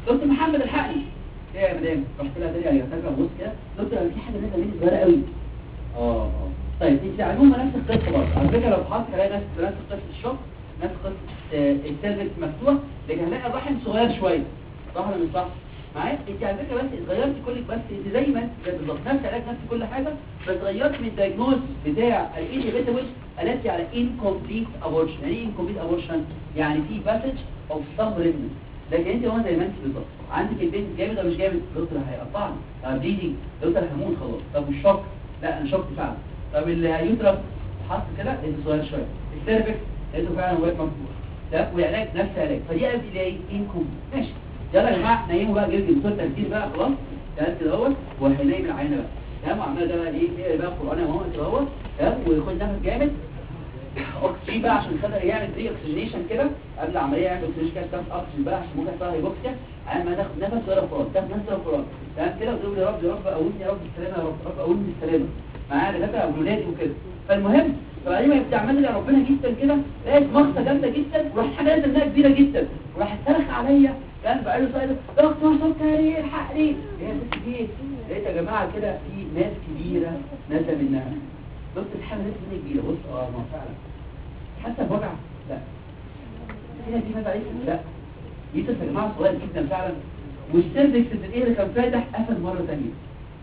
دكتور محمد الحقني ايه يا مدام رحت لها تاني يا فاكره بص كده دكتور أنا في حاجه نازله مني صغيره قوي اه اه طيب انت عموما نفس القصه برضه على فكره لو حطيت هلاقي نفس نفس قصه الشوك نفس قصه آه، السيرفكس مفتوح لكن هلاقي الرحم صغير شويه صح ولا مش صح معايا انت على فكره بس اتغيرتي كلك بس انت زي ما انت زي بالظبط نفس علاج نفس كل حاجه بس غيرت من الدايجنوز بتاع الانهبيتابل قلبتي على incomplete abortion يعني ايه incomplete abortion يعني في passage of some remnant لكن انت هو زي ما انت بالظبط عندك البنت جامد ولا مش جامد دكتور هيقطعني طب بليدنج دكتور هموت خلاص طب والشوك لا انا شوكت فعلا طب اليوترس حط كده انت صغير شويه السيرفكس لقيته فعلا واقف مفتوح ده والعلاج نفس العلاج فدي قبل اللي هي incomplete ماشي يلا يا جماعه نيموا بقى جلد دكتور تركيز بقى خلاص تمام كده اهوت وهننيم العينه بقى تمام وعمال ده بقى ايه ايه بقى القران يا ماما كده اهوت تمام وياخد نفس جامد اكسجين بقى عشان خاطر يعمل بري اكسجينيشن كده قبل العمليه يعمل اكسجين كده تاخد اكسجين بقى عشان ممكن يحصل هيبوكسيا عشان ما تاخد نفس ولا فراغ تاخد نفس ولا فراغ تمام كده وتقول يا رب يا رب قومني يا رب بالسلامه يا رب يا رب قومني بالسلامه معايا دكاتره اولادي وكده فالمهم فبعدين ما بتعمل لي ربنا جدا كده لقيت مغصه جامده جدا وراح حاجه نازله منها كبيره جدا وراح صرخ عليا كان بقى له سؤال دكتور سكري الحقني ايه يا ست دي لقيت يا جماعه كده في ناس كبيره نازله منها دكتور الحاجه نازله منها كبيره بص اه ما فعلا حتى بوجع لا هنا دي ماذا عليك لا يوسف يا جماعه صغير جدا فعلا والسيرفكس الايه اللي كان فاتح قفل مره ثانيه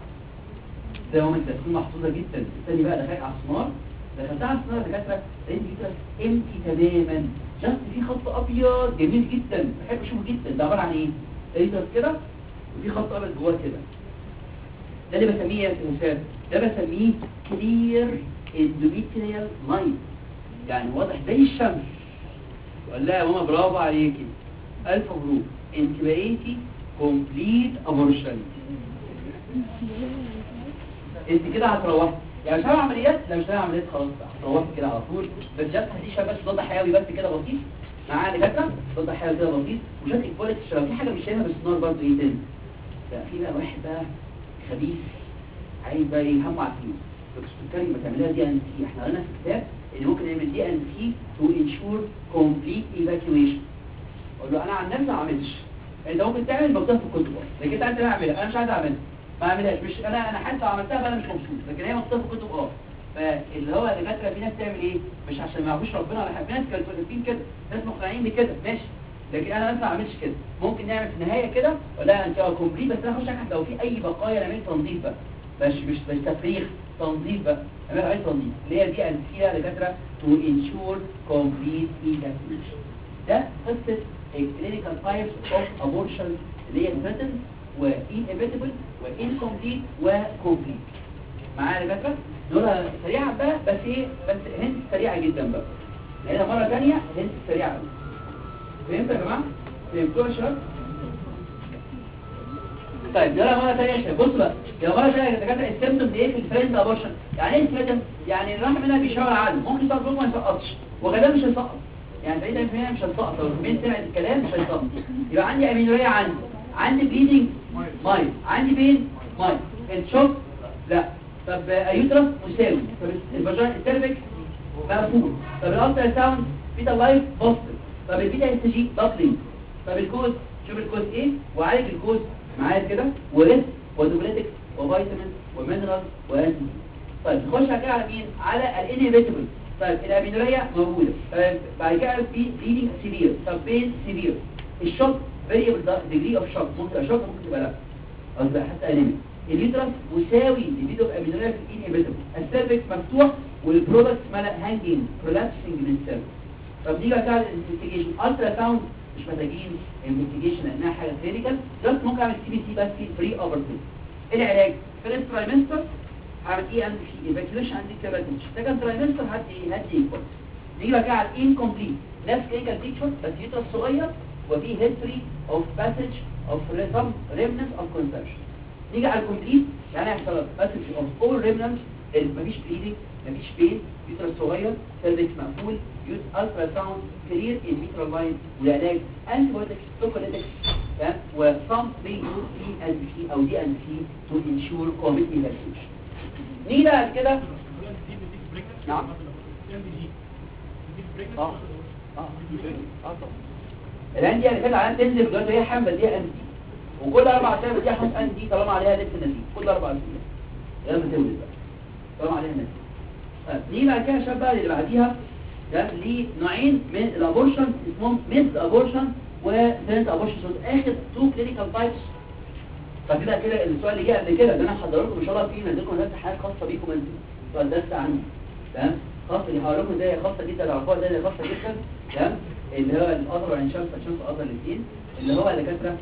ده هو انت تكون محظوظه جدا الثاني بقى دخلت على السونار دخلتها على السونار دكاتره لقيت يوسف امتي تماما جاست في خط ابيض جميل جدا بحب اشوفه جدا ده عباره عن ايه يوسف كده وفي خط ابيض جواه كده ده اللي بسميه يا سمسات ده بسميه كلير اندوميتريال لاين يعني واضح زي الشمس وقال لها يا ماما برافو عليكي الف مبروك انت بقيتي كومبليت ابورشن انت كده هتروحي يعني مش هعمل عمليات لا مش هعمل عمليات خلاص بقى هتروحي كده على طول بس جت هدي شويه بس ضد حيوي بس كده بسيط معاها دكاتره ضد حيوي كده بسيط وشكل كواليتي الشباب في حاجه مش شايفها بس النار برضه ايه تاني لا في بقى واحد بقى خبيث عايز بقى يهمه على الفلوس السكري ما تعملها دي ان سي احنا قلنا في الكتاب ان ممكن نعمل دي ان سي تو انشور كومبليت ايفاكيويشن اقول له انا عن نفسي ما عملتش انت ممكن تعمل مكتوب في الكتب لكن انت عايز اعملها انا مش عايز اعملها ما اعملهاش مش انا انا حتى لو عملتها فانا مش مبسوط لكن هي مكتوبه في الكتب اه فاللي هو الدكاتره في ناس تعمل ايه مش عشان ما يعرفوش ربنا ولا حاجه في ناس كانوا فلسفيين كده ناس مقتنعين بكده ماشي لكن انا مثلا ما اعملش كده ممكن نعمل في النهايه كده ولا انت اه كومبليت بس انا اخش احد لو في اي بقايا نعمل تنظيف بقى مش مش مش تفريغ تنظيف بقى نعمل عمليه تنظيف اللي هي دي ان فيها دكاتره تو انشور كومبليت ايجاكيوليشن ده قصه الكلينيكال تايبس اوف ابورشن اللي هي ثريتن وانهبيتبل وانكمبليت وكومبليت معايا يا دكاتره نقولها سريعه بقى بس ايه بس هنت سريعه جدا بقى هنا مره ثانيه هنت سريعه قوي فهمتوا يا جماعه فهمتوا يا شباب طيب يلا مره ثانيه يا شباب بصوا بقى يا مره ثانيه يا دكاتره السيمبتومز ايه في الفريند ابورشن يعني ايه السيمبتوم يعني الرحم منها بيشاور عادي ممكن يسقط ممكن ما يسقطش وغالبا مش هيسقط يعني بعيدا من مش هيسقط لو الكمين سمعت الكلام مش هيسقط يبقى عندي امينوريه عندي عندي بليدنج ماي عندي بين ماي الشوك لا طب ايوترس مساوي طب الفاجينا السيرفكس مقفول طب الالترا ساوند بيتا لايف بوستر طب البيتا اس جي دبلينج طب الكوز شوف الكوز ايه وعالج الكوز معايا كده وريسك ودوبليتكس وفيتامين ومينرال وانتي طيب نخش بعد كده على مين على الانهبيتبل طيب الامينوريا موجوده طيب بعد كده في بليدنج سيفير طب بين سيفير الشوك فاريبل ديجري اوف شوك ممكن تبقى شوك ممكن تبقى لا قصدي حتى انيميك اليوترس مساوي للفيديو امينوريا في الانهبيتبل السيرفكس مفتوح والبرودكت مالها هانجينج برولابسنج من السيرفكس طب نيجي بقى على الانفستيجيشن الترا ساوند مش محتاجين انفستيجيشن لانها حاجه كلينيكال جاست ممكن اعمل سي بي سي بس في فري اوفرتيف العلاج فيرست ترايمستر هعمل ايه عندي في ايفاكيوليشن عندي كاباتنش سكند ترايمستر هدي هدي ايكوال نيجي بقى على الانكمبليت نفس كلينيكال بيكتشر بس يوترس صغير وفي هيستوري اوف باسج اوف some remnants of conception نيجي على الكومبليت يعني هيحصل باسج اوف اول remnants مفيش بليدنج مفيش بين يوترس صغير سيرفكس مقفول يوز الترا ساوند كلير الميترال لاين والعلاج انتي بايوتكس توكوليتكس تمام وصم بي يوز دي ان سي او دي ان سي تو انشور كوميت ايفاكيويشن نيجي بقى كده نعم اه اه اه طبعا الانديه اللي كانت عليها تنزل دلوقتي هي حامله دي ان سي وكل اربع ايام دي حط ان دي طالما عليها لبس النزيف كل اربع ايام لما تولد بقى طالما عليها نزيف طيب نيجي بعد كده شاب بقى اللي بعديها ده ليه نوعين من الابورشن اسمهم ميد ابورشن وثالث ابورشن اخر تو كلينيكال تايبس فكده كده السؤال اللي جه قبل كده ده انا هحضر لكم ان شاء الله في نزلكم درس حاجات خاصه بيكم انتوا سؤال درس عني تمام خاصه اللي هقول لكم ده خاصه جدا تعرفوها ده خاصه جدا تمام اللي هو الازهر وعين شمس عشان في الازهر الاثنين اللي هو دكاتره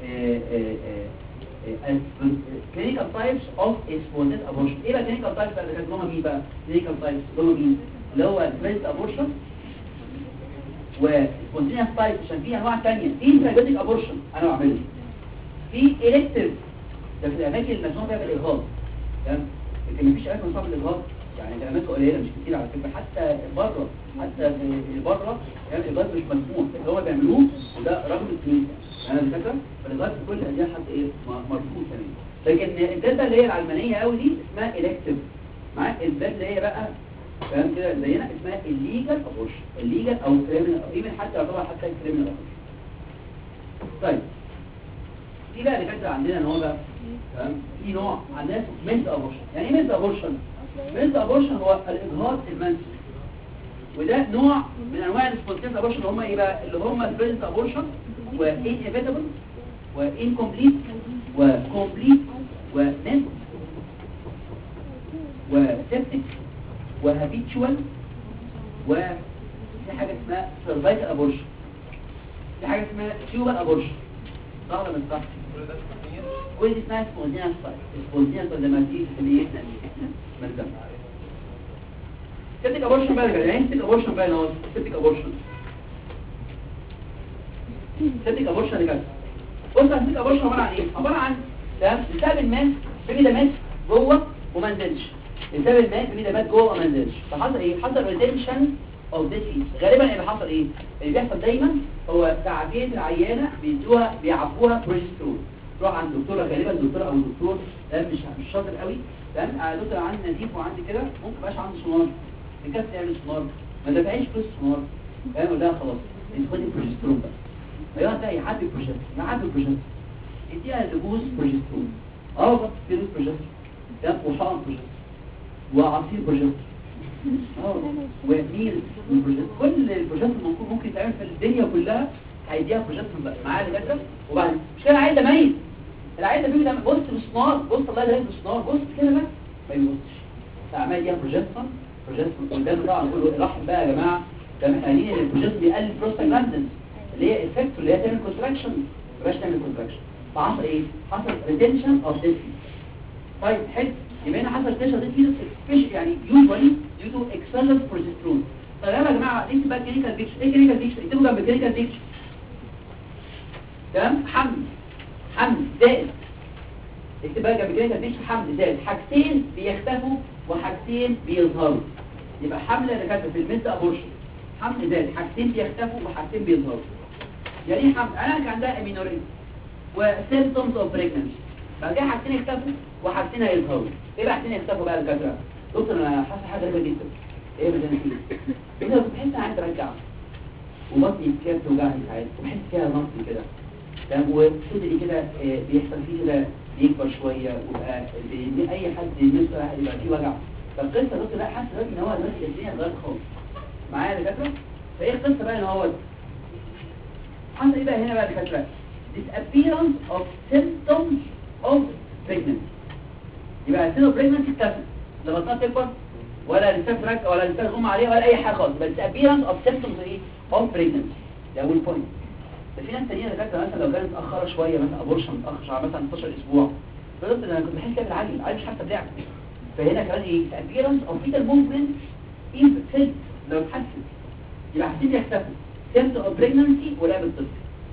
كلينيكال تايبس اوف اسبونتد ابورشن ايه بقى كلينيكال تايبس بقى اللي هم مين بقى كلينيكال تايبس اللي هم مين اللي هو بريست ابورشن وسبونتينيوس تايبس عشان في انواع ثانيه في ثيرابيوتيك ابورشن انا بعمله في الكتيف ده في الاماكن المسموح فيها بالاجهاض تمام لكن مفيش اماكن مسموح بالاجهاض يعني كلماته قليله مش كتير على فكره حتى بره حتى في بره يعني الاجهاض مش مسموح اللي هو بيعملوه وده رغم الكنيسه انا فاكره فالاجهاض في كل الانديه حتى ايه م- مرفوض كمان لكن الداتا اللي هي العلمانيه قوي دي اسمها الكتيف معاك الداتا اللي هي بقى فاهم كده زينا اسمها الليجال ابورشن الليجال او كريمنال ايفن حتى يعتبر حتى الكريمنال ابورشن طيب في بقى اللي كانت عندنا ان هو بقى تمام في نوع عندنا اسمه ميز ابورشن يعني ايه ميز ابورشن ميز ابورشن هو الاجهاض المنسي وده نوع من انواع السبونتين ابورشن اللي هم ايه بقى اللي هم البريزنت ابورشن وانيفيتابل وانكمبليت وكومبليت وميز وسيبتك وهابيتشوال وفي حاجه اسمها سيرفايكال ابورشن في حاجه اسمها تيوبال ابورشن صح ولا مش صح كل دي اسمها سبونتينيوس تايب سبونتينيوس ولا ما تيجي في ايه ملزم سيبتك ابورشن بقى يعني سيبتك ابورشن بقى اهو سيبتك ابورشن سيبتك ابورشن اللي كده بص سيبتك ابورشن عباره عن ايه عباره عن تمام بسبب الماس في ده ماس جوه وما نزلش بسبب الماس في ده ماس جوه وما نزلش فحصل ايه حصل ريتنشن اوف ذيس غالبا اللي حصل ايه اللي بيحصل دايما هو تعبئه العيانه بيدوها بيعبوها بروجسترون تروح عند دكتوره غالبا دكتوره او دكتور ده مش مش شاطر قوي تمام آه، دكتور عندي نزيف وعندي كده ممكن مبقاش عنده سونار الكاس يعمل سونار ما دفعيش فلوس سونار فاهم ولا خلاص انت خدي بروجسترون بقى ايوه ده يعدي بروجسترون يعدي بروجسترون اديها لجوز بروجسترون اه بس فيروس بروجسترون تمام وحقن بروجسترون وعصير بروجسترون اه وميل والبروجسترون كل البروجسترون ممكن ممكن يتعمل في الدنيا كلها هيديها بروجسترون بقى معايا دكاتره وبعدين مش كده العيل ده ميت العيل ده بيجي بص بسنار بص الله يهديه بسنار بص كده بس ما يبصش فعمال يديها بروجسترون بروجسترون قدام طبعا كله الرحم بقى يا جماعه ده احنا قايلين ان البروجسترون بيقلل بروستاجلاندنز اللي هي افكت اللي هي تعمل كونتراكشن ما بقاش تعمل كونتراكشن فحصل ايه حصل ريتنشن اوف ذيس طيب حلو يبقى هنا حصل ريتنشن اوف ذيس فيش يعني يوجوالي ديو تو اكسسيف بروجسترون طيب يلا يا جماعه دي بقى كلينيكال بيكتشر ايه كلينيكال بيكتشر اكتبوا جنب كلينيكال بيكتشر تمام حمل حمل زائد اكتب بقى جنب كلينيكال بيكتشر حمل زائد حاجتين بيختفوا وحاجتين بيظهروا يبقى حمل اللي كانت في الميد ابورشن حمل زائد حاجتين بيختفوا وحاجتين بيظهروا يعني ايه حمل انا كان عندها امينوريا وسيمبتومز اوف بريجنسي بعد كده حاجتين اختفوا وحاجتين هيظهروا ايه بقى حاجتين اختفوا بقى الدكاتره دكتور انا حاسه حاجه غريبه جدا ايه بدنسي انت بتحس انا عايز ارجع وبطني كده بتوجعني ساعات وبحس فيها نقص كده تمام وصدري كده آه، بيحصل فيه كده بيكبر شويه ويبقى بي- اي حد نفسه واحد يبقى فيه وجع فالقصه دكتور لا حاسس دلوقتي ان هو دلوقتي الدنيا اتغيرت خالص معايا يا دكاتره فايه القصه بقى ان هو حصل ايه بقى هنا بقى يا دكاتره disappearance of symptoms of pregnancy يبقى symptoms of pregnancy اختفت لا بطنها تكبر ولا لسان فرك ولا لسان غم عليه ولا اي حاجه خالص بس disappearance of symptoms ايه of pregnancy ده اول بوينت ده في ناس تانية دكاتره مثلا لو كانت متاخره شويه مثلا ابورشن متاخر شويه مثلا 16 اسبوع فقلت انا كنت بحس كده بالعجل العجل مش حاسه بلعب فهنا كمان ايه disappearance of fetal movement in fetal لو اتحسن يبقى حاسين يختفوا symptom of pregnancy ولعب الطفل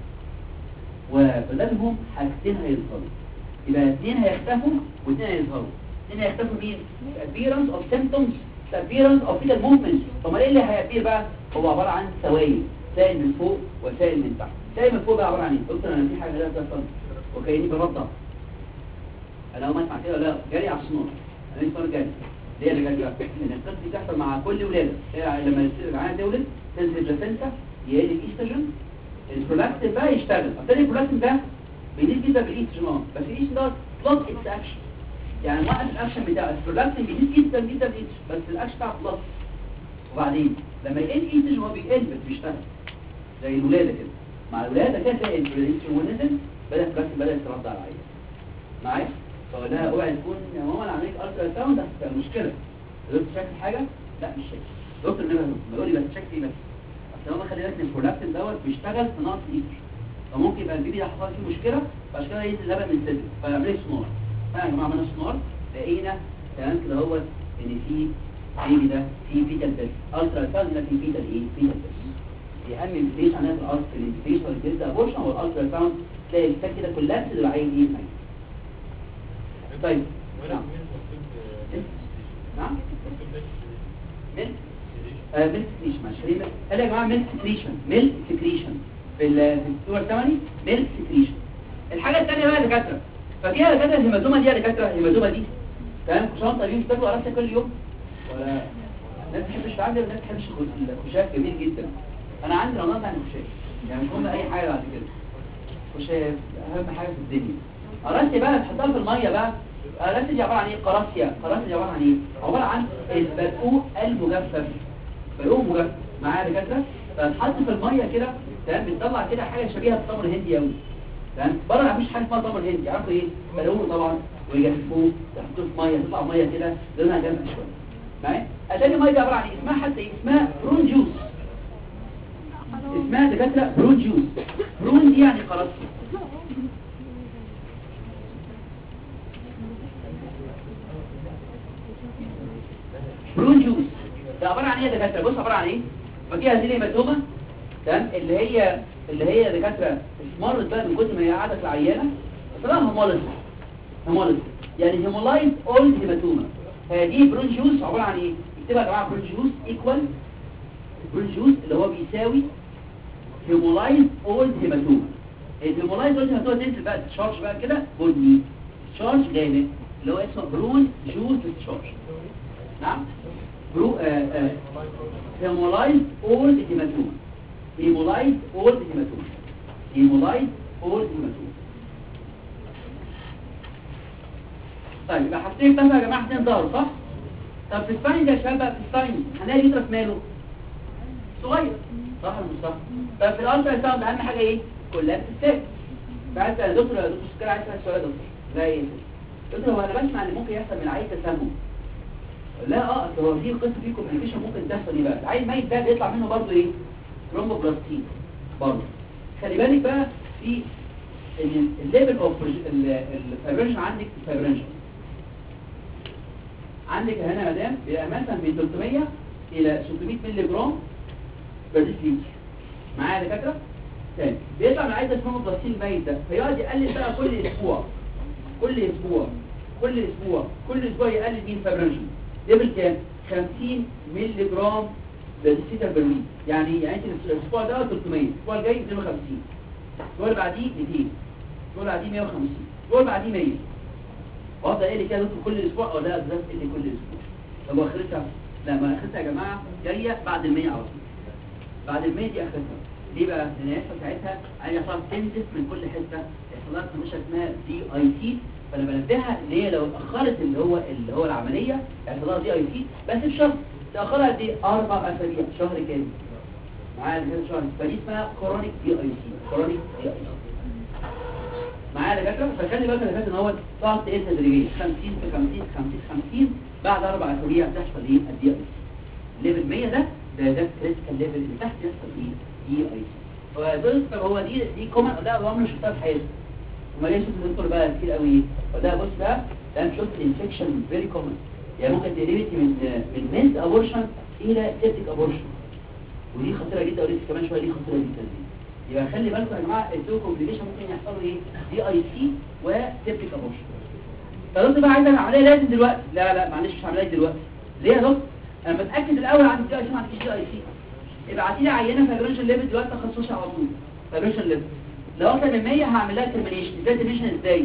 وبدلهم حاجتين هيظهروا يبقى اثنين هيختفوا واثنين هيظهروا اثنين هيختفوا مين appearance of symptoms appearance of fetal movement طب ما ايه اللي هيأبير بقى هو عبارة عن سوائل سائل من فوق وسائل من تحت سائل من فوق بقى عبارة عن ايه قلت انا في حاجة لا تحصل وكأني برضع انا اول ما اسمع كده لا جري على الصنور انا لسه جري ليه اللي جري ان القصه دي تحصل مع كل ولاده هي لما العيال تولد تنزل بلاسنتا يقل الايستروجين البرولاكتين بقى يشتغل ابتدي البرولاكتين ده بيزيد جدا بالايستروجين اه بس الايستروجين ده بلوك اتس اكشن يعني موقف الاكشن بتاعه البرولاكتين بيزيد جدا جدا بالايستروجين بس الاكشن بتاعه بلوك وبعدين لما يقل الايستروجين هو بيقل بس بيشتغل زي الولاده كده مع الولاده كده تلاقي الايستروجين نزل بدا البرولاكتين بدا يترد على العيان معايا فقول لها اوعي تكون يا ماما انا عملت الترا ساوند هتبقى مشكله دكتور شكل حاجه لا مش شايف دكتور نبه بيقول لي بس شكل ايه بس اصل هو خلي بالك ان البرولاكتين دوت بيشتغل في نقص الايستروجين فممكن يبقى البيبي ده حصل فيه مشكله فعشان كده ينزل لبن من صدره فيعمل لي سنور فانا يا جماعه عملنا سنور لقينا تمام كده هو ان في بيبي ده في فيتال بيس الترا ساوند ده في فيتال ايه فيتال بيس دي اهم انفيتيشن عندنا في الارض في الانفيتيشن والجلد ابورشن والالترا ساوند تلاقي الفك كده كلها بتدل العين ايه ميت طيب نعم نعم ميلك آه ميلك سكريشن معلش قال يا جماعه ميلك سكريشن ميلك سكريشن في ال في الصور الثماني ميلك سكريشن الحاجه الثانيه بقى دكاتره ففيها دكاتره الهيماتوما دي يا دكاتره الهيماتوما دي تمام كشان طبيعي بتاكلوا قرصه كل يوم ولا الناس بتحبش تعدي والناس بتحبش الخشاف جميل جدا انا عندي رمضان عن الخشاف يعني مش مهم اي حاجه بعد كده خشاف اهم حاجه في الدنيا قرصه بقى تحطها في الميه بقى قرصه دي عباره عن ايه قراصيا قراصيا دي عباره عن ايه عباره عن البرقوق المجفف برقوق مجفف معايا يا دكاتره فتحط في الميه كده تمام بتطلع كده حاجه شبيهه بالتمر الهندي قوي تمام بره مفيش حاجه اسمها تمر هندي عارفوا ايه بلقوه طبعا ويجففوه يحطوه في ميه تطلع ميه كده لونها جامد شويه معايا اتاني ميه دي عباره عن ايه اسمها حتى ايه اسمها برون جوس اسمها دكاتره برون جوس برون دي يعني خلاص برون جوس ده عباره عن ايه يا دكاتره بص عباره عن ايه ففيها هذه الهيماتوما تمام اللي هي اللي هي دكاتره اسمرت بقى من كتر ما هي قاعده في العيانه اسمها هيموليز هيموليز يعني هيمولايز اول هيماتوما فدي برون جوس عباره عن ايه اكتبها يا جماعه برون جوس ايكوال برون جوس اللي هو بيساوي هيمولايز اول هيماتوما الهيمولايز اول هيماتوما تنزل بقى تشارج بقى كده بني تشارج غامق اللي هو اسمه برون جوس تشارج نعم برو هيمولايز اول هيماتوما هيمولايز اول هيماتوما هيمولايز اول هيماتوما طيب يبقى حاجتين بقى يا جماعه حاجتين ظهروا صح طب في الساين ده يا شباب بقى في الساين هنلاقي اليوترس ماله صغير صح ولا مش صح طب في الالترا ساوند اهم حاجه ايه كلها بتستاك بعد يا دكتور يا دكتور سكر عايز اسال سؤال يا دكتور لا ايه دكتور هو انا بسمع ان ممكن يحصل من العيل تسمم لا اه اصل هو في قصه في كومبليكيشن ممكن تحصل ايه بقى العيل ميت ده بيطلع منه برضه ايه ترومبوبلاستين برضه خلي بالك بقى في ان الليفل اوف الفايبريشن عندك الفايبريشن عندك هنا يا مدام بيبقى مثلا من 300 الى 600 مللي جرام بر لتر معايا يا دكاتره تاني بيطلع من عايز اسمه بلاسين الميت ده فيقعد يقلل بقى كل اسبوع كل اسبوع كل اسبوع كل اسبوع يقلل مين فايبريشن ليفل كام 50 مللي جرام لتر بالمية يعني يعني انت الاسبوع ده 300 الاسبوع الجاي 250 الاسبوع اللي بعديه 200 الاسبوع اللي بعديه 150 الاسبوع اللي بعديه 100 وافضل ايه اللي كده دكتور كل اسبوع او لا ده اللي كل اسبوع طب واخرتها لا ما اخرتها يا جماعه جايه بعد ال 100 على طول بعد ال 100 دي اخرتها ليه بقى لان هيحصل ساعتها عايز يحصل تنزف من كل حته يحصل لها مش اسمها دي اي تي فانا بنبهها ان هي لو اتاخرت اللي هو اللي هو العمليه يحصل لها دي اي تي بس بشرط تاخرها قد ايه اربع اسابيع شهر كامل معايا كده شهر فدي اسمها كرونيك دي اي تي كرونيك دي اي تي معايا يا دكاتره فخلي بالك يا دكاتره ان هو تقعد تقل تدريجيا 50 في 50 في 50 في 50 بعد اربع اسابيع تحصل ايه الدي اي تي ليفل 100 ده ده ده كريتيكال ليفل اللي تحت يحصل ايه دي اي تي فدول هو دي دي كومن ده هو عمري شفتها في حياتي وما ليش الدكتور بقى كتير قوي وده بص بقى ده شفت انفكشن فيري كومن يعني ممكن تقلبتي من من ميلد ابورشن الى سيبتيك ابورشن ودي خطيره جدا ولسه كمان شويه دي خطيره جدا يبقى خلي بالكم يا جماعه التو كومبليكيشن ممكن يحصلوا ايه دي اي سي وسيبتيك ابورشن فدكتور بقى عايز العمليه لازم دلوقتي لا لا معلش مش عمليه دلوقتي ليه يا دكتور انا بتاكد الاول عندي دي اي سي ما عنديش دي اي سي ابعتي لي عينه فايبريشن ليفل دلوقتي تخصصي على طول فايبريشن ليفل لو اكتر من 100 هعمل لها ترمينيشن ازاي ترمينيشن ازاي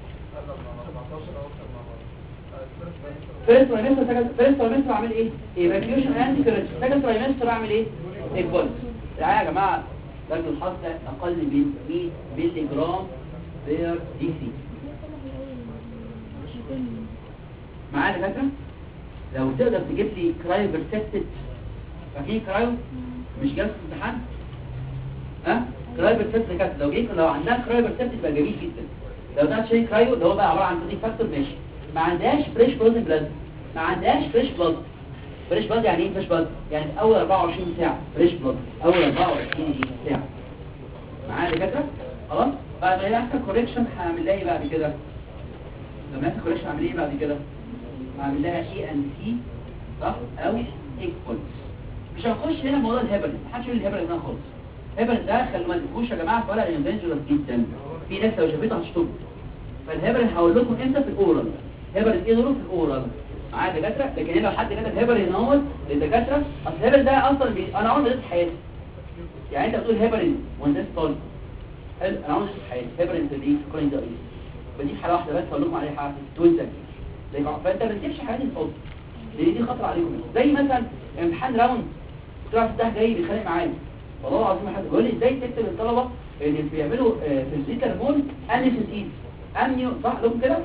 فيرست ترايمستر فيرست ترايمستر بعمل ايه ايفاكيوشن اند كريتش سكند ترايمستر بعمل ايه ايكوال يا جماعه درجه الحص ده اقل من 100 مللي جرام بير دي سي معايا يا دكاتره لو تقدر تجيب لي كرايو بيرسبتد فاكرين كرايو مش جالس في امتحان ها كرايو بيرسبتد كانت لو جيت لو عندها كرايو بيرسبتد يبقى جميل جدا لو ده شيء كرايو اللي هو بقى عباره عن تونيك فاكتور ماشي ما عندهاش فريش فروزن بلاد ما عندهاش فريش بلاد فريش بلاد يعني ايه فريش بلاد يعني في اول 24 ساعه فريش بلاد اول 24 ساعه معايا يا دكاتره خلاص بعد ما يحصل كوريكشن هعمل لها ايه بعد كده لما يحصل كوريكشن هعمل ايه بعد كده هعمل لها اي ان سي صح او ايكوالز مش هنخش هنا في موضوع الهبل محدش يقول الهبل هنا خالص الهبل ده خلوا ما تبقوش يا جماعه ولا انفنجرس جدا في ناس لو شافتها هتشتم فالهبل هقول لكم امتى في الاورال هبل ايه دوره في الاورال معايا دكاتره لكن هنا لو حد كتب هبل هنا هو للدكاتره اصل الهبل ده اصلا بي... انا عمري ما اديت حياتي يعني انت بتقول هبل وانت طالب حلو انا عمري ما اديت حياتي هبل انت دي كوين ده ايه بدي حاله واحده بس اقول لكم عليها حاجه تويتر فانت ما تسيبش حاجات الحب لان دي خطر عليكم زي مثلا امتحان راوند طلع فتح جاي بيتخانق معايا والله العظيم حد بيقول لي ازاي تكتب الطلبه اللي بيعملوا آه، في الزيت هرمون انيسيتيد امنيو صح لهم كده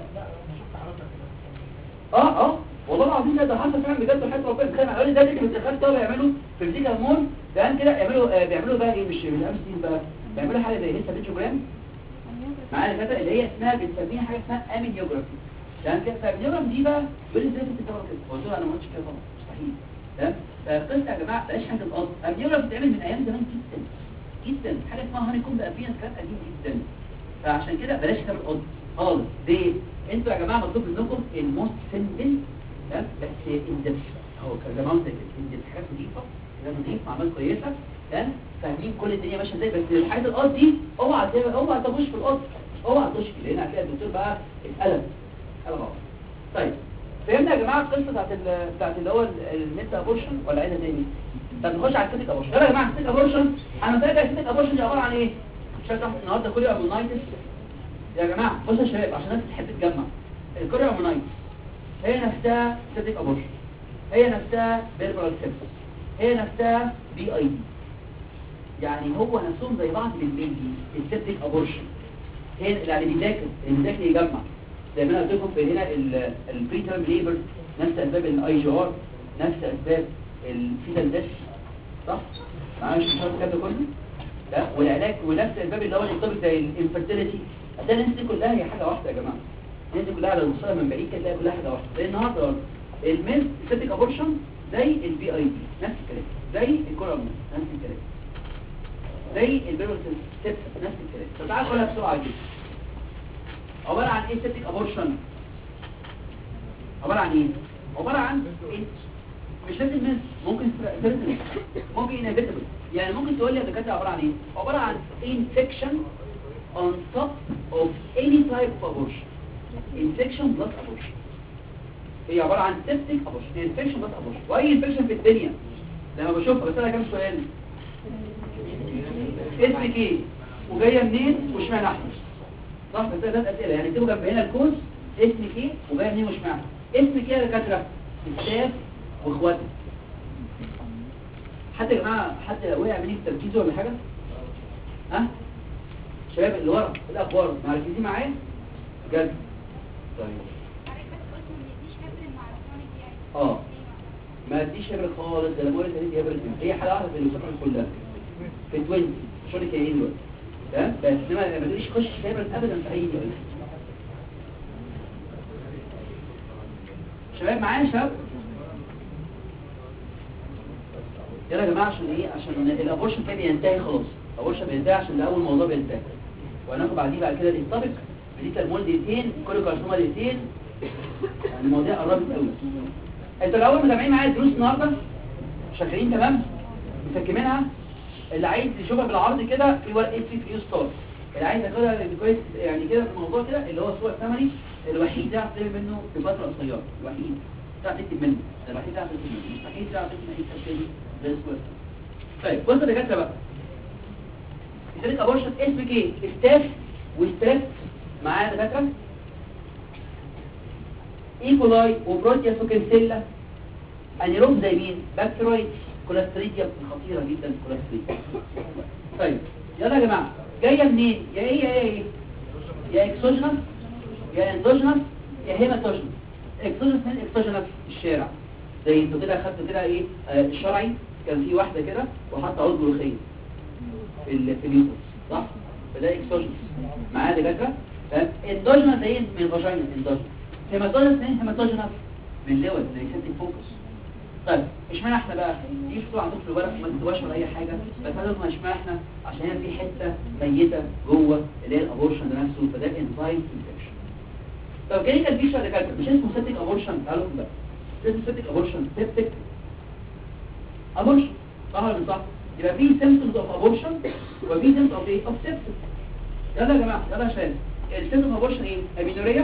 اه اه والله العظيم ده ده حصل فعلا بجد وحياه ربنا بيتخانق معايا يقول لي ازاي تكتب الدخلات طلبه بيعملوا في الزيت هرمون ده كده يعملوا آه، بيعملوا بقى ايه مش مش امنيسيتيد بقى بيعملوا حاجه زي لسه بيتجوجرام معايا كده اللي هي اسمها بنسميها حاجه اسمها امينيوجرافي يعني كده فالامينيوجرام دي بقى بيقول لي ازاي تكتب الطلبه كده قلت له انا ما قلتش كده طبعا مستحيل تمام فالقصه يا جماعه بلاش حاجه القصد الامينيوجرام بتتعمل من ايام زمان جدا جدا حاجه اسمها هاني كومب ابينس كلام قديم جدا فعشان كده بلاش كتاب القصد خالص ليه انتوا يا جماعه مطلوب منكم الموست سيمبل تمام بس الدبش هو كان زمان زي كده حاجات نظيفه كلام نظيف معلومات كويسه تمام فاهمين كل الدنيا ماشيه ازاي بس الحاجات القصد دي اوعى تبقى- اوعى تخش في القصد اوعى تشكي لان هتلاقي الدكتور بقى اتقلب قلب غلط طيب فهمنا يا جماعه القصه بتاعت ال- بتاعت اللي هو الميتا ابورشن ولا عايزها تاني طب نخش على السيتك ابورشن يلا يا جماعه السيتك ابورشن انا فاكر السيتك ابورشن دي عباره عن ايه مش هتعرف النهارده كوريا امونايتس يا جماعه بصوا يا شباب عشان الناس تحب تجمع الكوريا امونايتس هي نفسها سيتك ابورشن هي نفسها بيربرال سيبس هي نفسها بي اي دي يعني هو نفسهم زي بعض بالبيبي السيبتيك ابورشن هنا اللي اللي بيذاكر اللي بيذاكر يجمع زي ما انا قلت لكم في هنا البري تيرم ليبر نفس اسباب الاي جي ار نفس اسباب الفيتال ديث صح معايا مش شرط كده كله لا والعلاج ونفس الاسباب اللي هو مرتبط زي الانفيرتيليتي عشان الناس دي كلها هي حاجه واحده يا جماعه الناس دي كلها لو بصينا من بعيد كده تلاقي كلها حاجه واحده زي النهارده الميل سيتيك ابورشن زي البي اي دي نفس الكلام زي الكورامون نفس الكلام زي البيربل ستيبس نفس الكلام طب تعالى نقولها بسرعه كده عباره عن ايه سيتيك ابورشن عباره عن ايه عباره عن إيه؟ مش لازم من ممكن سيرتن ممكن انيفيتابل يعني ممكن تقول لي يا دكاتره عباره عن ايه عباره عن infection on top of any type of abortion infection plus abortion هي عباره عن septic abortion infection plus abortion واي infection في الدنيا لما بشوفها بسالها كام سؤال اسمك ايه وجايه منين واشمعنى احمد صح بس ده اسئله يعني اكتبوا جنب هنا الكوز اسمك ايه وجايه منين واشمعنى اسمك ايه يا دكاتره استاذ واخواتك حد يا جماعه حد وقع مني في تركيزه ولا حاجه ها شباب اللي ورا الاخبار مركزين معايا بجد طيب اه ما تديش هبر خالص ده انا بقول لك دي هبر هي حاله واحده في المسافه كلها في 20 شغل كاين دلوقتي تمام بس انما ما تقوليش خش هبر ابدا في اي دلوقتي شباب معايا يا شباب يلا يا جماعه عشان ايه عشان الابورشن كده بينتهي خلاص الابورشن بينتهي عشان ده اول موضوع بينتهي وهناخد بعديه بعد كده الاسطبق بديت المول دقيقتين كل كارسوما دقيقتين يعني المواضيع قربت قوي انتوا الاول متابعين معايا الدروس النهارده شغالين تمام مسكمينها اللي عايز يشوفها بالعرض كده في ورقه في فيو ستار اللي عايز ياخدها كويس يعني كده في الموضوع كده اللي هو صور ثمني الوحيد ده هتعمل منه في فتره قصيره الوحيد تعرف تكتب منه ده الوحيد تعرف تكتب منه مستحيل تعرف تكتب اي كتاب تاني زي الصور طيب بص يا دكاتره بقى لذلك ابورشن اسمك ايه ستاف وستاف معايا يا دكاتره ايكولاي وبروتياس وكنسيلا انيروب زي مين باكتيرويد كوليستريديا خطيره جدا الكوليستريديا طيب يلا يا جماعه جايه منين يا ايه يا ايه يا اكسوجينس يا اندوجينس يا هيماتوجينس اكسوجينس من اكسوجينس في الشارع زي انتوا كده خدتوا كده ايه آه شرعي كان في واحده كده وحط عود ملوخيه في ال- في اليوتيوب صح فده اكسوجينس معايا دكاتره اندوجينس زي من الفاجينا اندوجينس هيماتوجينس من هيماتوجينس من لوز من اكسنتيك فوكس طيب اشمعنى احنا بقى دي مكتوب عندكم في الورق ما تكتبوهاش ولا اي حاجه بس انا لكم اشمعنى احنا عشان هنا في حته ميته جوه اللي هي الابورشن ده نفسه فده انفايت انفكشن طب كده كان في شويه دكاتره مش اسمه سيبتيك ابورشن تعالوا لكم بقى اسمه سيبتيك ابورشن سيبتيك ابورشن صح ولا مش صح يبقى في سيمبتومز اوف ابورشن وفي سيمبتومز اوف ايه اوف سيبتيك يلا يا جماعه يلا يا شباب السيمبتوم اوف ابورشن ايه امينوريا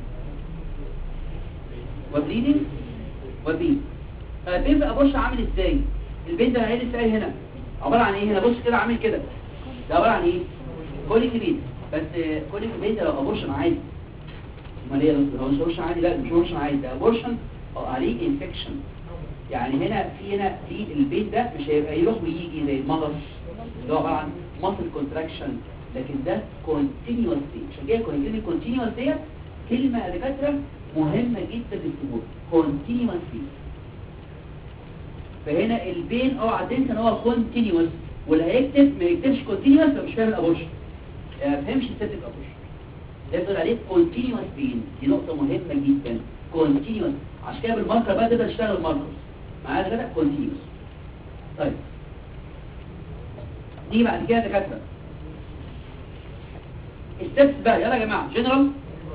وبليدنج وبيض البين بقى بص عامل ازاي البين ده هيلي ازاي هنا عباره عن ايه هنا بص كده عامل كده ده عباره عن ايه كوليك بين بس كوليك بين ده لو ابورشن عادي امال ايه لو مش ابورشن عادي لا مش ابورشن عادي ده ابورشن عليه انفكشن يعني هنا في هنا في البين ده مش هيبقى يروح ويجي زي المغص اللي هو عباره عن ماسل كونتراكشن لكن ده كونتينيوسلي عشان كده كلمه كونتينيوس ديت كلمه يا دكاتره مهمه جدا للثبوت كونتينيوسلي فهنا البين اوعى تنسى ان هو كونتينيوس واللي هيكتب ما يكتبش كونتينيوس لو مش فاهم الابورشن يعني ما فهمش السيبتك ابورشن يفضل عليه كونتينيوس بين دي نقطه مهمه جدا كونتينيوس عشان كده بالماركر بقى تقدر تشتغل الماركر معايا كده كونتينيوس طيب دي بعد كده دكاتره الستبس بقى يلا يا جماعه جنرال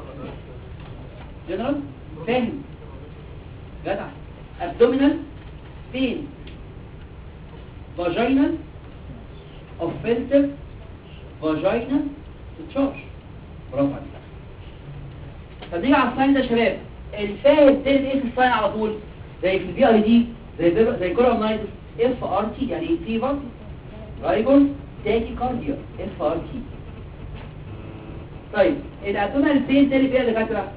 جنرال فاهم جدع ابدومينال pain vaginal offensive vaginal discharge برافو عليك طب نيجي على الساين ده يا شباب الفاهم تاني ايه في الساين على طول زي في البي اي دي زي بيبر- زي كورونايتس اف ار تي يعني ايه فيفر رايجون تاكي كارديا اف ار تي طيب الابدومينال بين تاني فيها دكاتره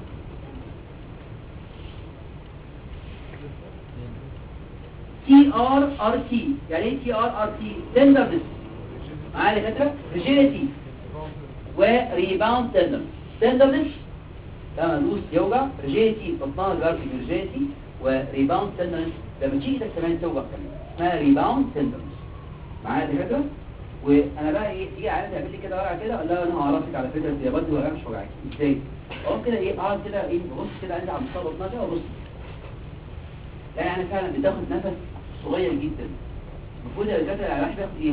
تي ار ار تي يعني ايه تي ار ار تي تندرنس معايا يا دكاتره ريجيديتي وريباوند تندرنس تندرنس لما ندوس يوجع ريجيديتي بطنها البارك ريجيديتي وريباوند تندرنس لما تيجي ايدك كمان توجع كمان اسمها ريباوند تندرنس معايا يا دكاتره وانا بقى ايه تيجي عايز تعمل لي كده ورقه كده اقول لها انا هعرفك على فكره يا بدي ولا مش وجعك ازاي اقوم كده ايه اقعد كده ايه ببص كده عندي على مستوى بطنها كده وابص لا يعني فعلا بتاخد نفس صغير جدا المفروض يا دكاتره العلاج بياخد ايه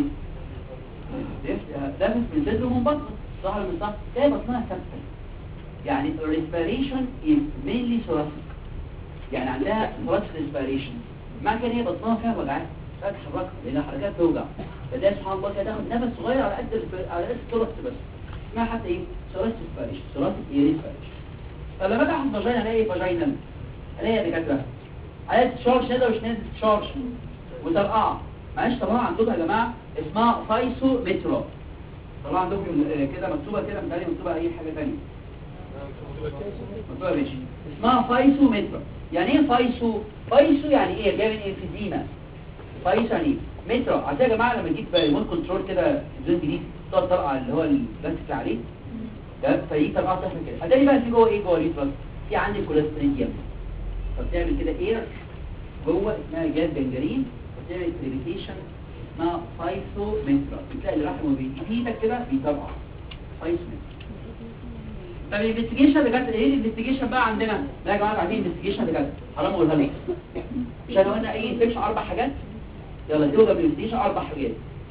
بياخد نفس من صدره ومن بطنه صح ولا مش صح تلاقي بطنها ثابته يعني الريسبيريشن از مينلي thoracic يعني عندها thoracic respiration معنى كده ان هي بطنها فيها وجعات لا تحركها لان حركات توجع فده سبحان الله كده تاخد نفس صغير على قد الف- على قد الثوركس بس اسمها حتى ايه thoracic respiration thoracic ايه respiration فلما اجي احط فاجينا الاقي فاجينا الاقي يا دكاتره عايز تشارج نقدر مش نازل تشارج وترقعه معلش طبعا عندكم يا جماعه اسمها فايسو مترو طبعا عندكم آه، كده مكتوبه كده متهيألي مكتوبه اي حاجه ثانيه مكتوبه ماشي اسمها فايسو مترو يعني ايه فايسو فايسو يعني ايه جاي من انفيزيما فايسو يعني ايه مترو عشان يا جماعه لما تجيب ريموت كنترول كده تلفزيون جديد تقعد ترقع اللي هو البلاستيك اللي عليه ده فيجي ترقع تحت كده هتلاقي بقى في جوه ايه جوه الريتراس في عندي كوليستريديوم فبتعمل كده اير جوه اسمها جاز جنجرين وبتعمل كريبيتيشن اسمها فايسومترا بتلاقي الرحم وبيجيبك كده بيطلع فايسومترا طب الانفستيجيشن اللي جت ايه الانفستيجيشن بقى عندنا لا يا جماعه عايزين الانفستيجيشن اللي جت حرام اقولها لك مش احنا قلنا اي انفكشن اربع حاجات يلا توجد بالانفستيجيشن اربع حاجات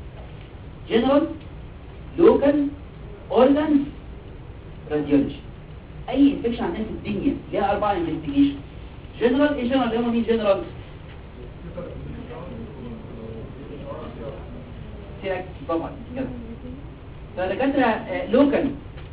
جنرال لوكال اورجانز راديولوجي اي انفكشن عندنا في الدنيا ليها اربع انفستيجيشن جنرال ايه جنرال اللي هم مين جنرال سيرك طبعا يلا فدكاتره لوكال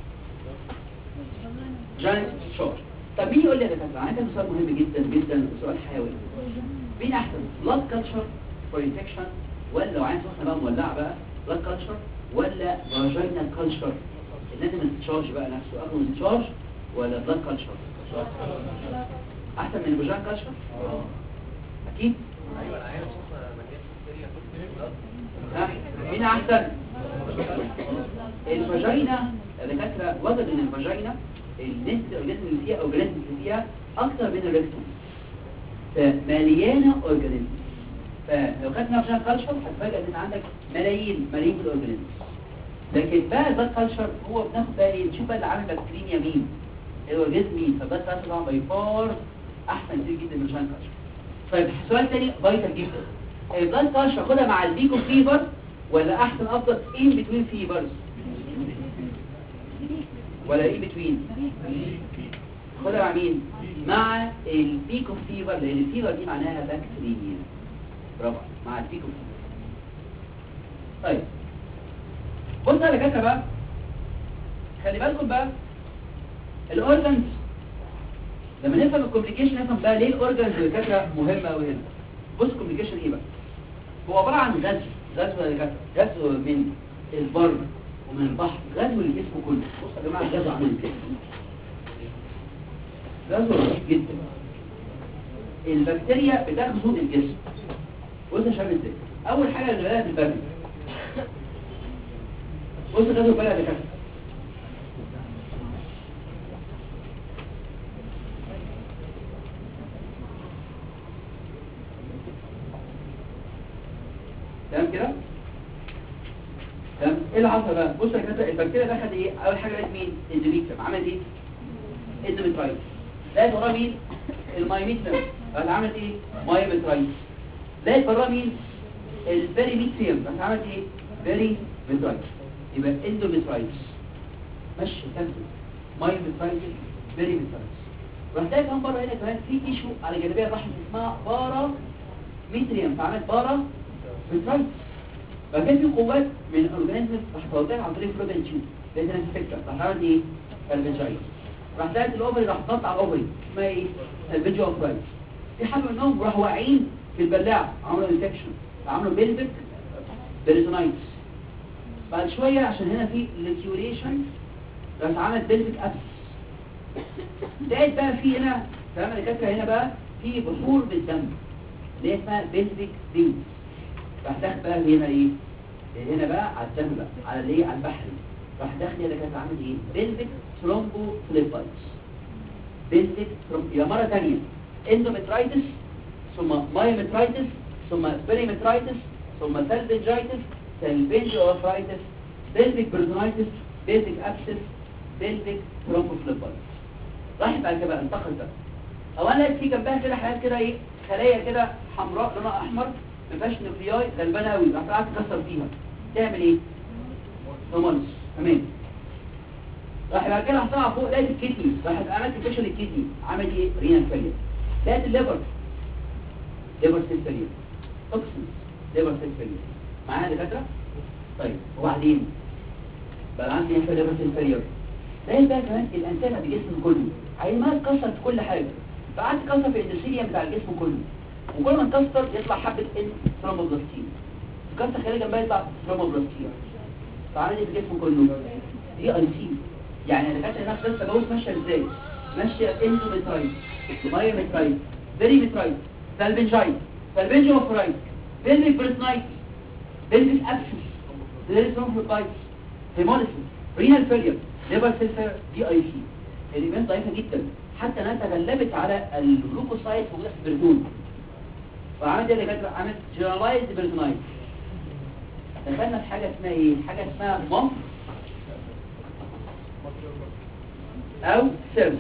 جاينت شور طب مين يقول لي يا دكاتره انا كان سؤال مهم جدا جدا وسؤال حيوي مين احسن بلاد كلتشر فور انفكشن ولا لو عايز واحنا بقى مولعه بقى بلاد كلتشر ولا فاجينال كلتشر لازم التشارج بقى نفسه اخد التشارج ولا بلاد كلتشر احسن من الفاجينال كلتشر اكيد ها؟ مين احسن الفاجينا الدكاتره وجدوا ان الفاجينا النسبه الاورجانيزم اللي فيها اورجانيزم اللي فيها اكتر من الريكتوم فمليانه اورجانيزم فلو خدنا عشان كالشر هتفاجئ ان عندك ملايين ملايين من الاورجانيزم لكن بقى البلاد كالشر هو بناخد بقى ايه نشوف بقى اللي عامل بكتيريا مين الاورجانيزم مين فالبلاد كالشر طبعا باي فار احسن كتير جدا من الجان كالشر طيب سؤال تاني فايتال جدا البلاد كالشر خدها مع البيكو فيفر ولا احسن افضل ان بتوين فيفرز ولا ايه بتوين خدها مع مين مع البيكو فيفر لان الفيفر دي معناها بكتيريا برافو مع البيكو فيفر طيب بص يا دكاتره بقى خلي بالكم بقى الاورجنز لما نفهم الكومبليكيشن نفهم بقى ليه الاورجنز يا دكاتره مهمه قوي هنا بص الكومبليكيشن ايه بقى هو عباره عن غزو غزو يا دكاتره غزو من البر ومن البحر غزو للجسم كله بصوا يا جماعه الغزو عامل ازاي غزو رهيب جدا البكتيريا بتغزو الجسم بص يا شباب ازاي اول حاجه اللي بلاها البرد بص غزو البلد يا دكاتره تمام كده تمام ايه اللي حصل بقى بص يا كده البكتيريا دخلت ايه اول حاجه لقيت مين اندوميتريوم عملت ايه اندوميترايتس لقيت وراه مين المايميتريوم بقت عملت ايه مايميترايتس لقيت وراه مين البيريميتريوم بقت عملت ايه بيريميترايتس يبقى اندوميترايتس ماشي كمل مايميترايتس بيريميترايتس رحت لقيت كمان بره هنا كمان في تيشو على جانبيه الرحم اسمها بارا ميتريوم فعملت بارا ميترايتس فكان في قوات من الاورجانيزم راح توزعها عن طريق فلوبين تيوب لقيت نفس الفكره راح عملت ايه الفنجايز راح لقيت الاوفري راح نط على الاوفري اسمها ايه الفيجو اوفرايز في حبه منهم راحوا واقعين في البلاعه عملوا انفكشن عملوا بيلفيك بيريتونايتس بعد شويه عشان هنا في ليكيوريشن راح عمل بيلفيك ابس لقيت بقى في هنا تمام الدكاتره هنا بقى في بخور بالدم اللي هي اسمها بيلفيك ديوز راح داخل بقى هنا ايه هنا بقى على الدم بقى على الايه على البحري راح داخل اللي كانت عامل ايه بيلفيك ثرومبو فليبايتس بيلفيك ثرومبو يبقى مره ثانيه اندومترايتس ثم مايومترايتس ثم بيريمترايتس ثم سالفنجايتس سالفنجوفرايتس بيلفيك بيرتونايتس بيلفيك ابسس بيلفيك ثرومبو فليبايتس راح بعد كده بقى انتقل بقى اولا لقيت في جنبها كده حاجات كده ايه خلايا كده حمراء لونها احمر ما فيهاش نوكلياي غلبانه قوي راح قاعد تكسر فيها تعمل ايه هومونس تمام راح بعد كده حطها فوق لقيت الكدني راح عملت انفكشن الكدني عمل ايه رينال فيلير لقيت الليفر ليفر سيل فيلير توكسين ليفر سيل فيلير معايا دكاتره طيب وبعدين بقى عندي ايه ليفر سيل فيلير لقيت بقى كمان الانسجه في الجسم كله عايزها تكسر في كل حاجه فقعدت تكسر في الاندوثيليوم بتاع الجسم كله وكل ما نكسر يطلع حبة ان ثرومبوبلاستين تكسر خلال جنبها يطلع ثرومبوبلاستين فعمل ايه في الجسم كله دي اي سي يعني انا فاكر نفس لسه بقول ماشيه ازاي ماشيه اندوميترايت مايوميترايت فيريميترايت سالفنجايت سالفنجوفرايت بيلفيك بريتنايت بيلفيك ابسس بيلفيك ثرومبوبلايتس هيموليسيس رينال فيلير ليفر سيل دي اي سي الايمان ضعيفه جدا حتى انها تغلبت على الجلوكوسايد موجوده في البرتون فعملت ايه اللي كانت عملت جنرالايزد بيرسونايز دخلنا في حاجه اسمها ايه حاجه اسمها مص او سيرس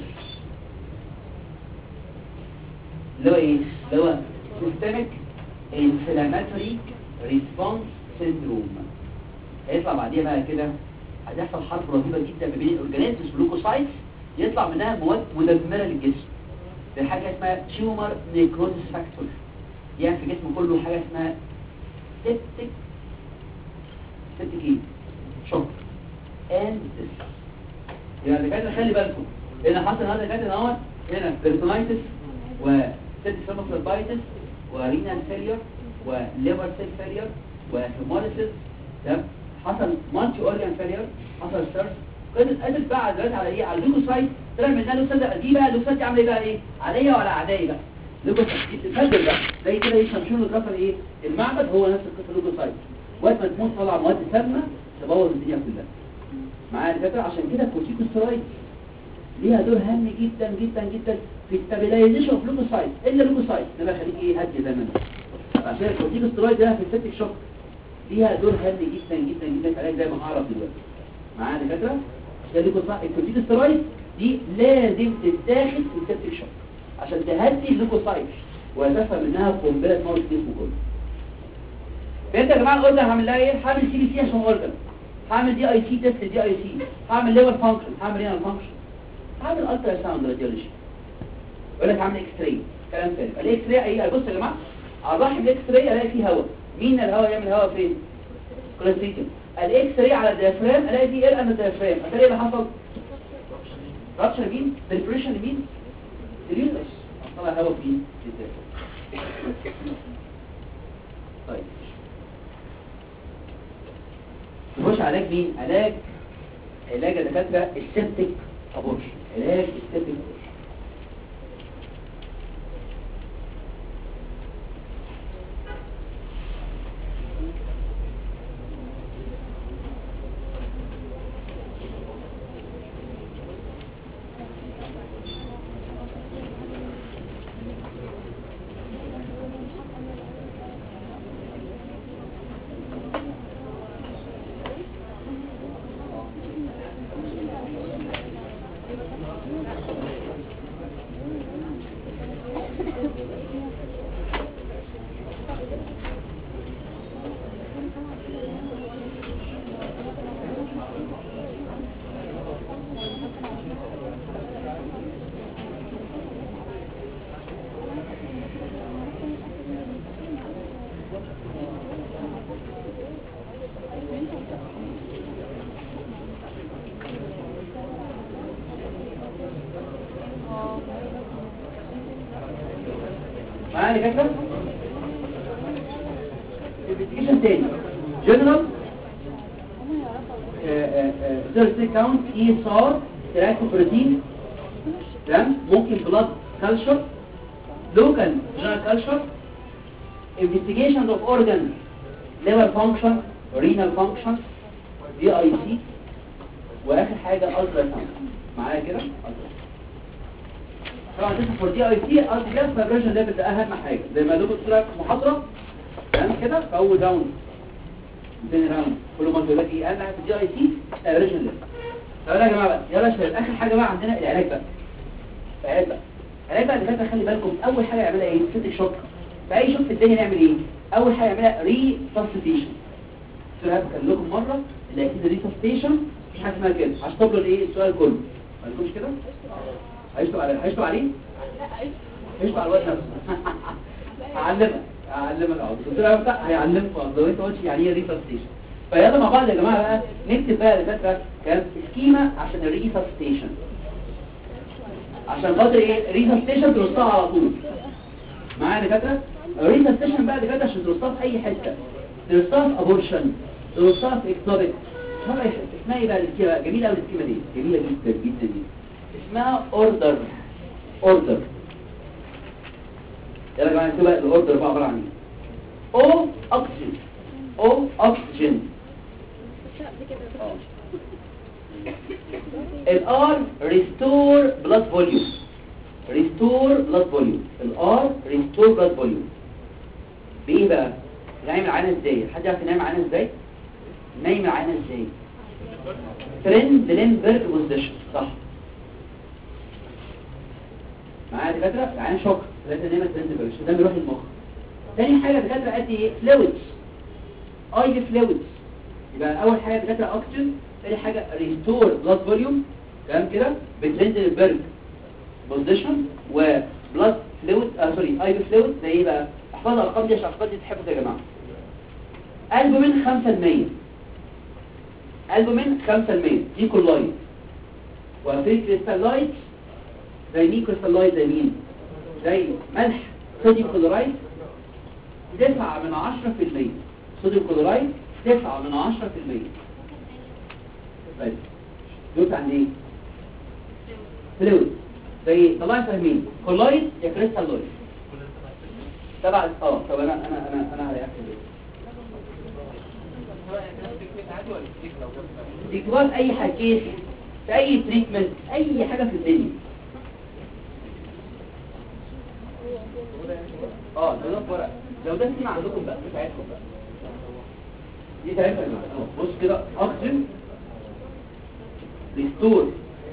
اللي هو ايه اللي هو سيستميك انفلاماتوري ريسبونس سيندروم هيطلع بعديها بقى كده هتحصل حرب رهيبه جدا ما بين الاورجانيزمز واللوكوسايتس يطلع منها مواد مدمره للجسم بحاجه اسمها تيومر نيكروزيس فاكتور يعني في الجسم كله حاجه اسمها سيبتيك سيبتيك ايه شوك اند يعني كده خلي بالكم هنا حصل هذا كده اهوت هنا بيرسونايتس وسيبتيك سيرموفلوبايتس ورينال فيلير وليفر سيل فيلير وهيموليسيس تمام حصل مالتي اورجان فيلير حصل سيرس قدرت قدرت بقى دلوقتي على ايه على اللوكوسايت طلع منها لوكوسايت دي بقى اللوكوسايت دي عامله ايه بقى ايه عاديه ولا عاديه بقى لوكوسايت دي بتتهدر بقى زي كده ايه شمشون الكفر ايه المعبد هو نفس القصه لوكوسايت وقت ما تموت طلع مواد سامه تبوظ الدنيا كلها معايا الفكره عشان كده الكورتيكوستيرويد ليها دور هام جدا جدا جدا في الستابيلايزيشن اوف لوكوسايت الا لوكوسايت ده بقى خليك ايه هادي زي ما انت عشان الكورتيكوستيرويد ده في السيبتيك شوك ليها دور هام جدا جدا جدا في العلاج زي ما هعرف دلوقتي معايا الفكره عشان الكورتيكوستيرويد دي لازم تتاخد في السيبتيك شوك عشان تهدي اللوكوسايت وتفهم انها قنبله موت الجسم كله فانت يا جماعه الاوردر هعمل لها ايه هعمل سي بي سي عشان اوردر هعمل دي اي سي تيست دي اي سي هعمل ليفر فانكشن هعمل رينال فانكشن هعمل الترا ساوند راديولوجي يقول لك هعمل اكس راي كلام فارغ الاكس راي ايه بص يا جماعه على الرحم الاكس راي الاقي فيه هواء مين الهواء يعمل هواء فين كوليستيتيوم الاكس راي على الديافرام الاقي فيه ايه انا الديافرام هتلاقي اللي حصل رابشر مين بريبريشن مين اليوترس طلع هواء فين في الديافرام طيب نخش علاج مين علاج علاج يا دكاتره السبتيك ابورشن علاج السبتيك ابورشن معايا يا دكاتره انفستيجيشن تاني جنرال سيرتي كاونت اي صار تراكوبروتين تمام ممكن بلاد كالشر لوكال جنرال كالشر investigation of organs liver function renal function دي اي سي واخر حاجه الترا ساوند معايا كده ultrasound. طبعا تسمع فور دي اي سي ارض جاز فايبريشن ليفل ده اهم حاجه زي ما دوبك طلع في محاضره تمام كده فهو داون تاني راوند كل ما تقول لك ايه اهم حاجه في الدي اي سي فايبريشن ليفل طب يا جماعه بقى يلا يا شباب اخر حاجه بقى عندنا العلاج بقى العلاج بقى العلاج بقى اللي فات خلي بالكم اول حاجه يعملها ايه سيتك شوك في اي شوك في الدنيا نعمل ايه اول حاجه يعملها ري سبستيشن سؤال كان لكم مره اللي اكيد ري سبستيشن مش حاجه اسمها كده عشان تبلوا الايه السؤال كله ما لكمش كده هيشتوا عليه هيشتوا عليه هيشتوا على الواد نفسه هعلمك هعلمك اهو الدكتور بتاع هيعلمك لو انت قلت يعني ايه ريسبستيشن فيلا مع بعض يا جماعه بقى نكتب بقى يا دكاتره كان سكيما عشان الريسبستيشن عشان خاطر ايه ريسبستيشن ترصها على طول معايا يا دكاتره الريسبستيشن بقى يا دكاتره عشان ترصها في اي حته ترصها في ابورشن ترصها في اكتوبك اسمها اسمها ايه بقى السكيما جميله قوي السكيما دي جميله جدا جدا جدا اسمها اوردر اوردر يلا يا جماعه نكتب بقى الاوردر بقى عباره عن ايه او اكسجين او اكسجين الار ريستور بلاد فوليوم ريستور بلاد فوليوم الار ريستور بلاد فوليوم بايه بقى نايم العينه ازاي حد يعرف ينام العينه ازاي نايم العينه ازاي ترند لينبرج بوزيشن صح معايا دكاتره العين شوك لازم نعمل ترند بوزيشن ده بيروح للمخ تاني حاجه دكاتره ادي ايه فلويدز اي فلويدز يبقى اول حاجه دكاتره اوكسجين تاني حاجه ريستور بلاد فوليوم تمام كده بترند لينبرج بوزيشن وبلاد فلويد اه سوري اي فلويد ده ايه بقى احفظوا الارقام دي عشان الارقام دي تحبوا يا جماعه البومين 5% البومين 5% دي كولايد وفي كريستالايت زي مين كريستالايت زي مين زي ملح صوديوم كلورايد 9 من 10% صوديوم كلورايد 9 من 10% طيب دوت عند ايه فلويد زي طلعت فاهمين كولايد يا كريستالايت تبع اه طب انا انا انا انا هريحك اكتباها في اي حاجه كيس في اي تريتمنت اي حاجه في الدنيا اه ده ده ورق لو ده اسمع عندكم بقى بتاعتكم بقى دي تعرفها يا جماعه أهو، بص كده اكسجين ريستور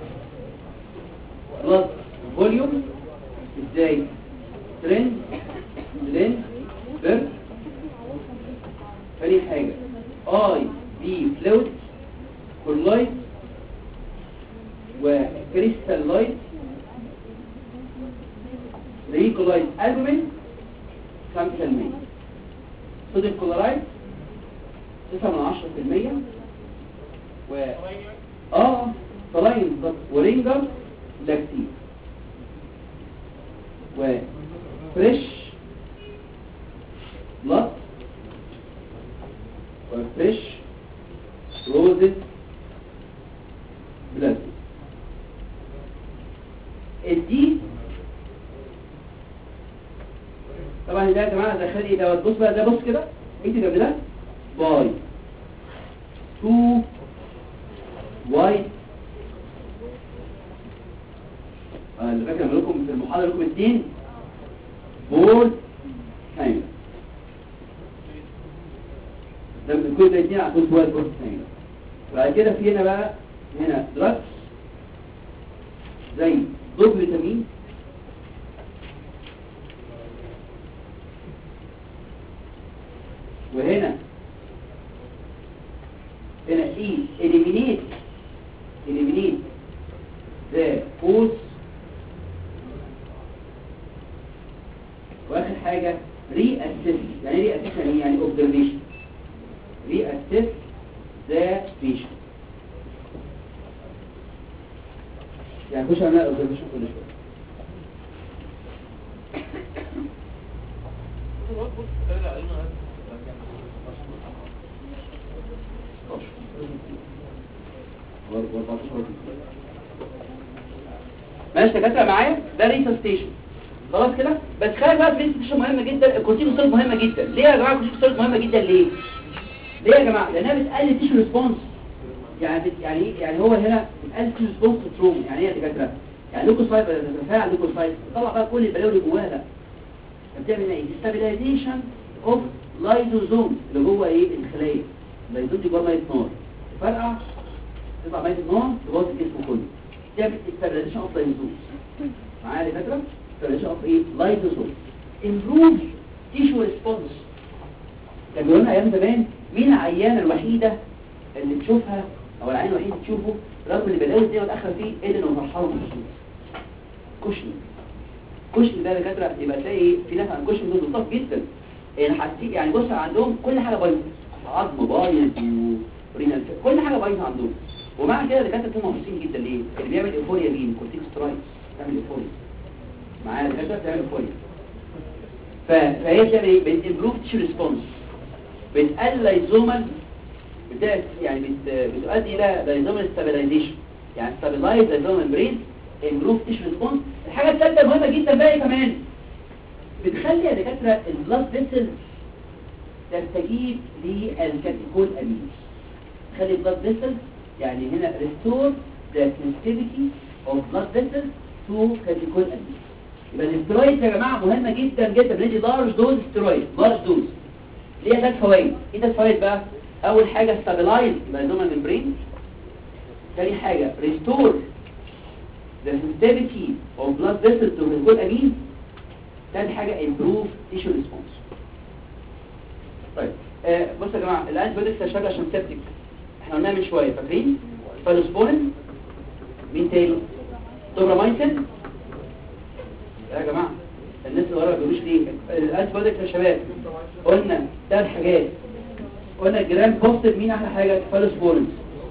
بلس فوليوم ازاي ترند ترند بيرد تاني حاجة اي بي فلوت كولايت وكريستال لايت ريكولايت البومين 5% صوديوم كلورايد 9 من 10% و اه صلاين بالظبط ورينجر لاكتين وفريش بلط وفريش روزد بلاد الدي طبعا ده يا جماعه دخل ايه دوت بص بقى ده بص كده انت جنب ده باي تو وايت آه، اللي فاكر لكم في المحاضره لكم اثنين بول كامل ده من كل ده اثنين عشان وايت بول كامل بعد كده في هنا بقى هنا دراكس زي دوب فيتامين وهنا هنا اي eliminate eliminate the cause واخر حاجة reassess يعني ايه reassess يعني إيه؟ يعني observation reassess the patient يعني خش عملها observation كل شوية ماشي دكاتره معايا ده ريسستيشن خلاص كده بس خلي بقى الريسستيشن مهمه جدا الكورتيكوستيرويد مهمه جدا ليه يا جماعه الكورتيكوستيرويد مهمه جدا ليه ليه يا جماعه لانها بتقلل تيشو ريسبونس يعني بت... يعني ايه يعني هو هنا بتقلل تيشو ريسبونس تروما يعني ايه يا دكاتره يعني لوكوسايت بتتفاعل على لوكوسايت تطلع بقى كل البلاوي اللي جواها ده بتعمل ايه ستابيلايزيشن اوف لايزوزوم اللي جوه ايه الخلايا اللايزوم دي جوه ميه نار فرقع تطلع ميه النار تبوظ الجسم كله تعمل ستابيلايزيشن اوف لايزوم معايا يا دكاتره ستابيلايزيشن اوف ايه لايزوزوم امبروف تيشو ريسبونس كان بيقول لنا ايام زمان مين العيانه الوحيده اللي تشوفها او العيان الوحيد اللي تشوفه رغم اللي بلاقي دي والاخر فيه ايه انه مرحله مخصوص كشني كشني ده دكاتره يبقى تلاقي ايه في ناس عن كشني دول لطاف جدا يعني حاسين يعني بص عندهم كل حاجه بايظه عظم بايظ ورينال كل حاجه بايظه عندهم ومع كده الدكاتره بيكونوا مبسوطين جدا ليه؟ اللي بيعمل ايفوريا مين؟ كورتيكوسترايد بيعمل ايفوريا معايا الدكاتره بتعمل ايفوريا ف- فهي بتعمل ايه؟ بتمبروف تيشو ريسبونس بتقلل لايزومال بتاعت يعني بت... بتؤدي الى لايزومال ستابيلايزيشن يعني ستابيلايز لايزومال برين امبروف تيشو ريسبونس الحاجه الثالثه مهمه جدا بقى إيه كمان بتخلي يا دكاتره البلاد فيسل تستجيب للكاتيكول امين تخلي البلاد فيسل يعني هنا restore the sensitivity of blood vessels to catechol amine يبقى الاسترويد يا جماعه مهمه جدا جدا بندي لارج دوز استرويد لارج دوز ليها ثلاث فوائد ايه ثلاث فوائد بقى اول حاجه ستابلايز لايزوما ممبرين ثاني حاجه ريستور the sensitivity of blood vessels to catechol amine ثالث حاجه improve tissue response طيب آه بصوا يا جماعه الان بدات تشتغل عشان سيبتك احنا قلناها من شويه فاكرين فالسبولين مين تاني دوبرامايسين يا جماعه الناس اللي ورا ما بيقولوش ليه الانتي بوديك يا شباب قلنا ثلاث حاجات قلنا الجرام بوزيتيف مين احلى حاجه فالسبولين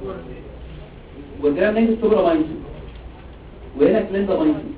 والجرام نيجاتيف دوبرامايسين وهنا كليندامايسين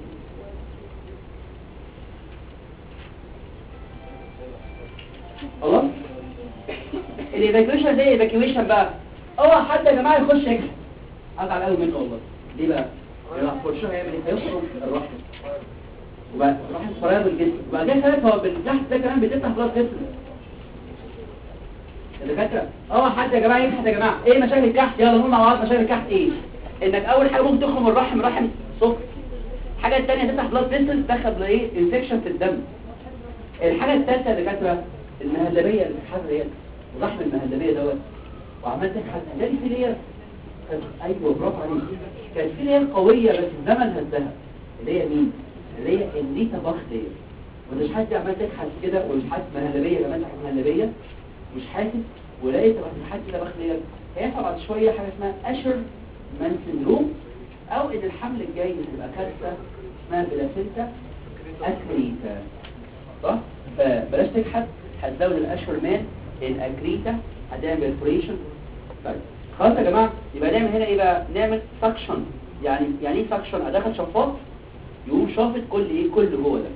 خلاص الايفاكيويشن زي الايفاكيويشن بقى اوعى حد يا جماعه يخش يكسب ازعل قوي منه والله ليه بقى يروح فرشه هيعمل ايه هيخرج الرحم وبعد راح الفراغ الجسم وبعد كده خلاص هو بالتحت ده كمان بتفتح خلاص جسم الدكاتره اه حد يا جماعه يبحث يا جماعه ايه مشاكل الكحت يلا نقول مع بعض مشاكل الكحت ايه انك اول حاجه ممكن تخرم الرحم الرحم صفر الحاجه الثانيه تفتح بلاد فيسل تدخل ايه انفكشن في الدم الحاجه الثالثه يا دكاتره المهلبيه اللي بتتحرك ديت الرحم المهلبيه دوت وعمال تكحت هتلاقي في لير ايوه برافو عليك كانت في لير قويه بس الزمن هزها اللي هي مين اللي هي النيتا باخ لير وانت مش حاسس عمال تكحت كده ومش حاسس مهلبيه كمان تحت مهلبيه مش حاسس ولقيت بعد ما حاسس كده باخ لير هيحصل بعد شويه حاجه اسمها اشر مان سندروم او ان الحمل الجاي بتبقى كارثه اسمها بلاسينتا اكريتا صح فبلاش تكحت هتزود الاشهر مان الاكريتا هتعمل بريفوريشن طيب خلاص يا جماعه يبقى نعمل هنا ايه بقى نعمل سكشن يعني يعني ايه سكشن ادخل شفاط يقوم شافط كل ايه كل جوه ده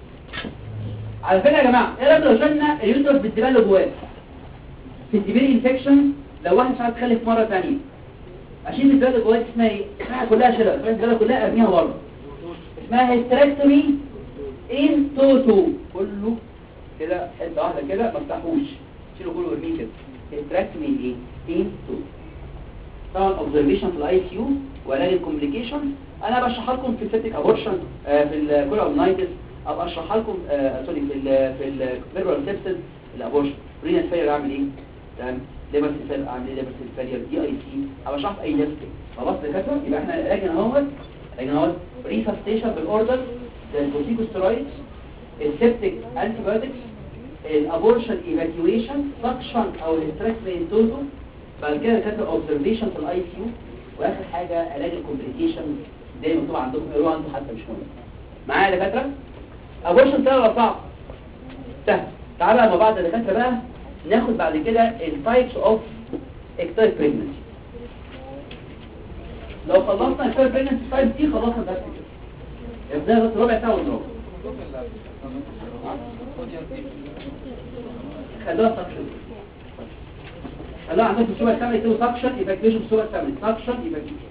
على فكره يا جماعه ايه رايك لو شلنا اليوترس بالدبال اللي جواه في السيفير انفكشن لو واحد مش عارف يخلف مره ثانيه اشيل الدبال اللي جواه اسمها ايه اسمها كلها شيلها الدبال كلها ارميها بره اسمها هيستريكتومي ان توتو كله كده حته واحده كده ما تفتحوش شيلوا كله وارميه كده هيستريكتومي ايه ان توتو طبعا اوبزرفيشن في الاي سي يو وعلاج الكومبليكيشن انا بشرح لكم في السيبتيك ابورشن في الكولاونايتس ابقى اشرح لكم آه سوري في ال في الفيرال سيبسس الابورشن رينال فيلير اعمل ايه تمام ليبر سيل اعمل ايه ليبر سيل فيلير دي اي سي ابقى اشرح في اي ليبستيك خلاص دكاتره يبقى احنا راجعين اهوت راجعين اهوت ريسبستيشن بالاوردر الكورتيكوستيرويدز السيبتيك انتي بايوتكس الابورشن ايفاكيويشن سكشن او الاستراكشن توتو بعد كده كانت اوبزرفيشن في الاي سي يو واخر حاجه علاج الكومبليكيشن زي ما مكتوب عندكم اقروها انتوا حتى مش مهم معايا يا دكاتره ابورشن سهل ولا صعب سهل تعالى مع بعض يا دكاتره بقى ناخد بعد كده التايبس اوف اكتايب بريجنسي لو خلصنا اكتايب بريجنسي تايب دي خلصنا بس كده يبقى بس ربع ساعه ونروح خلوها سكشن خلوها عندكم الصوره الثامنه يكتبوا سكشن ايفاكيويشن الصوره الثامنه سكشن ايفاكيويشن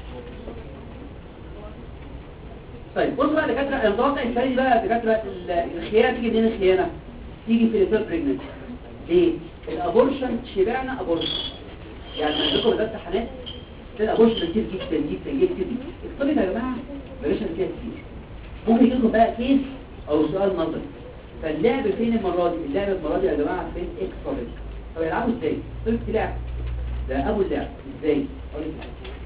طيب بصوا بقى دكاتره الضغط الثاني بقى دكاتره الخيانه تيجي منين الخيانه تيجي في الثيرد بريجننسي ليه الابورشن شبعنا ابورشن يعني عندكم ده امتحانات الابورشن كتير جدا جدا جدا جدا الطريقه يا جماعه بلاش فيها كتير ممكن يجي لكم بقى كيس او سؤال نظري فاللعب فين المره دي اللعب المره دي يا جماعه فين اكسترا طب يلعبوا ازاي طريقه لعب ده ابو اللعب ازاي اقول لك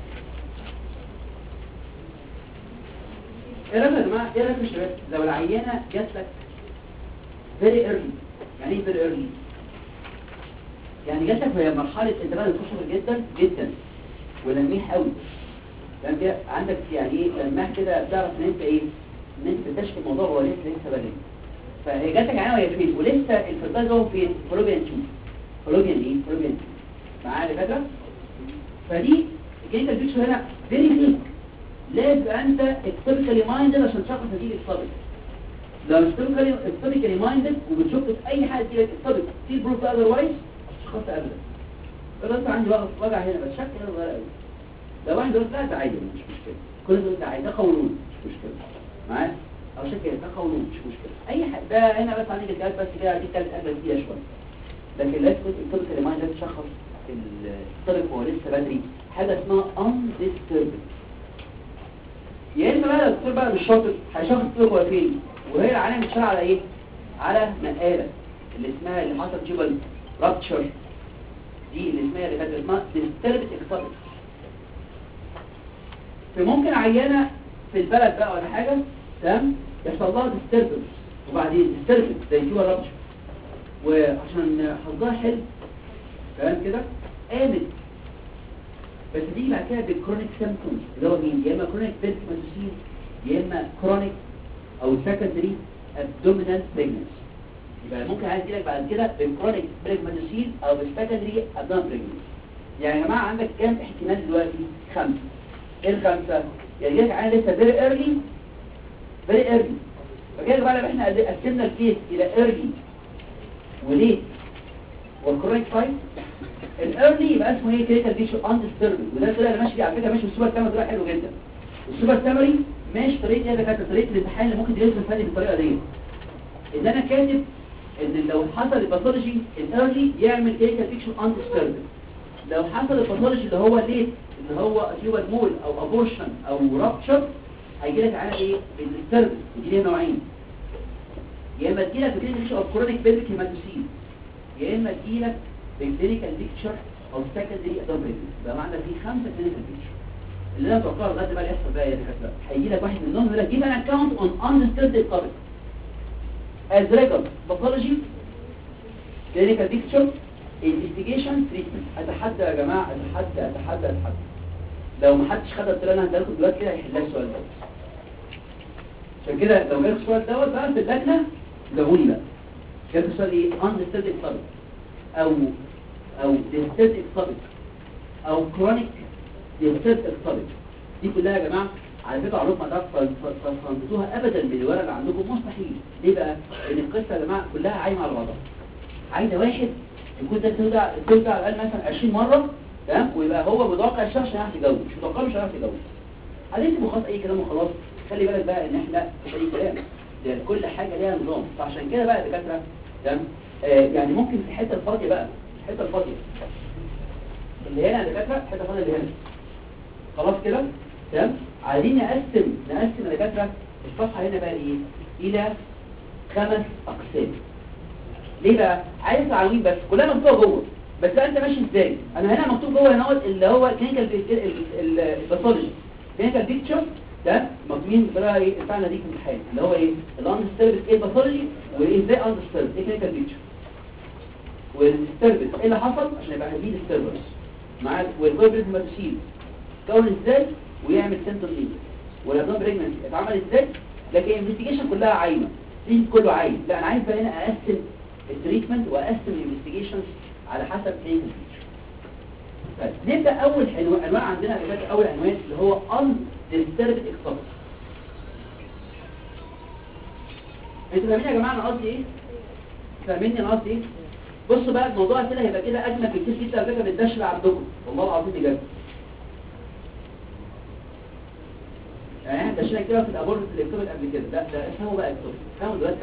ايه رايك يا جماعه ايه رايك يا شباب لو العيانه جات لك فيري ايرلي يعني ايه فيري ايرلي يعني جات لك وهي مرحله انتباه الكشف جدا جدا ولميح قوي فانت كده عندك يعني ايه لماح كده بتعرف ان انت ايه ان انت بتكتشف الموضوع هو لسه لسه بدري فهي جات لك عيانه وهي فين ولسه الفرتايز هو فين فلوبيان تيوب فلوبيان ايه فلوبيان تيوب معايا يا فاكره فدي الكلينيكال بيكتشر هنا فيري كليك لازم يبقى انت اكتبكالي مايندد عشان تشخص نتيجه الصدق لو مش اكتبكالي مايندد وبتشك في اي حاجه تجيلك الصدق في بروف اذروايز مش تشخص ابدا يقول انت عندي وجع وجع هنا بس شك هنا صغير قوي لو واحد يقول لا ده عادي مش مشكله كل ده ده عادي ده قولون مش مشكله معايا او شك ده قولون مش مشكله اي حاجه ده هنا بس عندك الجهاز بس كده دي ثالث اجله كبيره شويه لكن لازم تكون اكتبكالي مايندد تشخص الصدق وهو لسه بدري حاجه اسمها undisturbed يا اما بقى الدكتور بقى مش شاطر هيشخص الطرق هو فين وهي العالم بتشتغل على ايه على نقاله اللي اسمها اللي حصل جبل رابتشر دي اللي اسمها اللي كانت اسمها ديستربت اكسابت فممكن عيانه في البلد بقى ولا حاجه تمام يحصل لها ديستربنس وبعدين ديستربنس زي جبل رابتشر وعشان حظها حلو تمام كده قامت بس دي بعد كده بالكرونيك سيمبتومز اللي هو مين يا اما كرونيك بيرتماتوسين يا اما كرونيك او سكندري ابدومينال بريجنسي يبقى ممكن عايز يجيلك بعد كده بالكرونيك بريجماتوسين او بالسكندري ابدومينال بريجنسي يعني يا جماعه عندك كام احتمال دلوقتي خمسه ايه الخمسه يعني جالك عيان لسه فيري ايرلي فيري ايرلي فكده بقى لما احنا قسمنا الكيس الى ايرلي وليت والكرونيك تايب الايرلي يبقى اسمه ايه كريتال فيشن اندستربد وده كده اللي ماشي على فكره ماشي السوبر تامري ده حلو جدا السوبر تامري ماشي طريقه ايه ده كانت طريقه الامتحان اللي ممكن تدرسه الفني بالطريقه دي ان انا كاتب ان لو حصل الباثولوجي الايرلي يعمل كلينيكال بيكشر اندسترد لو حصل الباثولوجي اللي هو ليت اللي هو تيوبال مول او ابورشن او رابتشر هيجي لك على ايه بالديسترب دي ليها نوعين يا اما تجي لك كلينيكال بيكشر اوف كرونيك بيلفيك هيماتوسيل يا اما تجي لك بالكلينيكال بيكشر او سكندري ادوبريت يبقى معنى في خمسه كلينيكال بيكشر اللي انا بتوقعه لغايه بقى يحصل بقى يا دكاتره هيجي لك واحد منهم يقول لك جيب ان اكونت اون اندسترد توبيك as record pathology clinical picture investigation treatment اتحدى يا جماعه اتحدى اتحدى اتحدى لو ما حدش خد الطريقه اللي انا هديلكم دلوقتي كده هيحل لك السؤال دوت عشان كده لو جالك السؤال دوت بقى في اللجنه جاوبوني بقى جالك السؤال ايه اندسترد توبيك او او ديسترد توبيك او كرونيك ديسترد توبيك دي كلها يا جماعه على فكره عروض ما تفهمتوها ابدا من الورق اللي عندكم مستحيل ليه بقى لان القصه يا جماعه كلها عايمه على بعضها عايزه واحد يكون ده توجع توجع على الاقل مثلا 20 مره تمام ويبقى هو متوقع الشخص عشان يعرف يجاوب مش متوقع مش هيعرف يجاوب هنكتب خلاص اي كلام وخلاص خلي بالك بقى ان احنا مش اي كلام ده كل حاجه ليها نظام فعشان كده بقى يا دكاتره تمام آه يعني ممكن في الحته الفاضيه بقى الحته الفاضيه اللي هنا يا دكاتره الحته الفاضيه اللي هنا خلاص كده تمام عايزين نقسم نقسم يا دكاتره الصفحه هنا بقى ايه الى خمس اقسام ليه بقى عايز العناوين بس كلها مكتوبه جوه بس انت ماشي ازاي انا هنا مكتوب جوه هنا اللي هو كلينيكال الباثولوجي كلينيكال بيكتشر ده مكتوبين بطريقه ايه بتاعنا دي في الامتحان اللي هو ايه الاندستربت ايه الباثولوجي وايه ازاي اندستربت ايه كلينيكال بيكتشر والستربت ايه اللي حصل عشان يبقى هدي الستربس مع والجوبريت ماتوسيل كون ازاي ويعمل سنتر ليه والابنوم بريجننسي اتعمل ازاي لكن الانفستيجيشن كلها عايمه دي كله عايم لا انا عايز بقى هنا اقسم التريتمنت واقسم الانفستيجيشنز على حسب كلينيكال فيتشر طيب نبدا اول عنوان عنوان عندنا اللي فات اول عنوان اللي هو ان ديستربت اكسبت انتوا فاهمين يا جماعه انا قصدي ايه فاهميني انا قصدي ايه بصوا بقى الموضوع كده هيبقى كده اجمل بكتير جدا على فكره من الدش اللي عندكم والله العظيم بجد يعني احنا دشينا كده في الابورت الالكتروبيك قبل كده ده ده اسمه بقى الكتروبيك فاهموا دلوقتي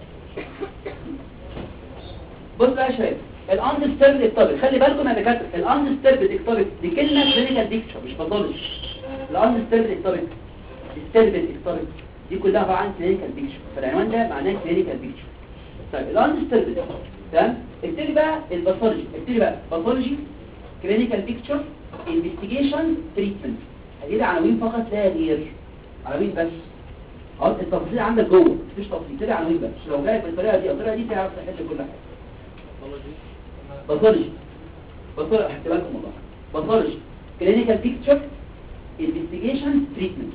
بص بقى يا شباب الاندستربد اكتوبيك خلي بالكم يا دكاتره الاندستربد اكتوبيك دي كلمه كلينيكال بيكتشر مش باثولوجي الاندستربد اكتوبيك ستربد اكتوبيك دي كلها عباره عن كلينيكال بيكتشر فالعنوان ده معناه كلينيكال بيكتشر طيب الاندستربد تمام ابتدي بقى الباثولوجي ابتدي بقى باثولوجي كلينيكال بيكتشر انفستيجيشن تريتمنت هدي عناوين فقط لا غير عناوين بس اه التفاصيل عندك جوه مفيش تفاصيل تبع عناوين بس لو جايب بالطريقه دي او الطريقه دي تعرف تحل كل حاجه باثولوجي باثولوجي احكي لكم والله باثولوجي كلينيكال بيكتشر انفستيجيشن تريتمنت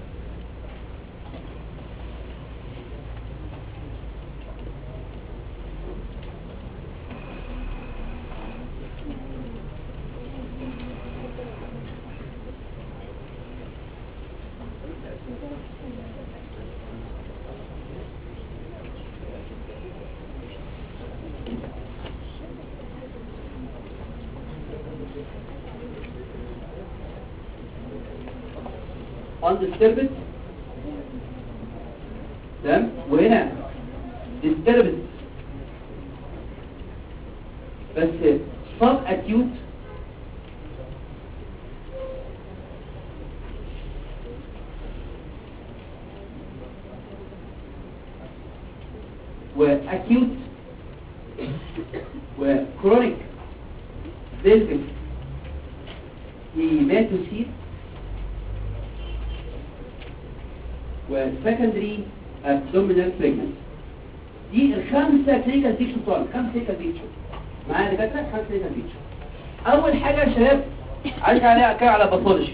undisturbed تمام وهنا disturbed بس sub acute واكيوت وكرونيك pelvic هيماتوسيل وسكندري abdominal pregnancy دي الخمسه كلينيكال بيكتشر بتوع الخمسه كلينيكال بيكتشر معايا دكاتره خمسه كلينيكال بيكتشر اول حاجه يا شباب عايز عليها كده على باثولوجي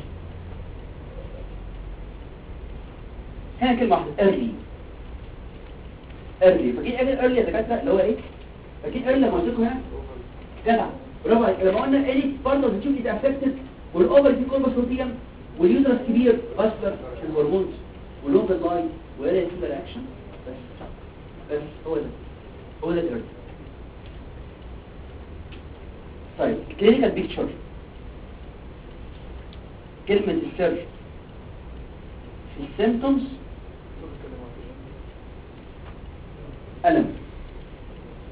هنا كلمه واحده early early فاكرين ايه early يا دكاتره اللي هو ايه فاكرين early لما قلت لكم هنا جدع برافو عليك لما قلنا ايه برضه بتشوف اذا افكتد والاوفر في كوربس روتيم واليوترس كبير فاسكولار الهرمونز ولونج لاين ولا تيوبر اكشن بس بس هو ده هو ده الارد طيب كلينيكال بيكتشر كلمة السر في السيمتومز ألم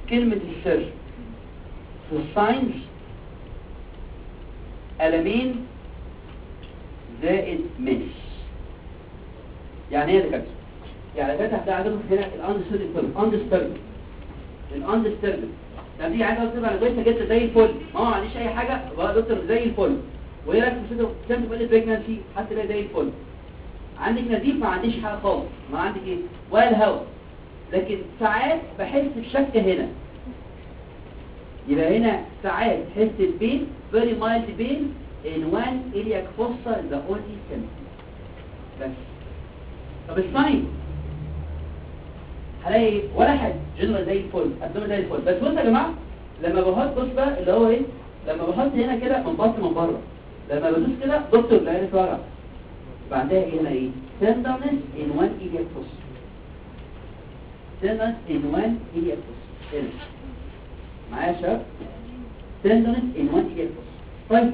كلمة السر في الساينس ألمين زائد مس يعني ايه يا دكاتره يعني دكاتره هتلاقي عندكم هنا الاندستيرد الاندستيرد الاندستيرد لما تيجي عايز اقول انا كويسه جدا زي الفل ما ما عنديش اي حاجه بقى دكتور زي الفل وهي راكبه ست سنت تقول لي بريجنسي حتى بقى زي الفل عندك نزيف ما عنديش حاجه خالص ما عندك ايه ولا الهواء لكن ساعات بحس بشك هنا يبقى هنا ساعات تحس بين very mild pain in one iliac fossa the only symptom بس طب الساين هلاقي ولا حاجه جنرال زي الفل ابدومين زي الفل بس بصوا يا جماعه لما بحط بص بقى اللي هو ايه لما بحط هنا كده من بطن من بره لما بدوس كده دكتور لا هنا فرع بعدها إيه هنا ايه tenderness in one iliac fossa tenderness in one iliac fossa هنا معايا يا شباب tenderness in one iliac fossa طيب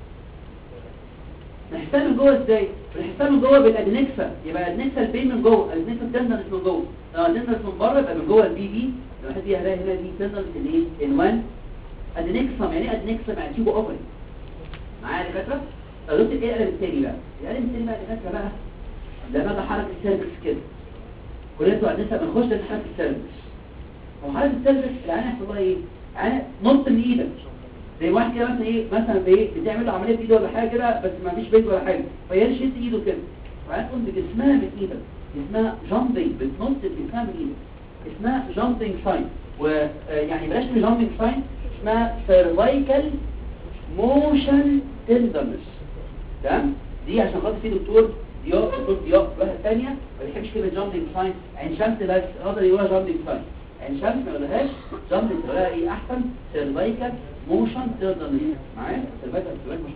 نحسها من جوه ازاي بنحسها من جوه بالادنكسا يبقى الادنكسا البين من جوه الادنكسا تندرس من جوه لو تندرس من بره يبقى من جوه البي بي لو حد هلاقي هنا دي تندرس الايه الوان ادنكسا يعني ايه ادنكسا مع تيوب اوبري معايا يا دكاتره طب بص ايه القلم التاني بقى القلم التاني بقى يا دكاتره بقى لما اجي حركه السيرفكس كده كلنا بتوع النساء بنخش في حركه السيرفكس وحركه السيرفكس العين هيحصل لها ايه؟ عين نط من ايدك زي واحد كده مثلا ايه مثلا بايه بتعمل له عمليه بايده ولا حاجه كده بس ما فيش بيت ولا حاجه فيرش ايده كده فهتقوم بجسمها من ايدك اسمها جامبنج بتنط بجسمها من ايدك اسمها جامبنج ساين ويعني بلاش من جامبنج ساين اسمها سيرفايكال موشن تندرنس تمام دي عشان خاطر في دكتور ضياء دكتور ضياء واحده ثانيه ما بيحبش كلمه جامبنج ساين عين شمس بس يقدر يقولها جامبنج ساين عين شمس ما يقولهاش جامبنج يقولها ايه احسن سيرفايكال موشن تقدر معايا سيرفايكال موشن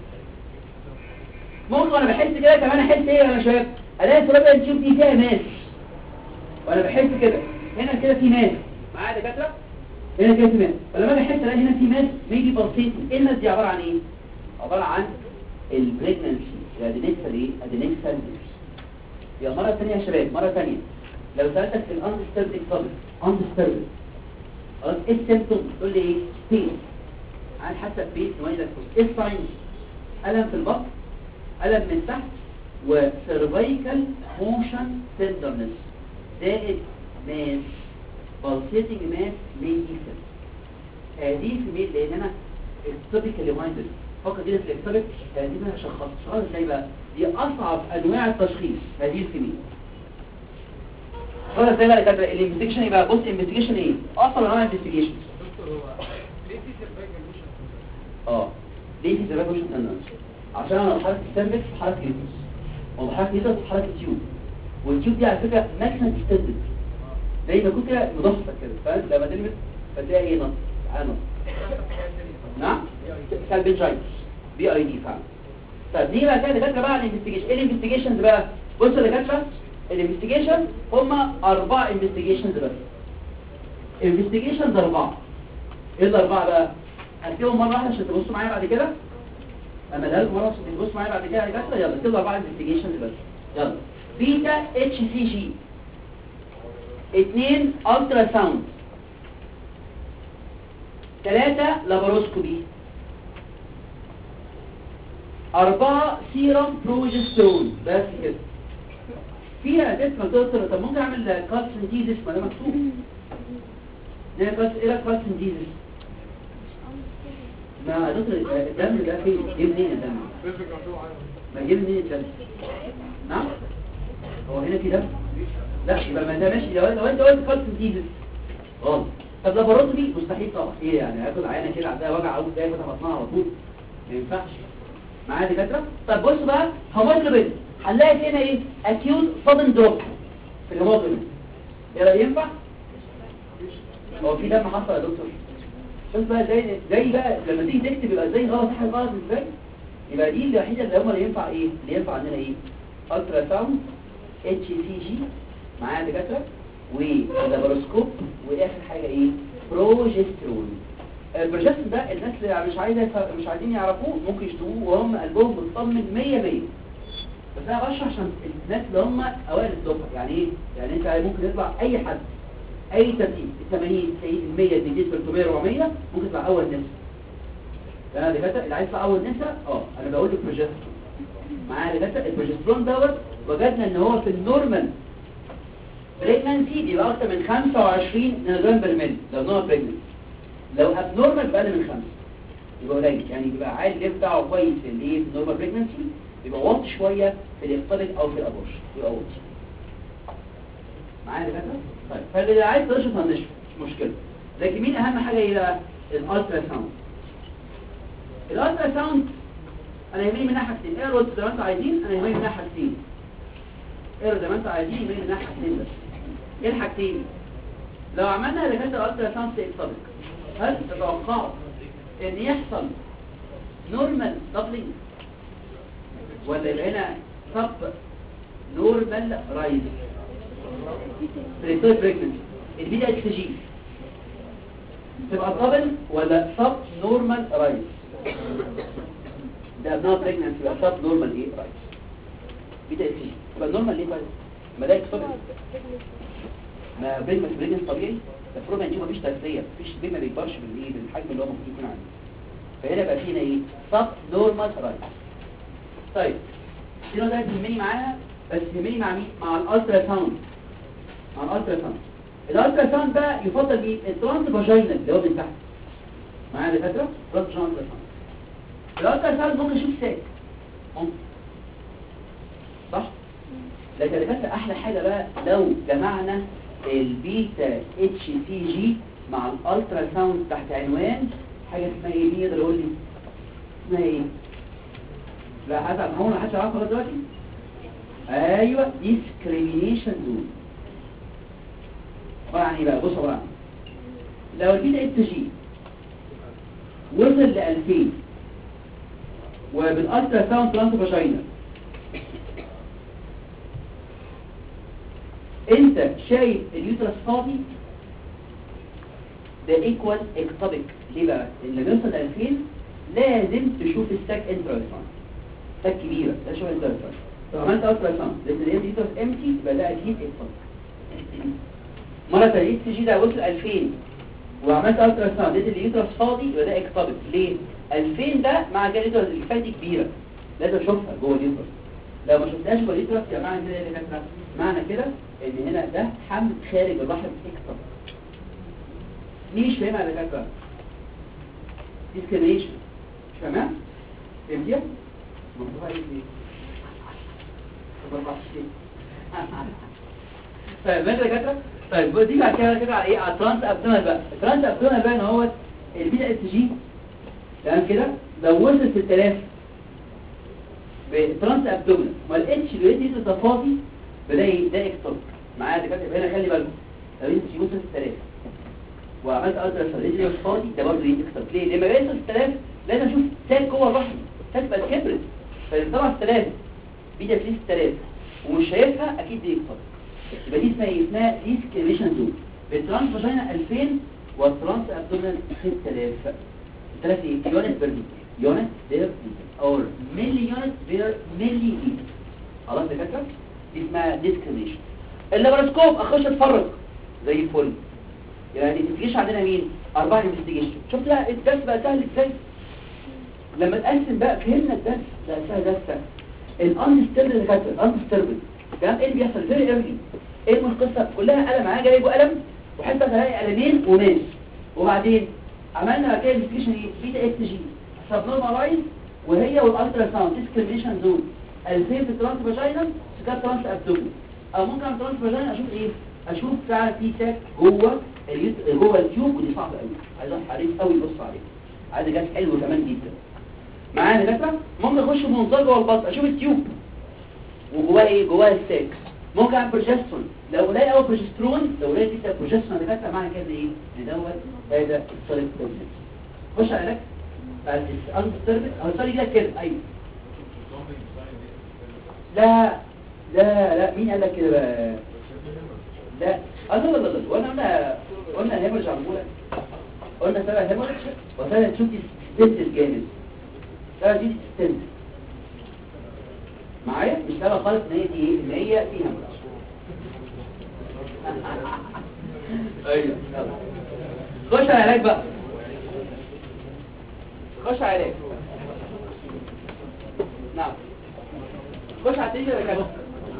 ممكن وانا بحس كده كمان احس ايه يا شباب الاقي الترابيه تشوف دي فيها ماس وانا بحس كده هنا كده في ماس معايا دكاتره هنا كده في ماس فلما اجي احس الاقي هنا في ماس بيجي بسيط ايه الماس دي عباره عن ايه عباره عن البريجننسي الادينكسال ايه ادينكسال يا مره ثانيه يا شباب مره ثانيه لو سالتك في الاندستربد اكتوبر اندستربد خلاص ايه السيمبتوم تقول لي ايه بين على حسب بين نوعيه ايه الساينز الم في البطن الم من تحت وسيرفايكال موشن تندرنس زائد ماس بالسيتنج ماس لينيسل هذه في ميل لان انا التوبيكال مايندد فقط دي في الاكتوبيك هذه ما شخص سؤال ازاي بقى دي اصعب انواع التشخيص هذه الكميه ولا ازاي بقى كده الانفستيجيشن يبقى بص الانفستيجيشن ايه اصلا انواع الانفستيجيشن دكتور هو ليه في سيرفايكال موشن اه ليه في سيرفايكال موشن تندرنس عشان انا حركه السيرفكس في حركه اليوتس وحركه اليوتس في حركه التيوب والتيوب دي على فكره ماكسيمم ديستندد زي ما كنت كده مضخه كده فاهم لما تلمس فتلاقي ايه نص تعالى نص نعم سالبنجايتس بي اي دي فعلا طب دي بقى كده دكاتره بقى الانفستيجيشن ايه الانفستيجيشنز بقى بصوا يا دكاتره الانفستيجيشن هم اربع انفستيجيشنز بس انفستيجيشنز اربعه ايه الاربعه بقى هكتبهم مره واحده عشان تبصوا معايا بعد كده اما ده مره عشان تبصوا معايا بعد كده يا دكاتره يلا اكتبوا اربعه انفستيجيشنز بس يلا بيتا اتش سي جي اثنين الترا ساوند ثلاثة لاباروسكوبي أربعة سيرم بروجسترون بس كده فيها اسم دكتور طب ممكن أعمل كالسنتيزس ما ده مكتوب ده كالس إيه كالسنتيزس ما دكتور الدم ده فين جه منين الدم فيزيك عندهم عالم ما جه منين الدم نعم هو هنا في دم لا يبقى ما ده ماشي لو لو انت قلت كالسنتيزس غلط طب لاباروتومي مستحيل طبعا ايه يعني هاخد عينه كده عندها وجع عاوز تاخد بطنها على طول ما ينفعش معايا دكاتره طب بص بقى هيموجلوبين هنلاقي فينا ايه اكيوت صدم دروب في الهيموجلوبين ايه رأيك ينفع هو في دم حصل يا دكتور شوف بقى زي زي بقى لما تيجي تكتب يبقى ازاي غلط حاجه غلط ازاي يبقى دي الوحيده اللي هم اللي ينفع ايه اللي ينفع عندنا ايه الترا ساوند اتش سي جي معايا دكاتره ولاباروسكوب واخر حاجه ايه بروجسترون البروجسترون ده الناس اللي مش عايزه يف- مش عايزين يعرفوه ممكن يشتروه وهم قلبهم مطمن 100 100 بس انا بشرح عشان الناس اللي هم اوائل الدفعه يعني ايه يعني انت ممكن يطلع اي حد اي ترتيب 80 90 100 200 300 400 ممكن تبقى اول نسبه ده دكاتره اللي عايز يطلع اول نسبه اه انا بقول لك بروجسترون معايا دكاتره البروجسترون دوت وجدنا ان هو في النورمال بريجنانسي بيبقى اكتر من 25 نانوجرام بير ملي لو نورمال بريجنانسي لو ابنورمال بقى من 5 يبقى قليل يعني بيبقى عالي الليف بتاعه كويس في الايه في النورمال بريجنانسي يبقى واطي شويه في الاقتباط او في الابورشن يبقى واطي معايا دكاتره طيب فاللي عايز تنشط هنشف مش مشكله لكن مين اهم حاجه ايه بقى الالترا ساوند الالترا ساوند انا يهمني منها حاجتين ايه رد زي ما انتوا عايزين انا يهمني منها حاجتين ايه زي ما انتوا عايزين يهمني منها حاجتين بس ايه الحاجتين لو عملنا دكاتره الالترا ساوند في اكتبك هل تتوقعوا ان يحصل نورمال دبلينج ولا يبقى هنا سب نورمال رايز بريتوي بريجننسي البيتا اتش جي تبقى دبل ولا سب نورمال رايز ده ابناء بريجننسي يبقى سب نورمال ايه رايز بيتا اتش جي يبقى نورمال ليه رايز ما ده اكتبك ما بريجننسي بريجننسي طبيعي المفروض ان مفيش تغذيه مفيش بيه ما بيكبرش بالايه بالحجم اللي هو المفروض يكون عنده فهنا بقى فينا ايه سب نورمال رايز طيب هنا ده يهمني معاها بس يهمني مع مين مع الالترا ساوند مع الالترا ساوند الالترا ساوند بقى يفضل مين الترانس فاجينال اللي هو من تحت معايا يا دكاتره ترانس فاجينال الالترا ساوند ممكن يشوف ساك ممكن صح لكن يا دكاتره احلى حاجه بقى لو جمعنا البيتا اتش سي جي مع الالترا ساوند تحت عنوان حاجه اسمها ايه مين يقدر يقول لي اسمها ايه لا حد هون حد عارفه لغايه دلوقتي ايوه discrimination zone عباره عن ايه بقى بص عباره عن إيه؟ لو البيتا اتش جي وصل ل 2000 وبالالترا ساوند ترانس فاجينا انت شايف اليوترس فاضي ده ايكوال اكتوبيك ليه بقى اللي بيوصل 2000 لازم تشوف الساك انترالفان ساك كبيره ده شويه انترالفان لو عملت الترا ساوند لقيت اليوترس امتي يبقى ده اكيد اكتوبيك مره ثانيه السي جي ده وصل 2000 وعملت الترا ساوند لقيت اليوترس فاضي يبقى ده اكتوبيك ليه 2000 ده مع اليوترس اللي فاتت كبيره لازم اشوفها جوه اليوترس لو ما شفتهاش جوه اليوترس يبقى معنى كده ايه يا دكاتره معنى كده ان هنا ده حمل خارج الرحم اكتر دي مش فاهمها يا دكاتره ديسكريميشن مش فاهمها فهمتيها منطقه ايه دي طب 24 طيب ماشي يا دكاتره طيب دي بعد كده كده على ايه على الترانس ابدونال بقى الترانس ابدونال بقى ان هو البيتا اس جي تمام كده لو وصل 6000 بترانس ابدومينال ما لقيتش لقيت ايده تفاضي بلاقي ده اكتوب معايا دكاتره هنا خلي بالكم لو انت وصلت 6000 وعملت الترا ساوند لقيت ايده فاضي ده برضه ايه اكتوب ليه لما بيوصل 6000 لازم اشوف ساك جوه الرحم ساك بقت كبرت فطبعا 6000 بيتا في 6000 ومش شايفها اكيد دي اكتوب يبقى دي اسمها ايه اسمها ديسكريميشن زون بالترانس فاجينا 2000 والترانس ابدومينال 6000 6000 ايه يونت بير يونت بير اور ملي يونت بير ملي لتر خلاص يا دكاتره دي اسمها ديسكريميشن اللابراسكوب اخش اتفرج زي الفل يعني الانفستيجيشن عندنا مين اربعه انفستيجيشن شفت بقى الدرس بقى سهل ازاي لما تقسم بقى فهمنا الدرس ده سهل ده سهل الانستيربل اللي كانت الانستيربل تمام ايه اللي بيحصل فيري ايرلي ايه القصه كلها قلم معايا جايبه قلم وحته هلاقي قلمين وناس وبعدين عملنا كده انفستيجيشن ايه بيتا اتش جي سبنورمالايز وهي والالترا ساوند ديسكريميشن زون 2000 في ترانس فاجينا سكات ترانس ابدومين او ممكن على ترانس فاجينا اشوف ايه اشوف فعلا في ساك جوه اليوت- جوه التيوب ودي صعبه قوي عايز واحد حريص قوي يبص عليه عايز جهاز حلو كمان جدا معايا يا دكاتره ممكن اخش بمنظار جوه البطن اشوف التيوب وجواه ايه جواه الساك ممكن اعمل بروجسترون لو الاقي اول بروجسترون لو الاقي في بروجسترون يا دكاتره معنى كده ايه ان دوت هذا السوليد بروجسترون خش على علاج بعد الانستربت او سوري كده كده ايوه لا لا لا مين قال لك كده بقى لا آه، لا لا لا لا وانا قلنا قلنا هيمرج على المولى قلنا سبع هيمرج وسبع تشوف ستنت الجامد سبع دي ستنت معايا مش سبع خالص ان هي دي ايه ان هي فيها هيمرج ايوه خش على العلاج بقى خش على العلاج نعم خش على التيجي يا كده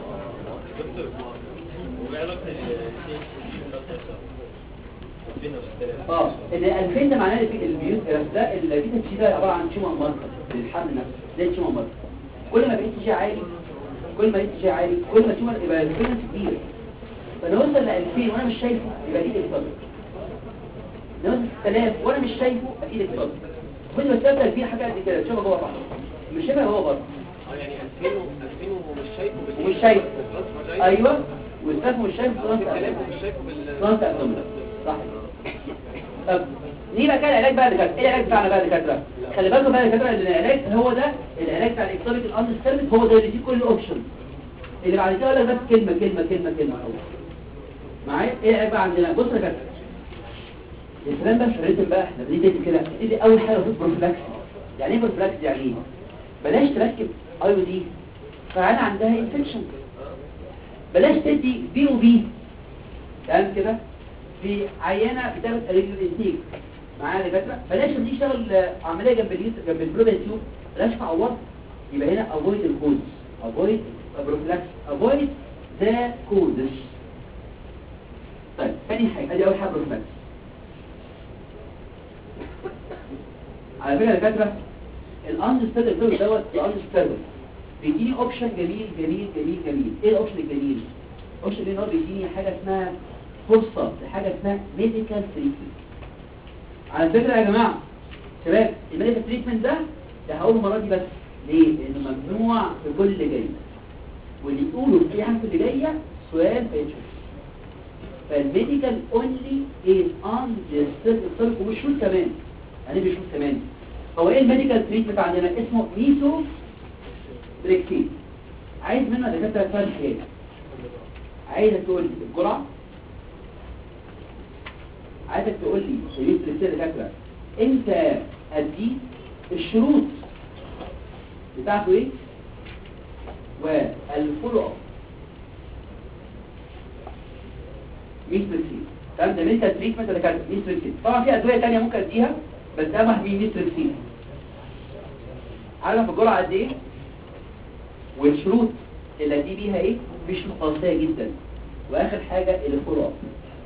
اه ال 2000 ده معناه ان في البيوت ده البيتا تشي ده عباره عن تيومر ماركر للحمل نفسه زي التيومر ماركر كل ما بقيت تشي عالي كل ما بقيت تشي عالي كل ما التيومر يبقى الفينس كبير فنوصل ل 2000 وانا مش شايفه يبقى ايدك فاضيه نوصل 6000 وانا مش شايفه يبقى ايدك فاضيه كل ما تبدا في حاجه قد كده تشوفها جوه بعض مش شايفها هو بره يعني 2000 2000 ومش شايفه بال- ومش شايف. بالرسمة جاية. ايوه واستاذ مش شايف خلاص 6000 ومش شايفه بال خلاص ابدومينال صح طب نيجي بقى كده العلاج بقى دكاتره ايه العلاج بتاعنا بقى دكاتره خلي بالكم بقى دكاتره ان العلاج هو ده العلاج بتاع الاكتوبيك الاندسترمنت هو ده اللي فيه كل الاوبشن اللي بعد كده اقول لك بس كلمه كلمه كلمه كلمه أول. معايا ايه العلاج بقى عندنا بص يا دكاتره الكلام بقى في الريتم بقى احنا بنيجي كده دي اول حاجه في بروفلاكس يعني ايه بروفلاكس يعني ايه بلاش تركب اي او دي فعلا عندها انفكشن بلاش تدي بي او بي تمام كده في عينه بتاخد ريجل انتيك معايا دكاتره بلاش دي تشتغل آه، عمليه جنب اليوت جنب البروبال تيوب بلاش تعوض يبقى هنا افويد الكوز افويد بروفلاكس افويد ذا كوزز طيب ثاني حاجه ادي اول حاجه بروفلاكس على فكره يا دكاتره الاندستاند دوت دوت الاندستاند بيديني اوبشن جميل جميل جميل جميل ايه الاوبشن الجميل الاوبشن اللي هو بيديني حاجه اسمها فرصه لحاجه اسمها ميديكال تريتمنت على فكره يا جماعه شباب الميديكال تريتمنت ده ده هقوله المره دي بس ليه لانه ممنوع في كل اللي جاي واللي يقولوا في حاجه اللي جايه سؤال فيتشر فالميديكال اونلي از اون ذا وبشوط كمان يعني بشوط كمان هو ايه الميديكال تريتمنت عندنا اسمه ميسو بريكسين عايز منه دكاتره ثلاث حاجات عايزك تقول لي الجرعه عايزك تقول لي الميسو بريكسين دكاتره انت اديه الشروط بتاعته ايه والفولو اب ميستريكسين تمام ده ميتا تريتمنت اللي كانت ميستريكسين طبعا في ادويه ثانيه ممكن اديها بس ده مهمين ميستريكسين عارف الجرعه قد ايه والشروط اللي ادي بيها ايه مش قاسيه جدا واخر حاجه الفولو اب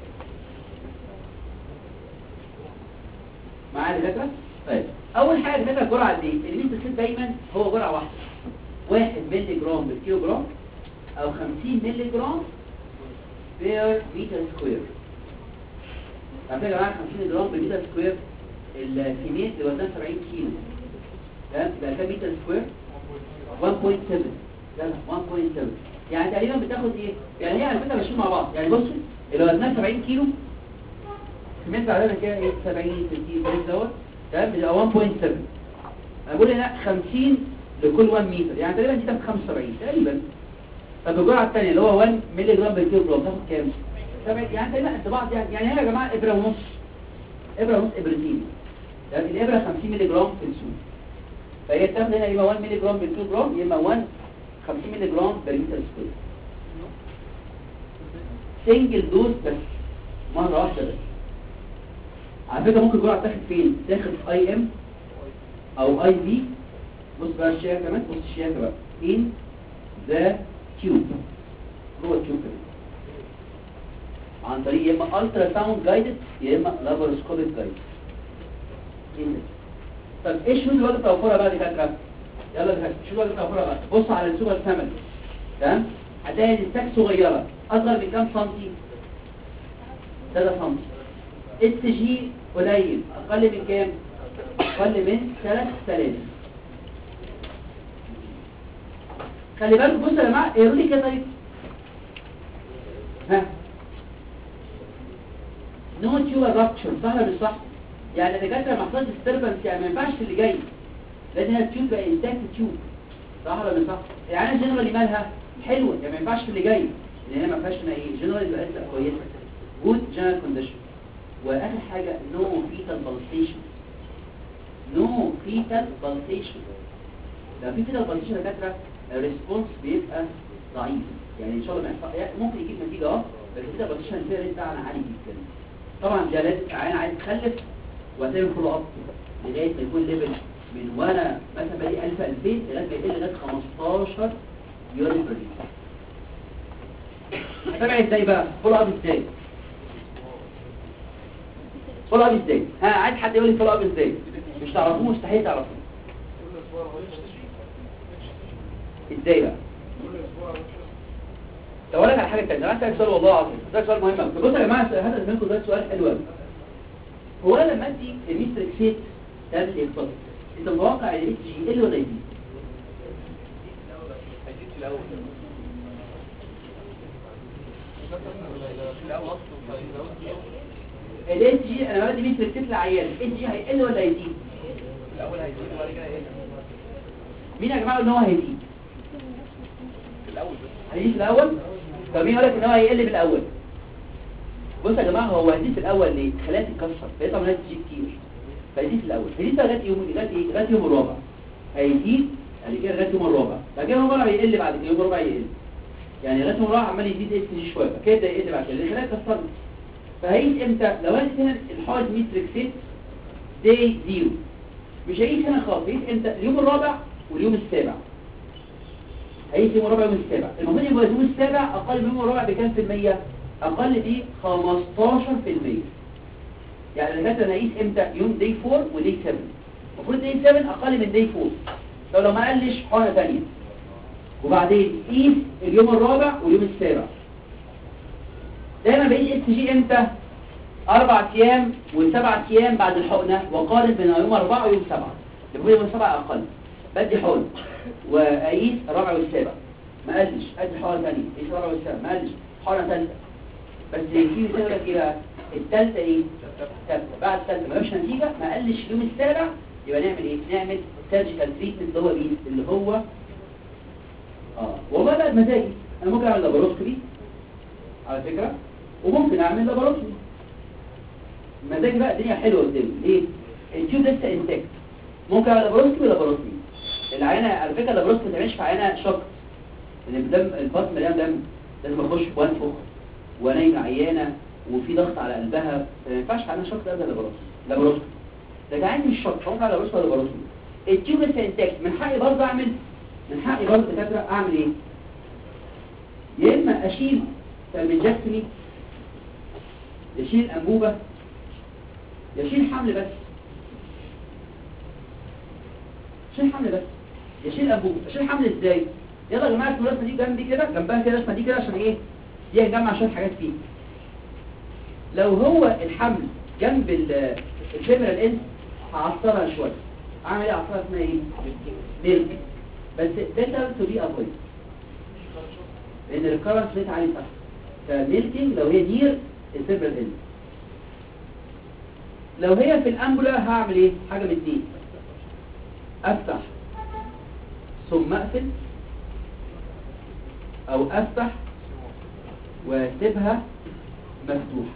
معايا دكاتره طيب اول حاجه دكاتره الجرعه قد ايه الميستريكسين دايما هو جرعه واحده 1 مللي جرام بالكيلو جرام او 50 مللي جرام بير متر سكوير طب يا جماعه 50 جرام بالمتر سكوير الكميه اللي وزنها 70 كيلو تمام يبقى كام متر سكوير 1.7 لا 1.7 يعني تقريبا بتاخد ايه يعني هي على فكره ماشيين مع بعض يعني بص اللي وزنها 70 كيلو كميه عددها كده ايه 70 60 زي دوت تمام بيبقى 1.7 انا بقول هنا 50 لكل 1 متر يعني تقريبا دي تاخد 75 تقريبا طب الجرعه الثانيه اللي هو 1 مللي جرام بالكيلو جرام تاخد كام؟ سبع يعني تقريبا قد بعض يعني يعني هنا يا جماعه ابره ونص ابره ونص ابرتين يعني الابره 50 مللي جرام في السوق فهي بتاخد هنا يا اما 1 مللي جرام بالكيلو جرام يا اما 1 50 مللي جرام بالمتر سكوير سنجل دوز بس مره واحده بس على فكره ممكن الجرعه تاخد فين؟ تاخد اي ام او اي في بص بقى الشيكه كمان بص الشيكه بقى ان ذا تيوب جوه التيوب كمان عن طريق يا اما الترا ساوند جايدد يا اما لابروسكوبيك جايدد طب ايه الشروط اللي وقت توفرها بقى دي فاكره يلا دي شو وقت توفرها بقى بص على السوبر فاميلي تمام هتلاقي الساك صغيره اصغر من كام سنتي 3 سنتي اس جي قليل اقل من كام اقل من 3000 خلي بالكم بصوا يا جماعه اقروا لي كده طيب ها نو تيوبر رابتشر صح ولا مش صح يعني الدكاتره ما حصلش ديستربنس يعني ما ينفعش في اللي جاي لان هي التيوب بقى انتاكت تيوب صح ولا مش صح يعني الجنرال مالها حلوه يعني ما ينفعش في اللي جاي لان هي ما فيهاش هنا ايه جنرال يبقى لسه كويسه جود جنرال كونديشن واخر حاجه نو فيتال بالسيشن نو فيتال بالسيشن لو في فيتال بالسيشن يا دكاتره الريسبونس بيبقى ضعيف يعني ان شاء الله ما يحصل يعني ممكن يجيب نتيجه اه بس الفيتال بالسيشن فيها ريت بتاعنا عالي جدا طبعا ده لازم عين عايز تخلف وهتعمل فولو اب لغايه ما يكون ليفل من وانا مثلا بقالي 1000 2000 لغايه ما يقل لغايه 15 يوري بير هتابع ازاي بقى فولو اب ازاي فولو اب ازاي ها عايز حد يقول لي فولو اب ازاي مش تعرفوه مستحيل تعرفوه ازاي بقى طب اقول لك على حاجه ثانيه انا اسالك سؤال والله العظيم ده سؤال مهم قوي بصوا يا جماعه هذا منكم ده سؤال حلو قوي هو انا لما ادي الميستريكسيت ده الاختصاص انت متوقع ان الاتش جي ال ولا يزيد هيزيد في الاول الاتش جي انا بدي ميستريكسيت للعيان الاتش جي هيقل ولا يزيد الاول هيزيد وبعد كده هيقل مين يا جماعه ان هو هيزيد في الاول بس هيزيد في الاول طب مين يقول لك ان هو هيقل في الاول بص يا جماعه هو هيزيد في الاول ليه خلايا تتكسر فيطلع منها تي كتير فيزيد في الاول هيزيد بقى لغايه يوم لغايه ايه لغايه يوم الرابع هيزيد يعني كده لغايه يوم الرابع بعد كده يوم الرابع يقل بعد كده يوم الرابع يقل يعني لغايه يوم الرابع عمال يزيد اس جي شويه بعد كده يبدا يقل بعد كده لان الخلايا اتكسرت فهيجي امتى لو انا هنا الحائط ميتريكسيت داي زيرو مش هيجي هنا خالص هيجي امتى اليوم الرابع واليوم السابع هيجي يوم الرابع واليوم السابع المفروض يبقى اليوم السابع اقل من يوم الرابع بكام في المية اقل دي 15 في المية يعني انا انا هقيس امتى يوم داي 4 وداي 7 المفروض داي 7 اقل من داي 4 لو لو ما قلش حاجه ثانيه وبعدين قيس اليوم الرابع واليوم السابع دايما بقيس اس جي امتى اربع ايام وسبع ايام بعد الحقنه وقارن بين يوم اربعه ويوم سبعه يبقى يوم سبعه اقل بدي حقن واقيس الرابع والسابع ما قلش ادي حقنه ثانيه قيس الرابع والسابع ما قلش حقنه ثالثه بس يجي يقول لك ايه بقى الثالثه ايه الثالثه بعد الثالثه ما جابش نتيجه ما قلش اليوم السابع يبقى نعمل ايه نعمل سيرجيكال تريتمنت اللي هو ايه اللي هو اه والله بقى بمزاجي انا ممكن اعمل لاباروسكوبي على فكره وممكن اعمل لاباروسكوبي مزاجي بقى الدنيا حلوه قدامي ليه التيوب لسه انتاكت ممكن اعمل لاباروسكوبي لاباروسكوبي العينه على فكره اللاباروسكوبي ما تعملش في عينه شوك لان الدم البطن مليان دم لازم اخش وانفخ وانيم عيانه وفي ضغط على قلبها ما ينفعش عينه شوك ده لاباروسكوبي لاباروسكوبي لكن عندي مش شوك ممكن اعمل لاباروسكوبي لاباروسكوبي التيوب لسه انتاكت من حقي برضه اعمل من حقي برضه دكاتره اعمل ايه يا اما اشيل سلمنجكتومي يشيل انبوبه يشيل حمل بس يشيل حمل بس يشيل انبوبه يشيل حمل ازاي يلا يا جماعه الرسمه دي جنبي كده جنبها كده الرسمه دي كده عشان ايه دي هنجمع شويه حاجات فيه لو هو الحمل جنب ال- الفيمرال اند هعصرها شويه اعمل ايه اعصرها اسمها ايه ميلك بس better to be avoid لان الكرنت ريت عالي تحت فميلكينج لو هي نير الفيبرال اند لو هي في الامبولا هعمل ايه حاجه من اتنين افتح ثم اقفل او افتح واسيبها مفتوحه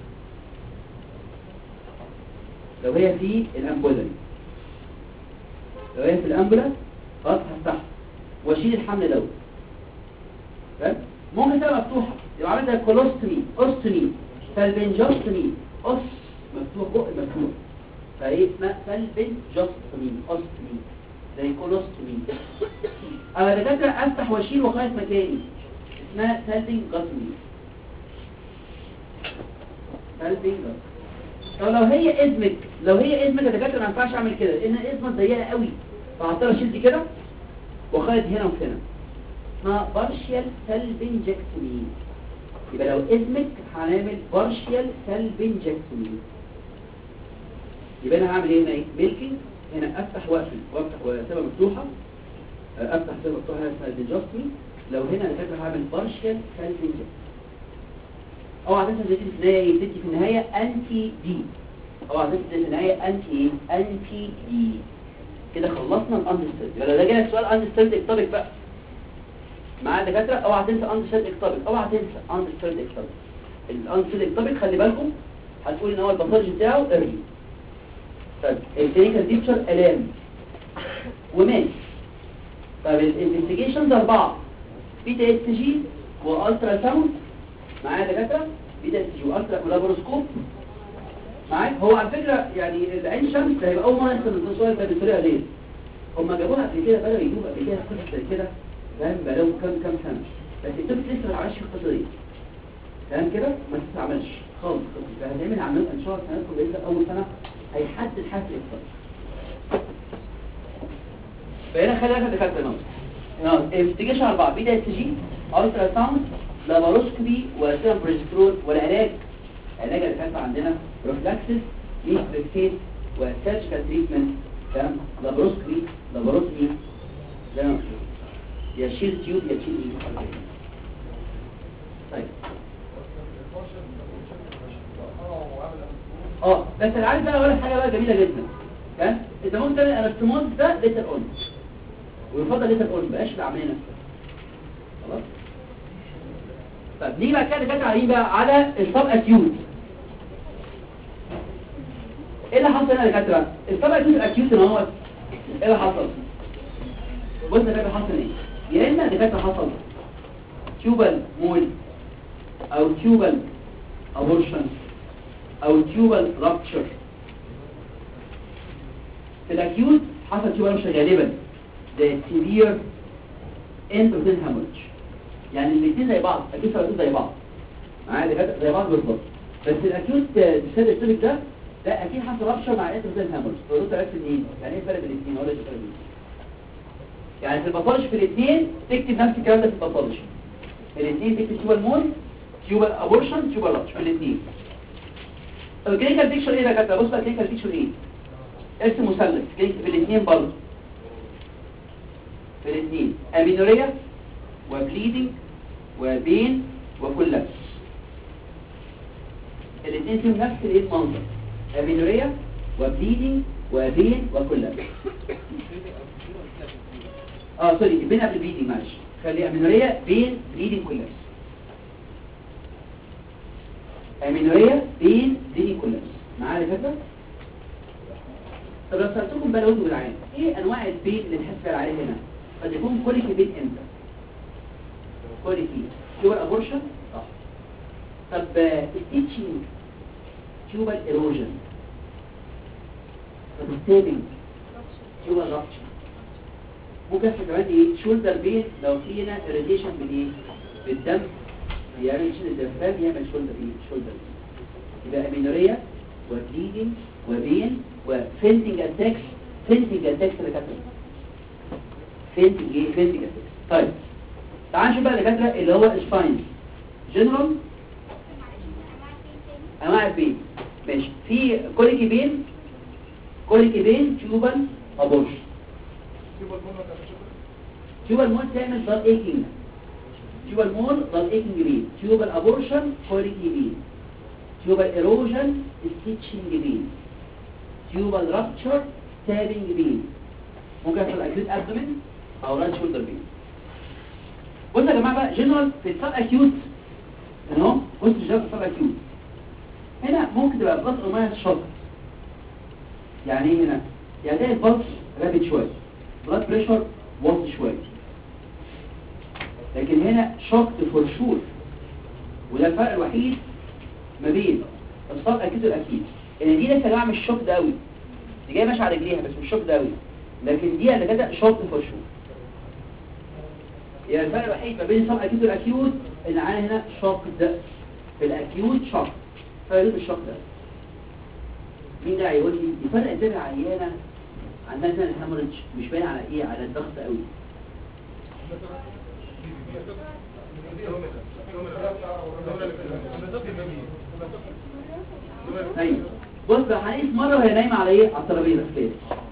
لو هي في الامبولا دي. لو هي في الامبولا خلاص هفتحها واشيل الحمل دوت فاهم؟ ممكن تبقى مفتوحه يبقى عملت زي كولوستومي اوستومي سالبنجوستومي اوس مفتوح بق مفتوح فايه اسمها سالبنجوستومي اوستومي زي كولوستومي انا دكاتره افتح واشيل واغير مكاني اسمها سالبنجوستومي سالبنجوستومي طب لو هي ازمك لو هي ازمك يا دكاتره ما ينفعش اعمل كده لان الازمه ضيقه قوي فهضطر اشيل دي كده واخيط هنا وهنا اسمها بارشيال سالبنجكتومي يبقى لو ازمك هنعمل بارشيال سالبنجكتومي يبقى انا هعمل ايه هنا ايه ميلكينج هنا افتح واقفل وافتح واسيبها مفتوحه آه، افتح واسيبها مفتوحه هنا سالبنجكتومي لو هنا انا فاكر هعمل بارشيال سالبنجكتومي اوعى تنسى زيتي في النهايه ايه زيتي في النهايه انتي دي اوعى تنسى في النهايه انتي ايه انتي دي كده خلصنا الاندستيرد يبقى لو ده جالك سؤال اندستيرد اكتبك بقى مع الدكاتره اوعى تنسى اندستيرد اكتبك اوعى تنسى اندستيرد اكتبك الاندستيرد اكتبك خلي بالكم هتقول ان هو الباثولوجي بتاعه ايرلي طيب الكلينيكال بيكتشر الام ومات طيب الانفستيجيشنز اربعه بيتا اس جي والترا ساوند معايا دكاتره بيتا اس جي والترا ولابروسكوب معاك هو على فكره يعني العين شمس ده هيبقى اول مره يحصل السؤال ده بالطريقه دي هم جابوها قبل كده بدأوا يجيبوا قبل كده قصص زي كده فاهم بقالهم كام كام سنه بس الطفل لسه ما عملش القصه دي تمام كده ما تستعملش خالص فهنعمل عمليه ان شاء الله سنتكم باذن الله اول سنه هيحدد حاله الاقتصاد فهنا خلي بالك دكاتره نوت انفستيجيشن اربعه بيتا اس جي الترا ساوند لاباروسكوبي وسيرم بريسترول والعلاج علاج اللي كانت عندنا بروفلاكسس ميثريكسيت وسيرجيكال تريتمنت تمام لاباروسكوبي لاباروسكوبي زي ما قلت يا شيل تيوب يا شيل ايد طيب اه بس انا عارف بقى اقول لك حاجه بقى جميله جدا تمام انت ممكن تعمل انستموز ده ليتر اون ويفضل ليتر اون بقاش العمليه نفسها خلاص طب نيجي بقى كده كده عليه بقى على الصاب اكيوت ايه اللي حصل هنا يا دكاتره الصاب اكيوت الاكيوت ان هو ايه اللي حصل بص ده اللي حصل ايه يا اما دكاتره حصل تيوبال مول او تيوبال ابورشن او تيوبال رابتشر في الاكيوت حصل تيوبال رابتشر غالبا ده سيفير اندوتين هامورج يعني الاثنين زي بعض اكيد الاثنين زي بعض معايا دكاتره زي بعض بالظبط بس الاكيوت ديسيرتيك ده ده اكيد حصل رابتشر مع اندوتين هامورج فدول عرفت منين يعني ايه الفرق بين الاثنين ولا ايه الفرق بين يعني في الباثولوجي في الاثنين تكتب نفس الكلام ده في الباثولوجي في الاثنين تكتب تيوبال مول تيوبال ابورشن تيوبال رابتشر في الاثنين الكلينيكال بيكتشر ايه يا دكاتره بص بقى الكلينيكال بيكتشر ايه اسم مثلث في الاثنين برضه في الاثنين امينوريا وبليدنج وبين وكولابس الاثنين فيهم نفس الايه المنظر امينوريا وبليدنج وبين وكولابس اه سوري بين قبل بليدنج معلش خلي امينوريا بين بليدنج كولابس امينوريا بين بليدنج كولابس معايا يا فكره طب لو سالتكم بقى لو انتوا جدعان ايه انواع البين اللي بنحس عليه هنا قد يكون كوليكي بين امتى كوليكي تيوبال ابورشن صح طب ستيتشنج تيوبال ايروجن طب ستيبنج تيوبال رابتشر ممكن يحصل كمان ايه شولدر بين لو في هنا اريتيشن بالايه بالدم يعمل شيل الدفام يعمل شولدر ايه شولدر يبقى امينوريا وبليدنج وبين وفينتنج اتاكس فينتنج اتاكس اللي كانت فينتنج ايه فينتنج اتاكس طيب تعال نشوف بقى الدكاتره اللي هو سباين جنرال انواع البين ماشي في كوليكي بين كوليكي بين تيوبال ابورشن تيوبال مول تعمل ضل ايكينج تيوبال مول ضل ايكينج بين تيوبال ابورشن كوليكي بين تيوبال ايروجن ستيتشنج بين تيوبال رابتشر ستابنج بين ممكن يحصل اكيوت ابدومين او رايت شولدر بين بصوا يا جماعه بقى جنرال في السب اكيوت اهو بص الجنرال في السب اكيوت هنا ممكن تبقى بلس او ماينس شوك يعني ايه هنا يعني تلاقي البلس رابد شويه بلاد بريشر واطي شويه لكن هنا شوكت فور شور وده الفرق الوحيد ما بين الصاد اكيد والاكيد ان دي لسه جايه مش شوك ده قوي دي جايه ماشيه على رجليها بس مش شوك ده قوي لكن دي اللي كده شوك فور شور يعني الفرق الوحيد ما بين الصاد اكيد والاكيوت ان عندنا هنا شوك ده في الاكيوت شوك فيروح الشوك ده مين ده هيقول لي يفرق ازاي العيانه عندها مثلا الهemorrhage مش باين على ايه على الضغط قوي ايوه بص بقى هنقيس مره وهي نايمه على ايه على الترابيزه كده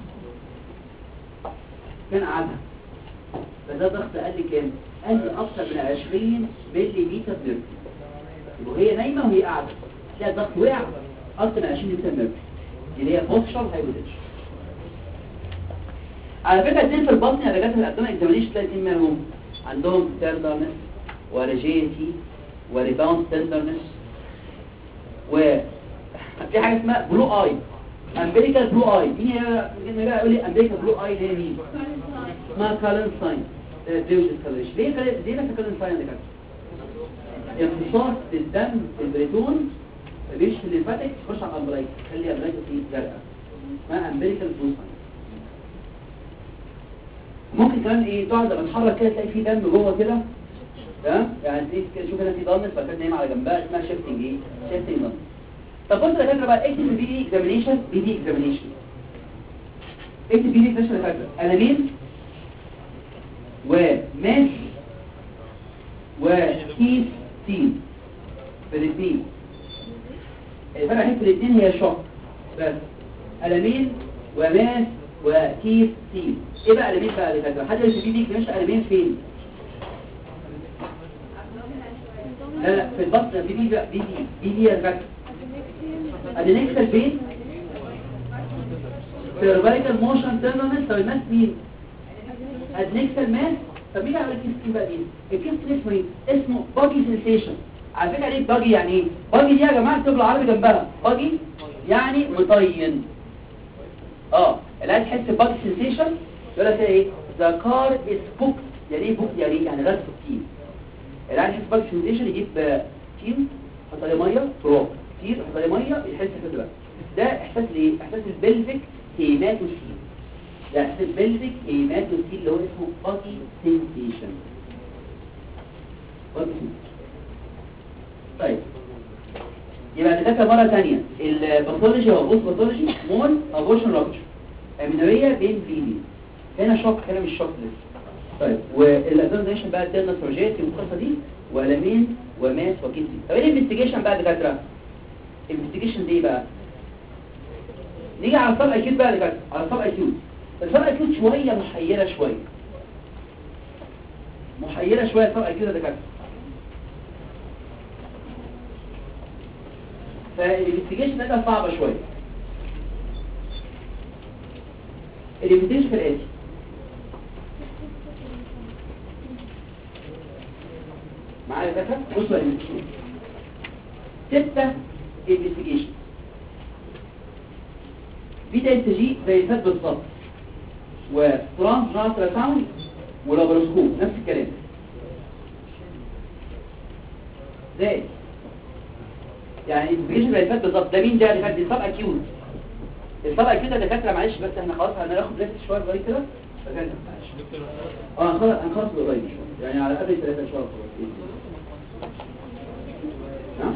كان قعدها فده ضغط قال لي كام قال لي اكتر من 20 ملي متر ميركوري وهي نايمه وهي قاعده تلاقي الضغط وقع اكتر من 20 متر ميركوري اللي هي بوكشر هايبوتنشن على فكرة اتنين في البطن يا رجالة الأبدومين اكزامينيشن تلاقي اتنين منهم عندهم تيرنرنس وريجيتي وريباوند تندرنس و في حاجة اسمها بلو اي امبريكال بلو اي مين هنا بقى يقول لي امبريكال بلو اي ده مين اسمها كالن ساين ديوجن كالريش ليه كالن ليه نفس كالن ساين ده كده امتصاص الدم في البريتون بيمشي في الليمفاتيك تخش على الامبلايك تخلي الامبلايك دي زرقاء اسمها امبليكال بوست ممكن كمان ايه تقعد لما تتحرك كده تلاقي في دم جوه كده تمام يعني تلاقي كده شوف هنا في ضمس فكان نايم على جنبها اسمها شيفتنج ايه شيفتنج ضمس طب بص يا دكاتره بقى اكتب بي دي اكزامينيشن بي دي اكزامينيشن اكتب بي دي اكزامينيشن يا دكاتره انامين وماس وكيس تين في الاثنين الفرق هنا في الاثنين هي شوك بس ألمين وماس وكيس تين ايه بقى ألمين بقى اللي فاكره حد اللي في بيديك مش ألمين فين لا لا في البطن في دي بقى دي دي دي دي يا فاكره ادي نكسل فين سيرفايكال موشن تيرنس طب الماس مين ادنكسل ماس طب مين عمل الكيس تين بقى مين الكيس تين اسمه ايه اسمه باجي سنسيشن على فكره ليه باجي يعني ايه باجي دي يا جماعه اكتب العربي جنبها باجي يعني مطين اه اللي عايز تحس باجي سنسيشن يقول لك ايه ذا كار از بوك يعني ايه بوك يعني ايه يعني غاز كتير اللي عايز يحس باجي سنسيشن يجيب آه، تين يحط عليه ميه تراب كتير يحط عليه ميه يحس كده بقى ده احساس ليه احساس البلفيك هيماتوسين ده احساس البلفيك هيماتوسين اللي هو اسمه باجي سنسيشن باجي سنسيشن طيب يبقى نذاكر مرة تانية الباثولوجي هو بوست باثولوجي مول ابورشن رابتشر امينوريا بين فيدي هنا شوك هنا مش شوك لسه طيب والادرنيشن بقى الديرنا سورجيتي والقصه دي والامين وماس وكيتي طب ايه الانفستيجيشن بقى دكاتره الانفستيجيشن دي بقى نيجي على الصاب اكيد بقى دكاتره على الصاب اكيد الصاب اكيد شويه محيره شويه محيره شويه الصاب اكيد يا دكاتره فالانفستيجيشن ده صعبة شوية الانفستيجيشن في الآتي معايا كده بصوا الانفستيجيشن ستة انفستيجيشن بيتا اس جي زي فات بالظبط وترانس جنرال ساوند ولابروسكوب نفس الكلام زي يعني الانفيجن اللي فات بالظبط ده مين ده اللي فات دي سب اكيوت السب اكيوت ده دكاتره معلش بس احنا خلاص هناخد بريك شويه لغايه كده فكان معلش اه هنخلص هنخلص قريب شويه يعني على قد ثلاثه شهور خلاص نعم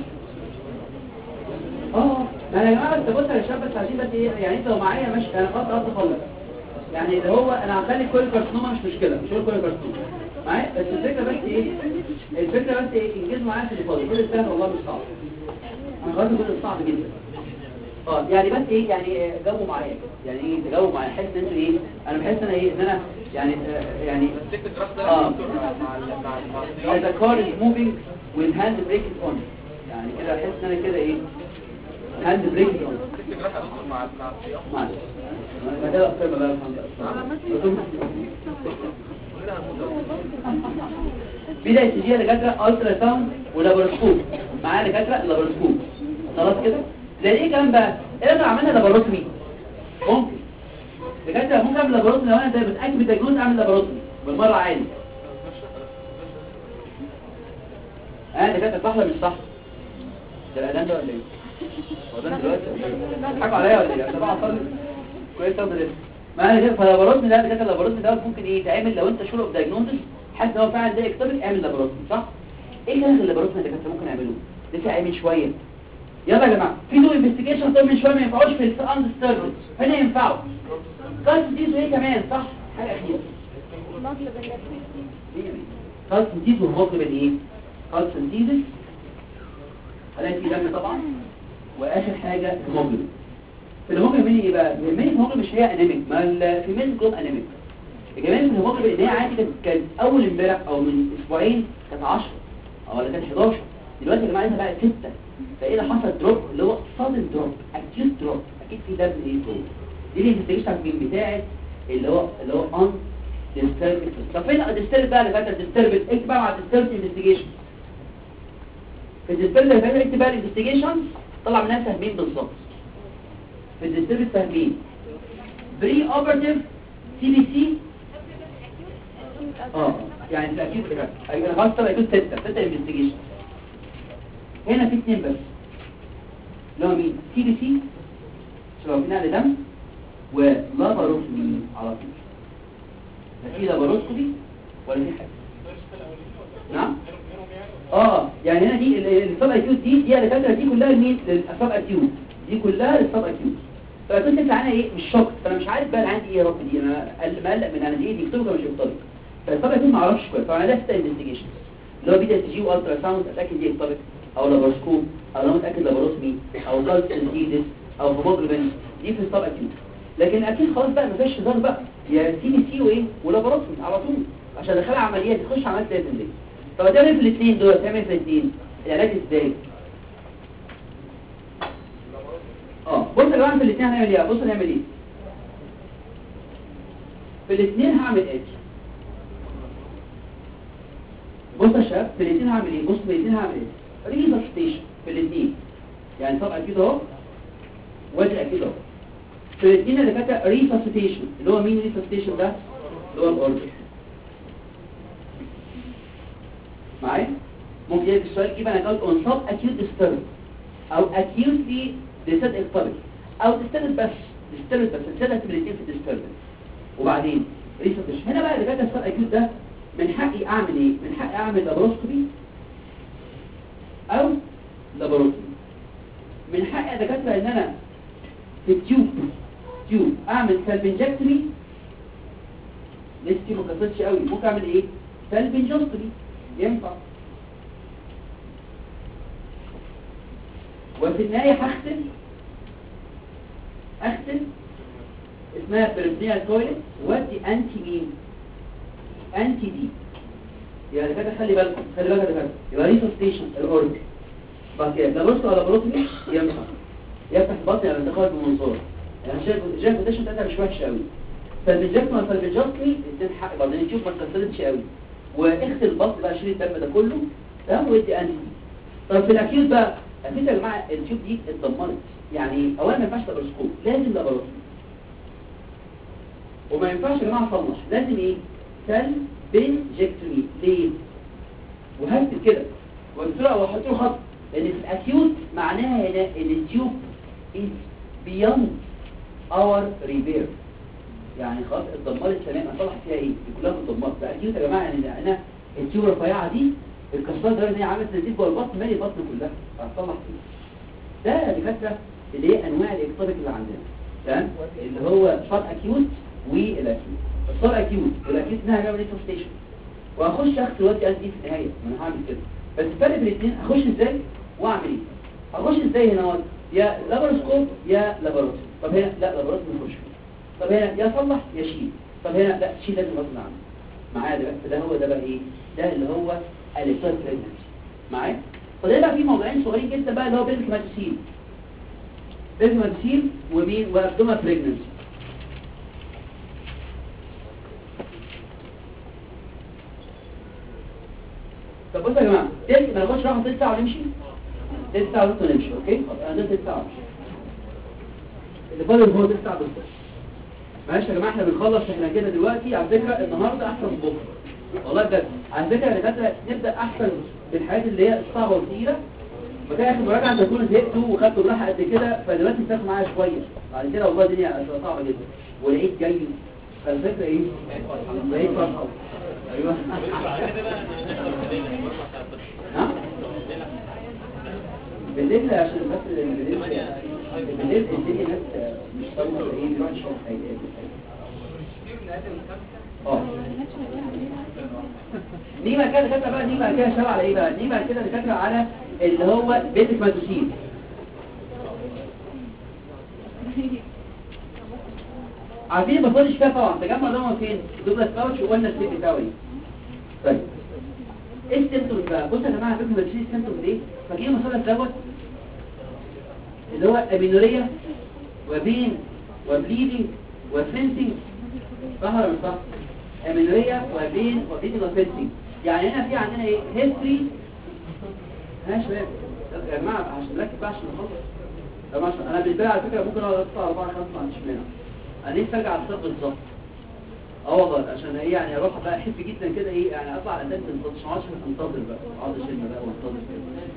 اه ما انا يا جماعه بس بص يا شباب بس عايزين بس ايه يعني انت لو معايا ماشي انا خلاص قربت اخلص يعني اللي هو انا هخلي كل كارسينوما مش مشكله مش هقول كل كارسينوما معايا بس الفكره بس ايه الفكره بس ايه انجزوا معايا في الفاضي كل السنه والله مش صعب انا خلاص كل صعب جدا اه يعني بس ايه يعني جاوبوا معايا يعني ايه تجاوبوا معايا حاسس ان انتوا ايه انا بحس انا ايه ان انا يعني آه يعني السكت جراف ده اه يا دكتور مع ال- مع ال- مع as السياق the car is moving with hand brake on يعني كده احس ان انا كده ايه hand brake on السكت جراف يا دكتور مع ال- مع السياق معلش انا كده اكتر بقى الحمد بداية تجي دكاترة الترا ساوند ولابروسكوب معايا دكاترة لابروسكوب خلاص كده زي ايه كمان بقى ايه لو عملنا لابروسكوبي ممكن دكاترة ممكن اعمل لابروسكوبي لو انا ده متاكد بالتجنوز اعمل لابروسكوبي بالمره عادي اه دكاترة صح ولا مش صح ده الاعلان ده ولا ايه هو ده دلوقتي حكوا عليا ولا ايه انا بقى اصلي كويس قوي ده ما انا فاللابروسكوبي ده دكاترة اللابروسكوبي ده ممكن ايه يتعمل لو انت شور اوف دايجنوستس حاسس ان هو فعلا ده اكتبك اعمل لابروسكوبي صح ايه كان اللابروسكوبي اللي كنت ممكن اعمله لسه عامل شويه يلا يا جماعه في دول انفستيجيشن طب من شويه ما ينفعوش في الاند ستيرفيس هنا ينفعوا كاس دي وايه كمان صح حاجه اخيره كالسنتيز وهيموجلوبين ايه كالسنتيزس هلاقي في دم طبعا واخر حاجه هيموجلوبين في الهيموجلوبين ايه بقى المين هيموجلوبين مش هي انيميك ما الفيميل جروب انيميك الجمال في الهيموجلوبين ان هي عادي كانت كانت اول امبارح او من اسبوعين كانت 10 او ولا كانت 11 دلوقتي يا جماعه بقى 6 فايه اللي حصل دروب اللي هو صادم دروب اكيوت دروب اكيد في دم ايه جوه دي الانفستيجيشن من بتاعه اللي هو اللي هو ان ديستربد طب فين الديستربد بقى اللي فاتت ديستربد اكتب بقى مع الديستربد انفستيجيشن في الديستربد اللي فاتت اكتب بقى الانفستيجيشن طلع منها فاهمين بالظبط في الديستربد فاهمين بري اوبرتيف سي بي سي اه يعني في اكيد كده انا خلاص طلع يكون ستة ستة انفستيجيشن هنا في اتنين بس اللي هو مين سي بي سي شباب في نقل دم ولاباروسكوبي على طول لا في لاباروسكوبي ولا في حاجه نعم اه يعني هنا دي السب اكيوت دي دي اللي فاكره دي كلها لمين للسب اكيوت دي كلها للسب اكيوت فكنت انت عنها ايه مش شوك فانا مش عارف بقى انا عندي ايه يا رب دي انا قل- مقلق من انا دي دي يكتبوا مش يكتبوا فالسب اكيوت ما اعرفش كويس فانا ده انفستيجيشن اللي هو بيتا تي جي والترا ساوند اتاكد دي يكتبك او لاباروسكوب او لو متاكد لاباروسمي او جالس انتيدس او هيموجلوبين دي في السب اكيوت لكن اكيد خلاص بقى ما فيش هزار بقى يا سي بي سي وايه ولاباروسمي على طول عشان دخلها عمليات تخش عمليات لازم دي طب هتعمل في الاثنين دول هتعمل في الاثنين العلاج ازاي اه بص يا جماعه في الاثنين هنعمل ايه بص هنعمل ايه في الاثنين هعمل ايه بص يا شباب في الاثنين هعمل ايه بص في الاثنين هعمل ايه ريسبستيشن في الاثنين يعني طبعا اكيد اهو وادي اكيد اهو في الاثنين اللي فاتت ريسبستيشن اللي هو مين ريسبستيشن ده اللي هو الاوردر معايا ممكن يجي السؤال يجيب انا قلت on sub acute disturbance او acutely disturbed ectopic او disturbed بس disturbed بس الثلاث الاثنين في disturbance وبعدين resuscitation هنا بقى اللي فات السب acute ده من حقي اعمل ايه من حقي اعمل لابروسكوبي او لابروسكوبي من حقي يا دكاتره ان انا في التيوب تيوب اعمل سالفنجكتومي لسه ما كسرتش قوي ممكن اعمل ايه سالفنجكتومي ينفع وفي النهاية هختم اختم اسمها بريبنيال تويلت ودي انتي مين انتي دي يعني كده خلي بالكم خلي بالك ده يبقى ريسو ستيشن الاورج بعد كده لا بص ولا بروتمي ينفع يفتح البطن يعني تخرج من المنظار يعني شايف شايف البوتيشن بتاعتها مش وحشه قوي فالبيجاكت ما فالبيجاكتني اديت حق بعدين تشوف ما اتكسرتش قوي واخت البطن بقى شيل الدم ده كله تمام وادي انتي طب في الاكيوت بقى اكيد يا جماعه التيوب دي اتدمرت يعني اولا ما ينفعش لابروسكوب لازم لابروسكوب وما ينفعش يا جماعه اصلح لازم ايه سل بنجكتومي ليه وهكتب كده وقلت له واحط له خط لان في الاكيوت معناها هنا ان التيوب is beyond our repair يعني خلاص اتدمرت تمام اصلح فيها ايه دي كلها اتدمرت فاكيوت يا جماعه يعني انا التيوب الرفيعه دي الكسرات ده ان هي عملت نزيف جوه البطن مالي البطن كلها هتصلح فيه ده دكاتره اللي هي انواع الاكتوبيك اللي عندنا تمام اللي هو صار اكيوت والاكيوت الصار اكيوت والاكيوت انها هنعمل ايه ستيشن واخش اخد دلوقتي قصدي في النهايه ما انا هعمل كده بس الفرق بين الاثنين اخش ازاي واعمل ايه اخش ازاي هنا اهوت؟ يا لابروسكوب يا لابروسكوب طب هنا لا لابروسكوب ما يخش طب هنا يا صلح يا شيل طب هنا لا شيل لازم غصب عنك معايا ده بقى ده هو ده بقى ايه ده اللي هو الكتريك بريجنسي معايا فده بقى في موضوعين صغيرين جدا بقى اللي هو بيلك ماتوسيل بيلك ماتوسيل ومين وابدوما بريجنسي طب بصوا يا جماعه تلت ما ناخدش راحه تلت ساعه ونمشي تلت ساعه ونص ونمشي اوكي خلاص انا ده تلت ساعه ونمشي اللي فاضل هو تلت ساعه بالظبط معلش يا جماعه احنا بنخلص احنا كده دلوقتي على فكره النهارده احسن من بكره والله بجد على فكره يا دكاتره نبدا احسن بالحاجات اللي هي الصعبه والثقيله فكده اخر مراجعه انت تكونوا زهقتوا وخدتوا براحه قد كده فدلوقتي تاخدوا معايا شويه بعد كده والله الدنيا هتبقى صعبه جدا والعيد جاي فالفكره ايه؟ العيد فرحه ايوه ها؟ بالليل عشان بس بالليل بالليل الدنيا ناس مش طالبه ايه بيروح يشرب حاجه اه نيجي بعد كده دكاتره بقى نيجي بعد كده شباب على ايه بقى نيجي بعد كده دكاتره على اللي هو بيتك ماتوسين عارفين ما فاضلش فيها طبعا تجمع ده فين دوبلاس باوتش وقلنا السيت بتاعه ايه طيب ايه السيمتومز بقى بصوا يا جماعه بيتك ماتوسين السيمتومز ايه فاكرين المثلث دوت اللي هو امينوريا وبين وبليدنج وفنسنج صح ولا مش صح امينوريا وبين وبليدنج وفنسنج يعني هنا في عندنا ايه هيستوري ها يا شباب يا جماعه عشان نركز بقى عشان نخلص يا جماعه عشان- انا بالنسبه لي على فكره ممكن اقعد اطلع 4 5 ما عنديش مانع انا نفسي ارجع الصف بالظبط اه والله عشان ايه يعني اروح بقى احب جدا كده ايه يعني اطلع على الاساس بالظبط عشان ما اقعدش انتظر بقى اقعد اشم بقى وانتظر كده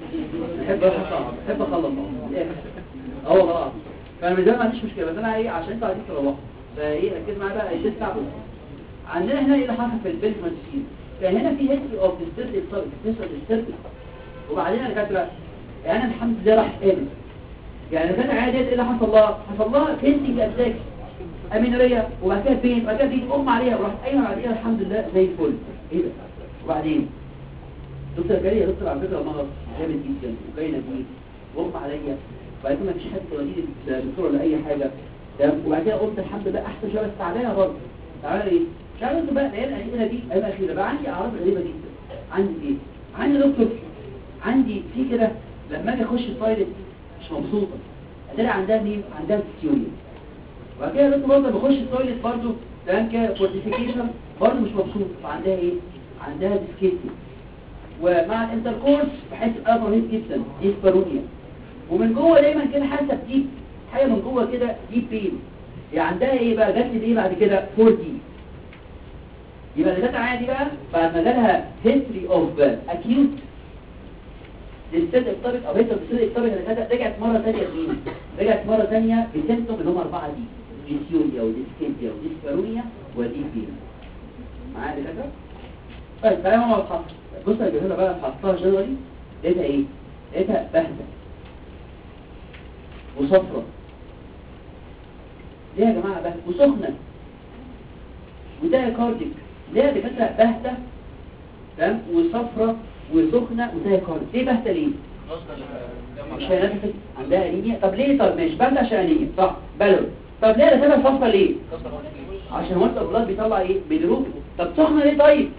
بحب اخلص بحب اخلص من الاخر اه والله العظيم. فانا من زمان ما عنديش مشكله بس انا ايه عشان انتوا عايزين تروحوا فايه ركز معايا بقى ايه تسمع بص عندنا هنا ايه اللي حصل في البنت ماتشين فهنا في هيستري اوف ديستريبت ديستريبت وبعدين انا كاتبه يعني انا الحمد لله راح قابل يعني كان عادي ايه اللي حصل لها حصل لها كنتي اتاك امينوريه وبعد كده بين وبعد كده بين ام عليها وراحت قايمه بعديها الحمد لله زي الفل ايه ده وبعدين دكتور جاري يا دكتور على فكره مرض جامد جدا وجاي نتيجه واغمى عليا وبعد كده مفيش حد يوديني للدكتور ولا اي حاجه تمام وبعد كده قلت الحمد لله احسن شويه بس تعبانه برضه تعبانه ايه؟ مش عارف انتوا بقى الايام الاخيره دي الايام الاخيره بقى عندي اعراض غريبه جدا عندي ايه؟ عندي دكتور عندي في كده لما اجي اخش التويليت مش مبسوطه اتلاقي عندها مين؟ عندها ستيوريا وبعد كده دكتور برضه بخش التويليت برضه تمام كده فورتيفيكيشن برضه مش مبسوط فعندها ايه؟ عندها ديسكيتي ومع الانتركورس بحس بقى رهيب جدا دي سبارونيا ومن جوه دايما كده حاسه بديب حاجه من جوه كده ديب بين يعني عندها ايه بقى جات لي ايه بعد كده 4 دي يبقى اللي جت عادي بقى بعد ما جالها هيستوري اوف اكيوت للسد الطبق او هيستوري السد الطبق اللي كانت رجعت مره ثانيه لمين رجعت مره ثانيه بسيمتوم اللي هم اربعه دي ديسيوريا وديسكيبيا وديسبارونيا ودي بين معايا يا دكاتره طيب تعالى ماما الحصر بص يا جماعه بقى حطها جدولي لقيتها ايه لقيتها بهته وصفرة ليه يا جماعه بهته وسخنه وده كارديك ليه يا دكاتره بهته تمام وصفرة وسخنه وده كارديك ليه بهته ليه مش هينفس عندها انيميا طب ليه طب ماشي بهته عشان انيميا صح بلو طب ليه ده صفرة ليه عشان هو انت البلاد بيطلع ايه بيدروب طب سخنه ليه طيب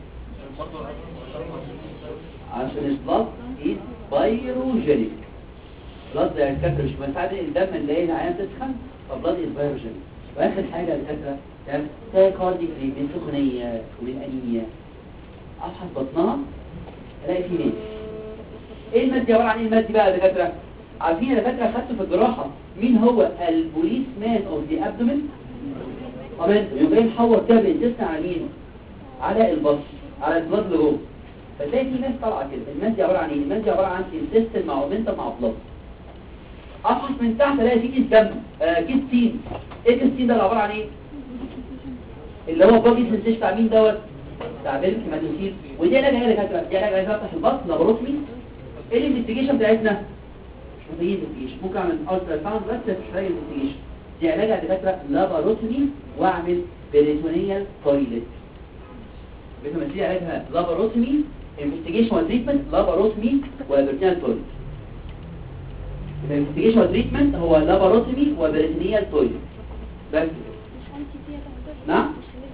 عشان البلاد is بايروجينيك بلاد ده الكتر مش مساعد الدم اللي هي العيان تسخن فبلاد is بايروجينيك واخر حاجه الكتره تمام تايكارديك من سخونيه ومن انيميا افحص بطنها الاقي فيه مات ايه المات دي عباره عن ايه المات دي بقى يا دكاتره عارفين يا دكاتره خدته في الجراحه مين هو البوليس مان اوف ذا ابدومين طب انت يبقى محور كده بيتسنى على مين على البص على البلاد اللي جوه فتلاقي في ناس طالعه كده الناس دي عباره عن ايه الناس دي عباره عن انتستين مع اومنتا مع بلاد افحص من تحت الاقي في كيس دم آه كيس تين ايه كيس تين ده اللي عباره عن ايه اللي هو بودي سنسيش بتاع مين دوت بتاع بيلك مادوسيل ودي علاج ايه اللي كانت دي علاج عايز افتح البطن لابروتمي ايه الانفستيجيشن بتاعتنا مش محتاجين انفستيجيشن ممكن اعمل الترا ساوند بس مش محتاج انفستيجيشن دي علاج على دكاتره لاباروتمي واعمل بريتونيال تويلت بتمثيل علاجها لاباروتمي انفستيجيشن وتريتمنت لاباروتمي وبريتونيال تويلت الانفستيجيشن وتريتمنت هو لاباروتمي وبريتونيال تويلت بس نعم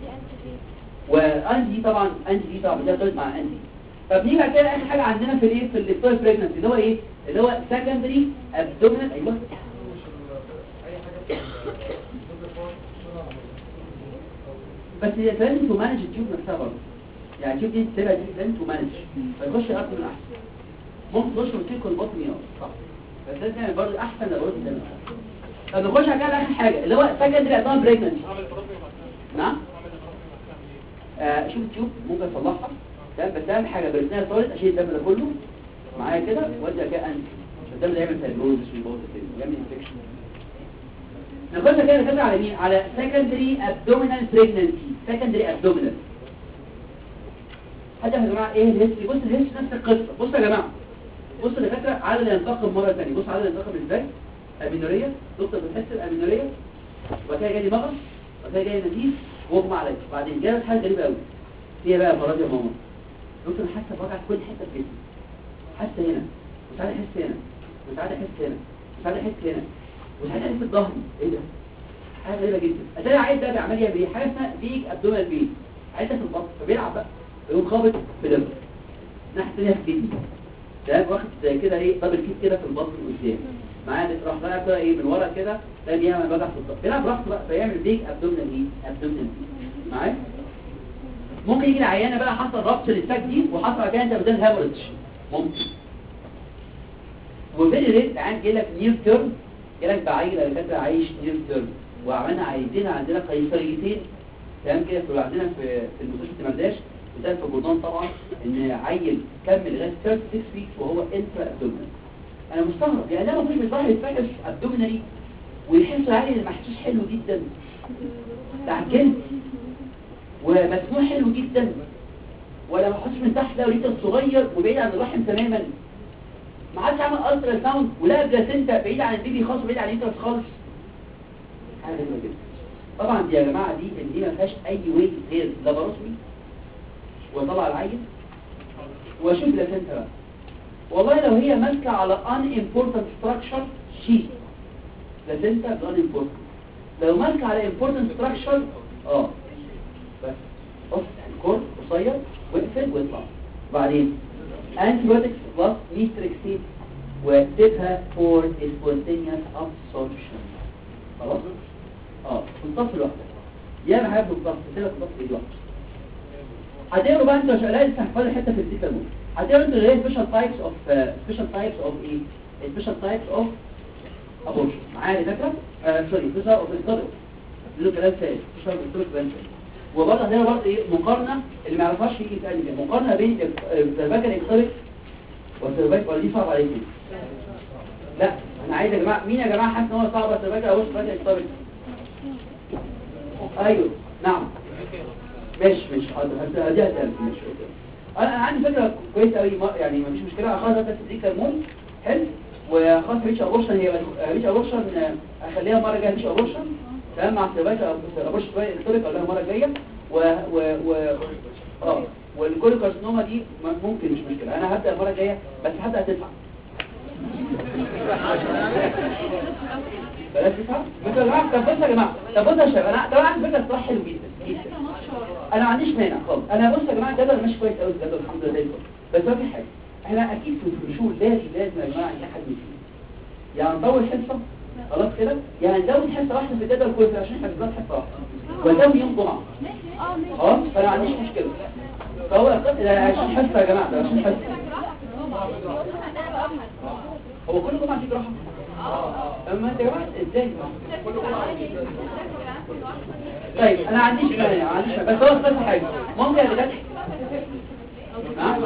وانتي طبعا انتي دي طبعا بتاخد مع انتي طب نيجي بعد كده اخر حاجه عندنا في الايه في الدكتور بريجننسي اللي هو ايه اللي هو سكندري ابدومينال ايوه بس لازم تو مانج التيوب نفسها برضه يعني التيوب دي تبقى دي لازم تو مانج فيخش الارض من احسن ممكن تخش وتيكل البطن يقف صح بس لازم يعني برضه احسن لو قلت ده طب نخش على كده اخر حاجه اللي هو سكندري ابدومينال بريجننسي نعم آه شوف التيوب ممكن اصلحها تمام بس اهم حاجه برسنال طارت اشيل الدم ده كله معايا كده وادي كده انت عشان الدم ده يعمل فايبروز ويبوظ الدنيا ويعمل انفكشن نخش كده كده على مين على secondary abdominal pregnancy secondary abdominal حد يا جماعه ايه الهيستوري بص الهيستوري نفس القصه بص يا جماعه بص يا دكاتره عدد ينتقم مره ثانيه بص عدد ينتقم ازاي امينوريه دكتور بتحس الامينوريه وبعد كده جالي مغص وبعد كده جالي نزيف واغمى عليا بعدين جالت حاجه غريبه قوي هي بقى مرض يا ماما دكتور حاسه بوجع في كل حته في جسمي حاسه هنا مش عارف احس هنا مش عارف احس هنا مش عارف احس هنا مش عارف احس الظهر ايه ده حاجه غريبه جدا اتاري عايز ده بيعمل ايه بيه حاجه اسمها بيك ابدومينال بيك عايز في البطن فبيلعب بقى يقوم خابط في الليفر الناحيه الثانيه في الكدني ده واخد زي كده ايه دبل كيس كده في البطن قدام معاه راح بقى كده ايه من ورا كده ده بيعمل وجع في الظهر بيلعب براحته بقى فيعمل بيك ابدومينال ايه ابدومينال بيك معايا ممكن يجي العيانه بقى حصل ربط للساك دي وحصل على كده انت بدل هاموريدج ممكن وفيري ريت عين جالك نير تيرم جالك بعيل اللي كانت عايش نير تيرم وعملنا عايزين عندنا قيصريتين تمام كده في عندنا في في المستشفى مرداش وده في الجدران طبعا ان عيل كمل لغايه 36 ويكس وهو انترا ابدومينال انا مستغرب يعني ده مفيش بيظهر يتفحص ابدومينالي ويحس العيل اللي محسوس حلو جدا بتاع الجلد ومسموع حلو جدا ولا محطوط من تحت ده وليتر صغير وبعيد عن الرحم تماما ما عادش عمل الترا ساوند ولا بلاسنتا بعيد عن البيبي خالص وبعيد عن الانترس خالص حاجه غريبه جدا طبعا دي يا جماعه دي ان دي ما فيهاش اي ويت غير لاباروسمي وطلع العين واشوف بلاسنتا بقى والله لو هي ماسكه على ان امبورتنت ستراكشر شيت بلاسنتا بان امبورتنت لو ماسكه على امبورتنت ستراكشر اه بس بص الكور قصير واقفل واطلع وبعدين antibiotics plus methotrexate واكتبها for spontaneous absorption خلاص اه تنطف لوحدك يا ما حاجه بالضبط كده تنطف ايد لوحدك هتقروا بقى انتوا عشان لازم تحفظوا حته في الديتا مود هتقروا انتوا اللي هي special types of uh, special types of ايه special types of abortion معايا دكاتره آه سوري special of historic له كلام ثاني special of historic venture وبرضه هنا برضه ايه مقارنه اللي ما يعرفهاش يجي تاني كده مقارنه بين السيرفاكال اكتريك والسيرفاكال ولا دي صعبه عليكم لا انا عايز يا جماعه مين يا جماعه حاسس ان هو صعب السيرفاكال او السيرفاكال اكتريك ايوه نعم ماشي ماشي حاضر هدي هتقل ماشي اوكي انا أنا عندي فكره كويسه قوي يعني مفيش مشكله خلاص بس دي كرمون حلو وخلاص ريتش ابورشن هي ريتش ابورشن اخليها مره جايه ريتش ابورشن تمام مع السيرفايكال ابورشن شويه الكتريك اقول لها المره الجايه و و و اه والكوليكارسينوما دي ممكن مش مشكله انا هبدا المره الجايه بس هبدا تدفع بلاش تدفع بس يا جماعه طب بصوا يا جماعه طب بصوا يا شباب انا ده انا عندي فكره صح حلو جدا جدا انا ما عنديش مانع خالص انا بصوا يا جماعه الجدول ماشي كويس قوي الجدول الحمد لله زي الفل بس ما في حاجه احنا اكيد في الفشول لازم لازم يا جماعه نحد فيه يعني نطول حصه خلاص كده يعني نزود حصه واحده في الجدول كله عشان احنا بنزود حصه واحده وزود يوم جمعه خلاص فانا ما عنديش مشكله فهو ده عشان حصه يا جماعه ده عشان حصه هو كل جمعه في جراحه اما انت يا جماعه ازاي طيب انا ما عنديش مانع ما عنديش مانع. بس هو بس حاجه ممكن يا جدعان نعم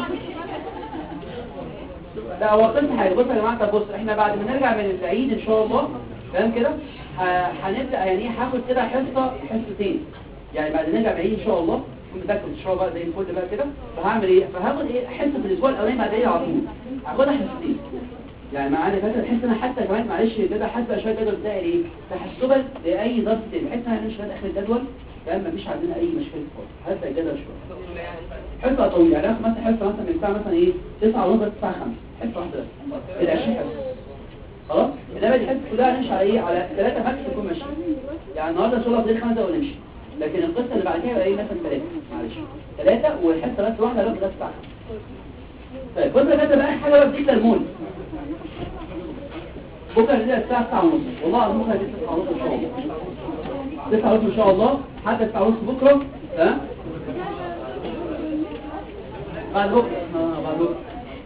لا هو قسم حاجه بصوا يا جماعه طب بص احنا بعد ما نرجع من العيد ان شاء الله تمام كده ه- هنبدا يعني هاخد كده حصه حصتين يعني بعد ما نرجع من العيد ان شاء الله كنت باكل ان شاء الله بقى زي الفل بقى كده فهعمل ايه فهاخد ايه حصه في الاسبوع الاولاني بعد العيد على طول هاخدها حصتين يعني معانا فاكر الحصه انا حتى كمان معلش كده حاسبه شويه الجدول بتاعي ايه تحسبا لاي ضغط تاني بحيث ان احنا مش اخر الجدول تمام مفيش عندنا اي مشكله خالص هبدا الجدول شويه حصه طويله يعني اخد مثلا حصه مثلا من الساعه مثلا ايه 9 ونص للساعه 5 حصه واحده بس ال 20 حصه خلاص انما دي حصه كلها هنمشي على ايه على ثلاثه ماكس نكون ماشيين يعني النهارده ان شاء الله فاضل خمسه ونمشي لكن القصه اللي بعد كده يبقى ايه مثلا ثلاثه معلش ثلاثه والحصه بس واحده لغايه الساعه 5 طيب بص يا كده بقى حاجه بقى بديك المول بكره نبدا الساعه 9 ونص والله العظيم بكره نبدا 9 ونص ان شاء الله 9 ونص ان شاء الله حتى 9 ونص بكره ها بعد بكره آه، بعد بكره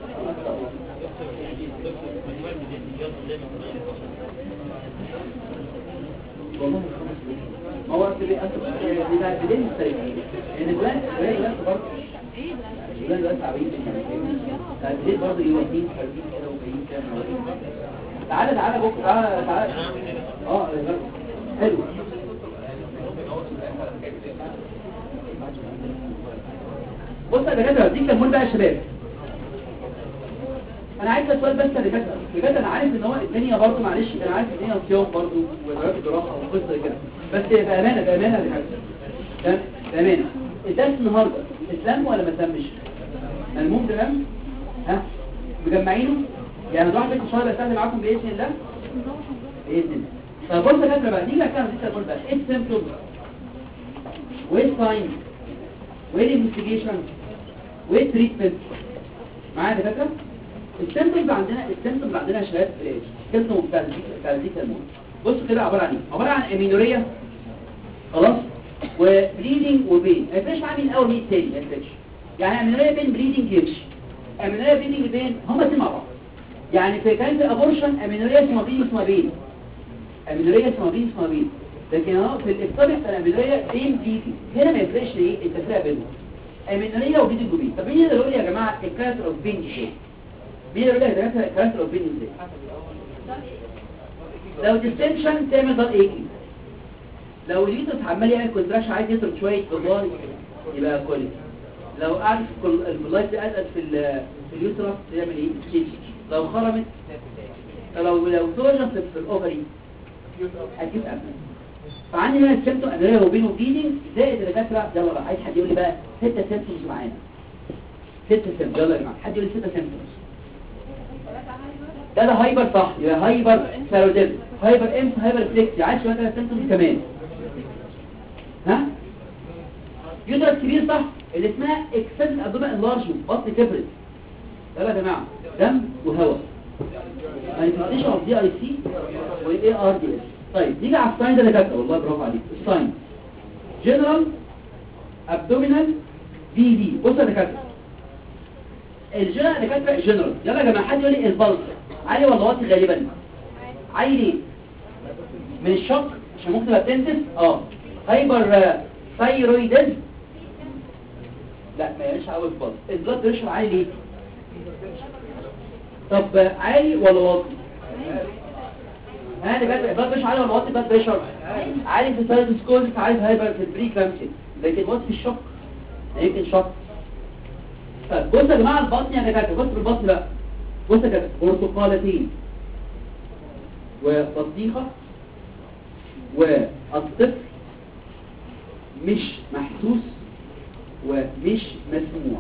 والله ما هو أصل بيأثر بيبقى بدين مختلفين ان البلاد البلاد البلاد برضه البلاد البلاد تعبين البلاد برضه يودين خارجين كده وجايين كده حوالين. تعالى تعالى بكره تعالى تعالى اه حلو بص يا دكاتره اديك المول بقى يا شباب انا عايز سؤال بس يا دكاتره بجد انا عارف ان هو الدنيا برضه معلش انا عارف الدنيا صيام برضه ودراسه دراسه وقصه كده بس بامانه بامانه يا دكاتره تمام بامانه الدرس النهارده اسلام ولا ما تمش ملموم تمام ها مجمعينه يعني الواحد بس شويه بستخدم معاكم باذن الله باذن الله طب بص يا دكاتره بقى نيجي كده نسال السؤال بقى ايه السيمبتومز وايه الساين وايه الانفستيجيشن وايه التريتمنت معايا يا دكاتره السيمبتومز عندنا السيمبتومز عندنا يا شباب سيمبتوم بتاع بتاع الهرمون بصوا كده عباره عن ايه عباره عن امينوريا خلاص وبليدنج وبين ما يفرقش معايا مين الاول مين الثاني ما يفرقش يعني امينوريا بين بليدنج يمشي امينوريا بليدنج بين هما الاثنين مع بعض يعني في كان في الابورشن امينوريا اسمها بين اسمها بين امينوريا اسمها بين اسمها بين لكن اهو في الافطار بتاع الامينوريا بين بليدنج هنا ما يفرقش ايه التفريق بينهم امينوريا وفيديو جوبين طب مين يقدر يقول لي يا جماعه الكاركتر اوف بين ازاي مين يقدر يقول لي الكاركتر اوف بين ازاي لو ديستنشن تعمل ضل ايه لو اليوتس عمال يعمل كونتراكشن عايز يطرد شويه بالله يبقى كوليك لو قعد في الكل- البلايت دي قعدت في ال- في اليوترس يعمل ايه ستيتش لو خرمت لو لو توجد في الاوفري هتجيب ابنك فعندي هنا السيمتوم ادريه وبينه بليدنج زائد الدكاتره يلا بقى عايز حد يقول لي بقى ستة سيمتومز معانا ستة سيمتومز يلا يا جماعه حد يقول لي ستة سيمتومز ده ده هايبر صح يبقى هايبر ثايرويدزم هايبر امس هايبر فليكسي عايز شويه ثلاث سيمتومز كمان ها يوترس كبير صح اللي اسمها اكسس ابدومين انلارجمنت بطن كبرت يلا يا جماعه دم وهواء مانيفستيشن اوف دي اي سي والاي ار دي اس طيب نيجي على الساين ده اللي كاتبه والله برافو عليك الساين جنرال ابدومينال بي دي بص يا دكاتره الجنرال اللي كاتبه جنرال يلا يا جماعه حد يقول لي البلس عالي ولا واطي غالبا عالي ليه من الشوك عشان ممكن تبقى تنسف اه هايبر ثايرويدز لا ما يعملش قوي البلس البلد بريشر عالي ليه طب عالي ولا واطي ها ده البلد بريشر عالي ولا واطي البلد بريشر عالي في الثايرويد سكول عالي في هايبر في البري كلامسي لكن واطي في الشوك يمكن شوك طيب بص يا جماعه البطن يا دكاتره بص في البطن بقى بص يا دكاتره برتقالتين وبطيخه والطفل مش محسوس ومش مسموع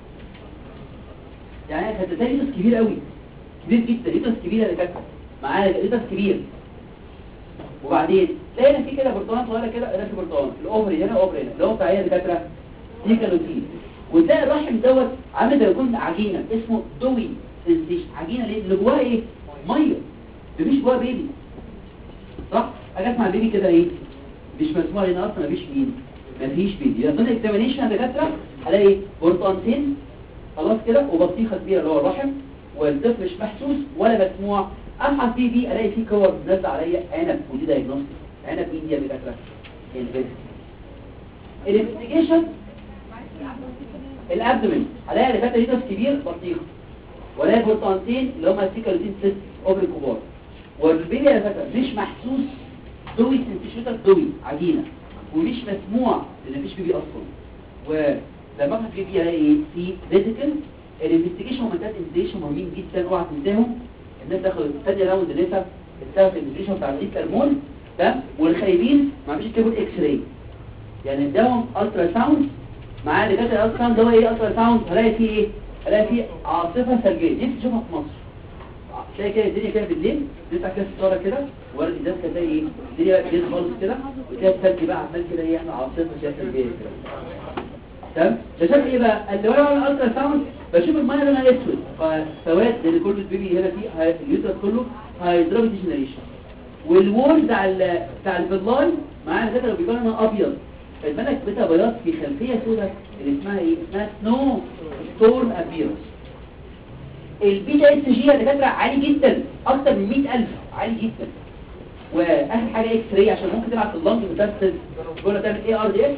يعني كانت ده ليتس كبير قوي كبير جدا ليتس كبير يا دكاتره معانا ليتس كبير وبعدين تلاقي في كده برتقانه صغيره كده ده في برتقانه الاوفري هنا اوفري هنا اللي هو بتاع ايه يا دكاتره دي كالوتين وتلاقي الرحم دوت عامل زي يكون عجينه اسمه دوي سنسيشن عجينه ليه اللي جواها ايه ميه مفيش جواها بيبي صح اجي اسمع البيبي كده ايه مش مسموع لان اصلا مفيش مين مفيش بيبي يبقى ضمن الاكزامينيشن يا دكاتره هلاقي برتقانتين خلاص كده وبطيخه كبيره اللي هو الرحم والطفل مش محسوس ولا مسموع ابحث فيه دي الاقي فيه كور نازله عليا عنب ودي دايجنوستيك عنب مين دي يا دكاتره الفيزيك الانفستيجيشن الابدومين هلاقي اللي فات ليتس كبير بطيخ ولاقي برتقانتين اللي هم السيكالوتين سيست اوبري كبار والبيبي اللي فات مش محسوس دوي سنتيشوتر دوي عجينه ومش مسموع لان مفيش بيبي اصلا ولما اخد بيبي الاقي ايه في فيزيكال الانفستيجيشن ومنتهى الانفستيجيشن مهمين جدا اوعى تنساهم الناس تاخد تاني راوند لسه السبب الانفستيجيشن بتاع الريد هرمون تمام والخايبين ما فيش كيبل اكس راي يعني اداهم الترا ساوند معاه اللي كانت الالترا ساوند ده هو ايه الترا ساوند هلاقي فيه ايه هلاقي فيه عاصفه ثلجيه دي تشوفها في مصر تلاقي كده الدنيا كده بالليل تفتح كده الستاره كده ورد الناس كده تلاقي ايه الدنيا بقى بالليل خالص كده وتلاقي الثلج بقى عمال كده ايه احنا عاصفه كده ثلجيه كده تمام ده شايف ايه بقى اللي ورا بعمل الترا ساوند بشوف الميه لونها اسود فسواد لان كل البيبي هنا فيه هي- اليوترس كله هيضرب ديجنريشن والوول بتاع ال بتاع الفلاي معانا كده لو بيبان لونها ابيض فالملك بتا بياض في خلفيه سوداء اللي اسمها ايه اسمها سنو ستورم ابيرنس البيتا اس جي يا دكاتره عالي جدا اكتر من 100000 عالي جدا واخر حاجه اكس راي عشان ممكن تبعت اللنج متسلسل تقول لها تعمل اي ار دي اس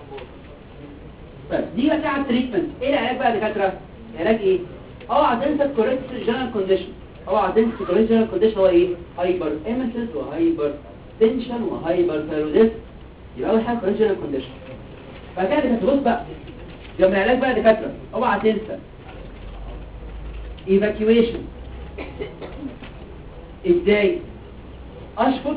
طيب دي بقى على التريتمنت ايه العلاج بقى يا دكاتره العلاج ايه اوعى تنسى كوريكت جنرال كونديشن اوعى تنسى كوريكت جنرال كونديشن هو ايه هايبر ايمسيس وهايبر تنشن وهايبر ثايرويدز يبقى اول حاجه كوريكت جنرال كونديشن بعد كده دكاتره بص بقى جنب العلاج بقى يا دكاتره اوعى تنسى evacuation ازاي اشفط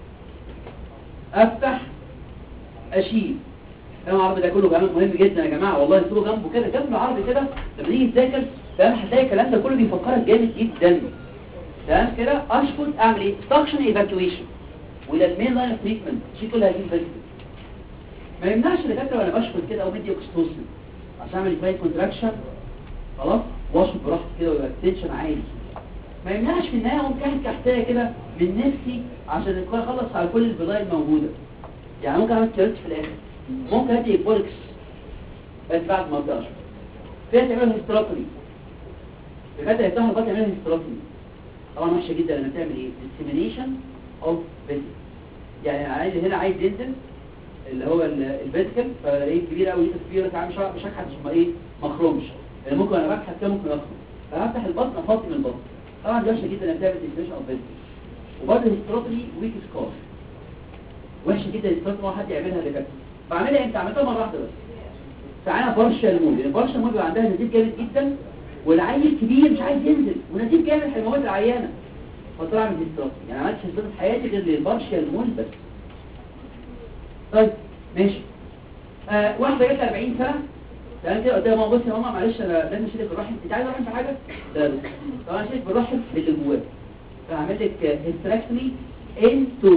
افتح اشيل كلام عربي ده كله كلام مهم جدا يا جماعه والله انتوا جنبه كده جنب العربي كده لما تيجي تذاكر تمام هتلاقي الكلام ده كله بيفكرك جامد جدا تمام كده اشفط اعمل ايه سكشن ايفاكيويشن وده المين لاين اوف تريتمنت شيء كله هيجيب فيزيكال ما يمنعش الدكاتره وانا بشفط كده او مدي اوكسيتوسين عشان اعمل شويه كونتراكشن خلاص واشرب براحتي كده ويبقى التنشن عالي ما يمنعش في النهايه اقوم كاحد كحتايه كده من نفسي عشان اخلص على كل البضايع الموجوده يعني ممكن اعمل كيرت في الاخر ممكن ادي بولكس بس بعد ما ابدا اشرب فيها تعملها هيستراطري بجد يفتحوا البطن يعملها هيستراطري طبعا وحشه جدا لما تعمل ايه dissemination اوف فيزيك يعني عايز هنا عايز ينزل اللي هو الفيسكل فلاقيه كبير قوي كبير تعمل مش مش هكحت مش ايه مخرومش يعني ممكن انا بكحت كده ممكن اخرم فهفتح البطن افضي من البطن طبعا دي وحشه جدا انها بتعمل ديفينيشن اوف فيسكل وبرضه هيستروتري ويك سكار وحشه جدا الهيستروتري ما حد يعملها اللي كانت بعملها امتى عملتها مره واحده بس ساعات بارشال مول لان البارشال مول بيبقى عندها نزيف جامد جدا والعيل كبير مش عايز ينزل ونزيف جامد هيموت العيانه فطلع اعمل هيستروتري يعني ما عملتش هيستروتري في حياتي غير للبارشال مول بس طيب ماشي آه واحده جت 40 سنه تمام كده قلت لها ماما بصي يا ماما معلش انا لازم اشيلك الرحم انت عايزه رحم في حاجه لا لا طبعا اشيلك بالرحم اللي جواه فهعمل لك هيستراكتومي ان تو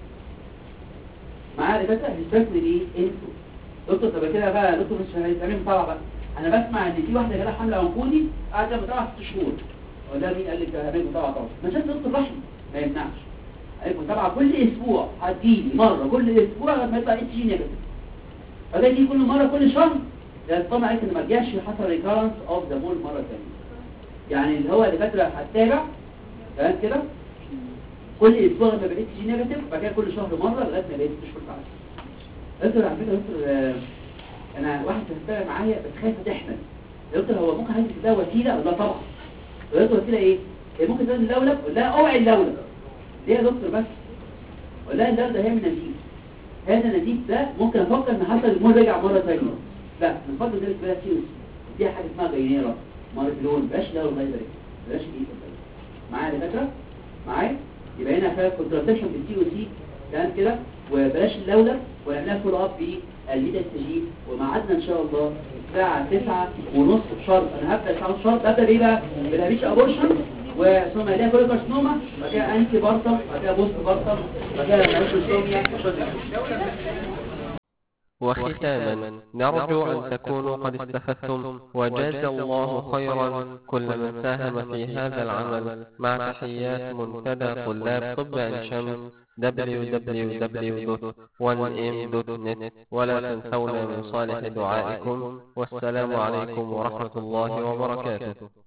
معايا دكاتره هيستراكتومي ايه ان تو دكتور طب كده بقى دكتور مش هيتعمل متابعه بقى انا بسمع ان في واحده جالها حمله عنقودي قاعده متابعه ست شهور هو ده مين قال لك هعمل متابعه طبعا ما شفت دكتور رحم ما يمنعش هيبقى متابعه كل اسبوع هتجيلي مره كل اسبوع لغايه ما يطلع اتش جي نيجاتيف فده يجي كل مره كل شهر ده طبعا عليك ان ما رجعش حصل ريكارنس اوف ذا مول مره ثانيه يعني اللي هو الدكاتره هتتابع تمام كده كل اسبوع لما بقيت جي نيجاتيف بعد كده كل شهر مره لغايه ما بقيت تشهر بعد دكتور على فكره دكتور آه، انا واحد كان بيتابع معايا بس خايفه تحمل دكتور هو ممكن هيجي ده وسيله ولا طبعا دكتور وسيله ايه إيه ممكن تقول اللولب ولا اوعي اللولب ليه يا دكتور بس ولا اللولب ده هيعمل نزيف هذا النزيف ده ممكن افكر ان حصل المول رجع مره ثانيه لا من فضل ذلك بلا سيوس دي حاجه اسمها جينيرا مرض لون بلاش لون الله يبارك بلاش ايد معايا يا دكاتره معايا يبقى هنا فيها كونتراسبشن بالسي او سي تمام كده وبلاش اللولب ونعملها فول اب بالبيتا استجيب وميعادنا ان شاء الله الساعه 9 ونص شرط انا هبدا الساعه ونص شرط ابدا بايه بقى بالهابيش ابورشن وثم يلاقي كل كارسنوما بعد كده انتي بارتم بعد كده بوست بارتم بعد كده نيوتروسوميا وختاما نرجو أن تكونوا قد استفدتم وجاز الله خيرا كل من ساهم في هذا العمل مع تحيات منتدى طلاب طب عين شمس www.1m.net ولا تنسونا من صالح دعائكم والسلام عليكم ورحمة الله وبركاته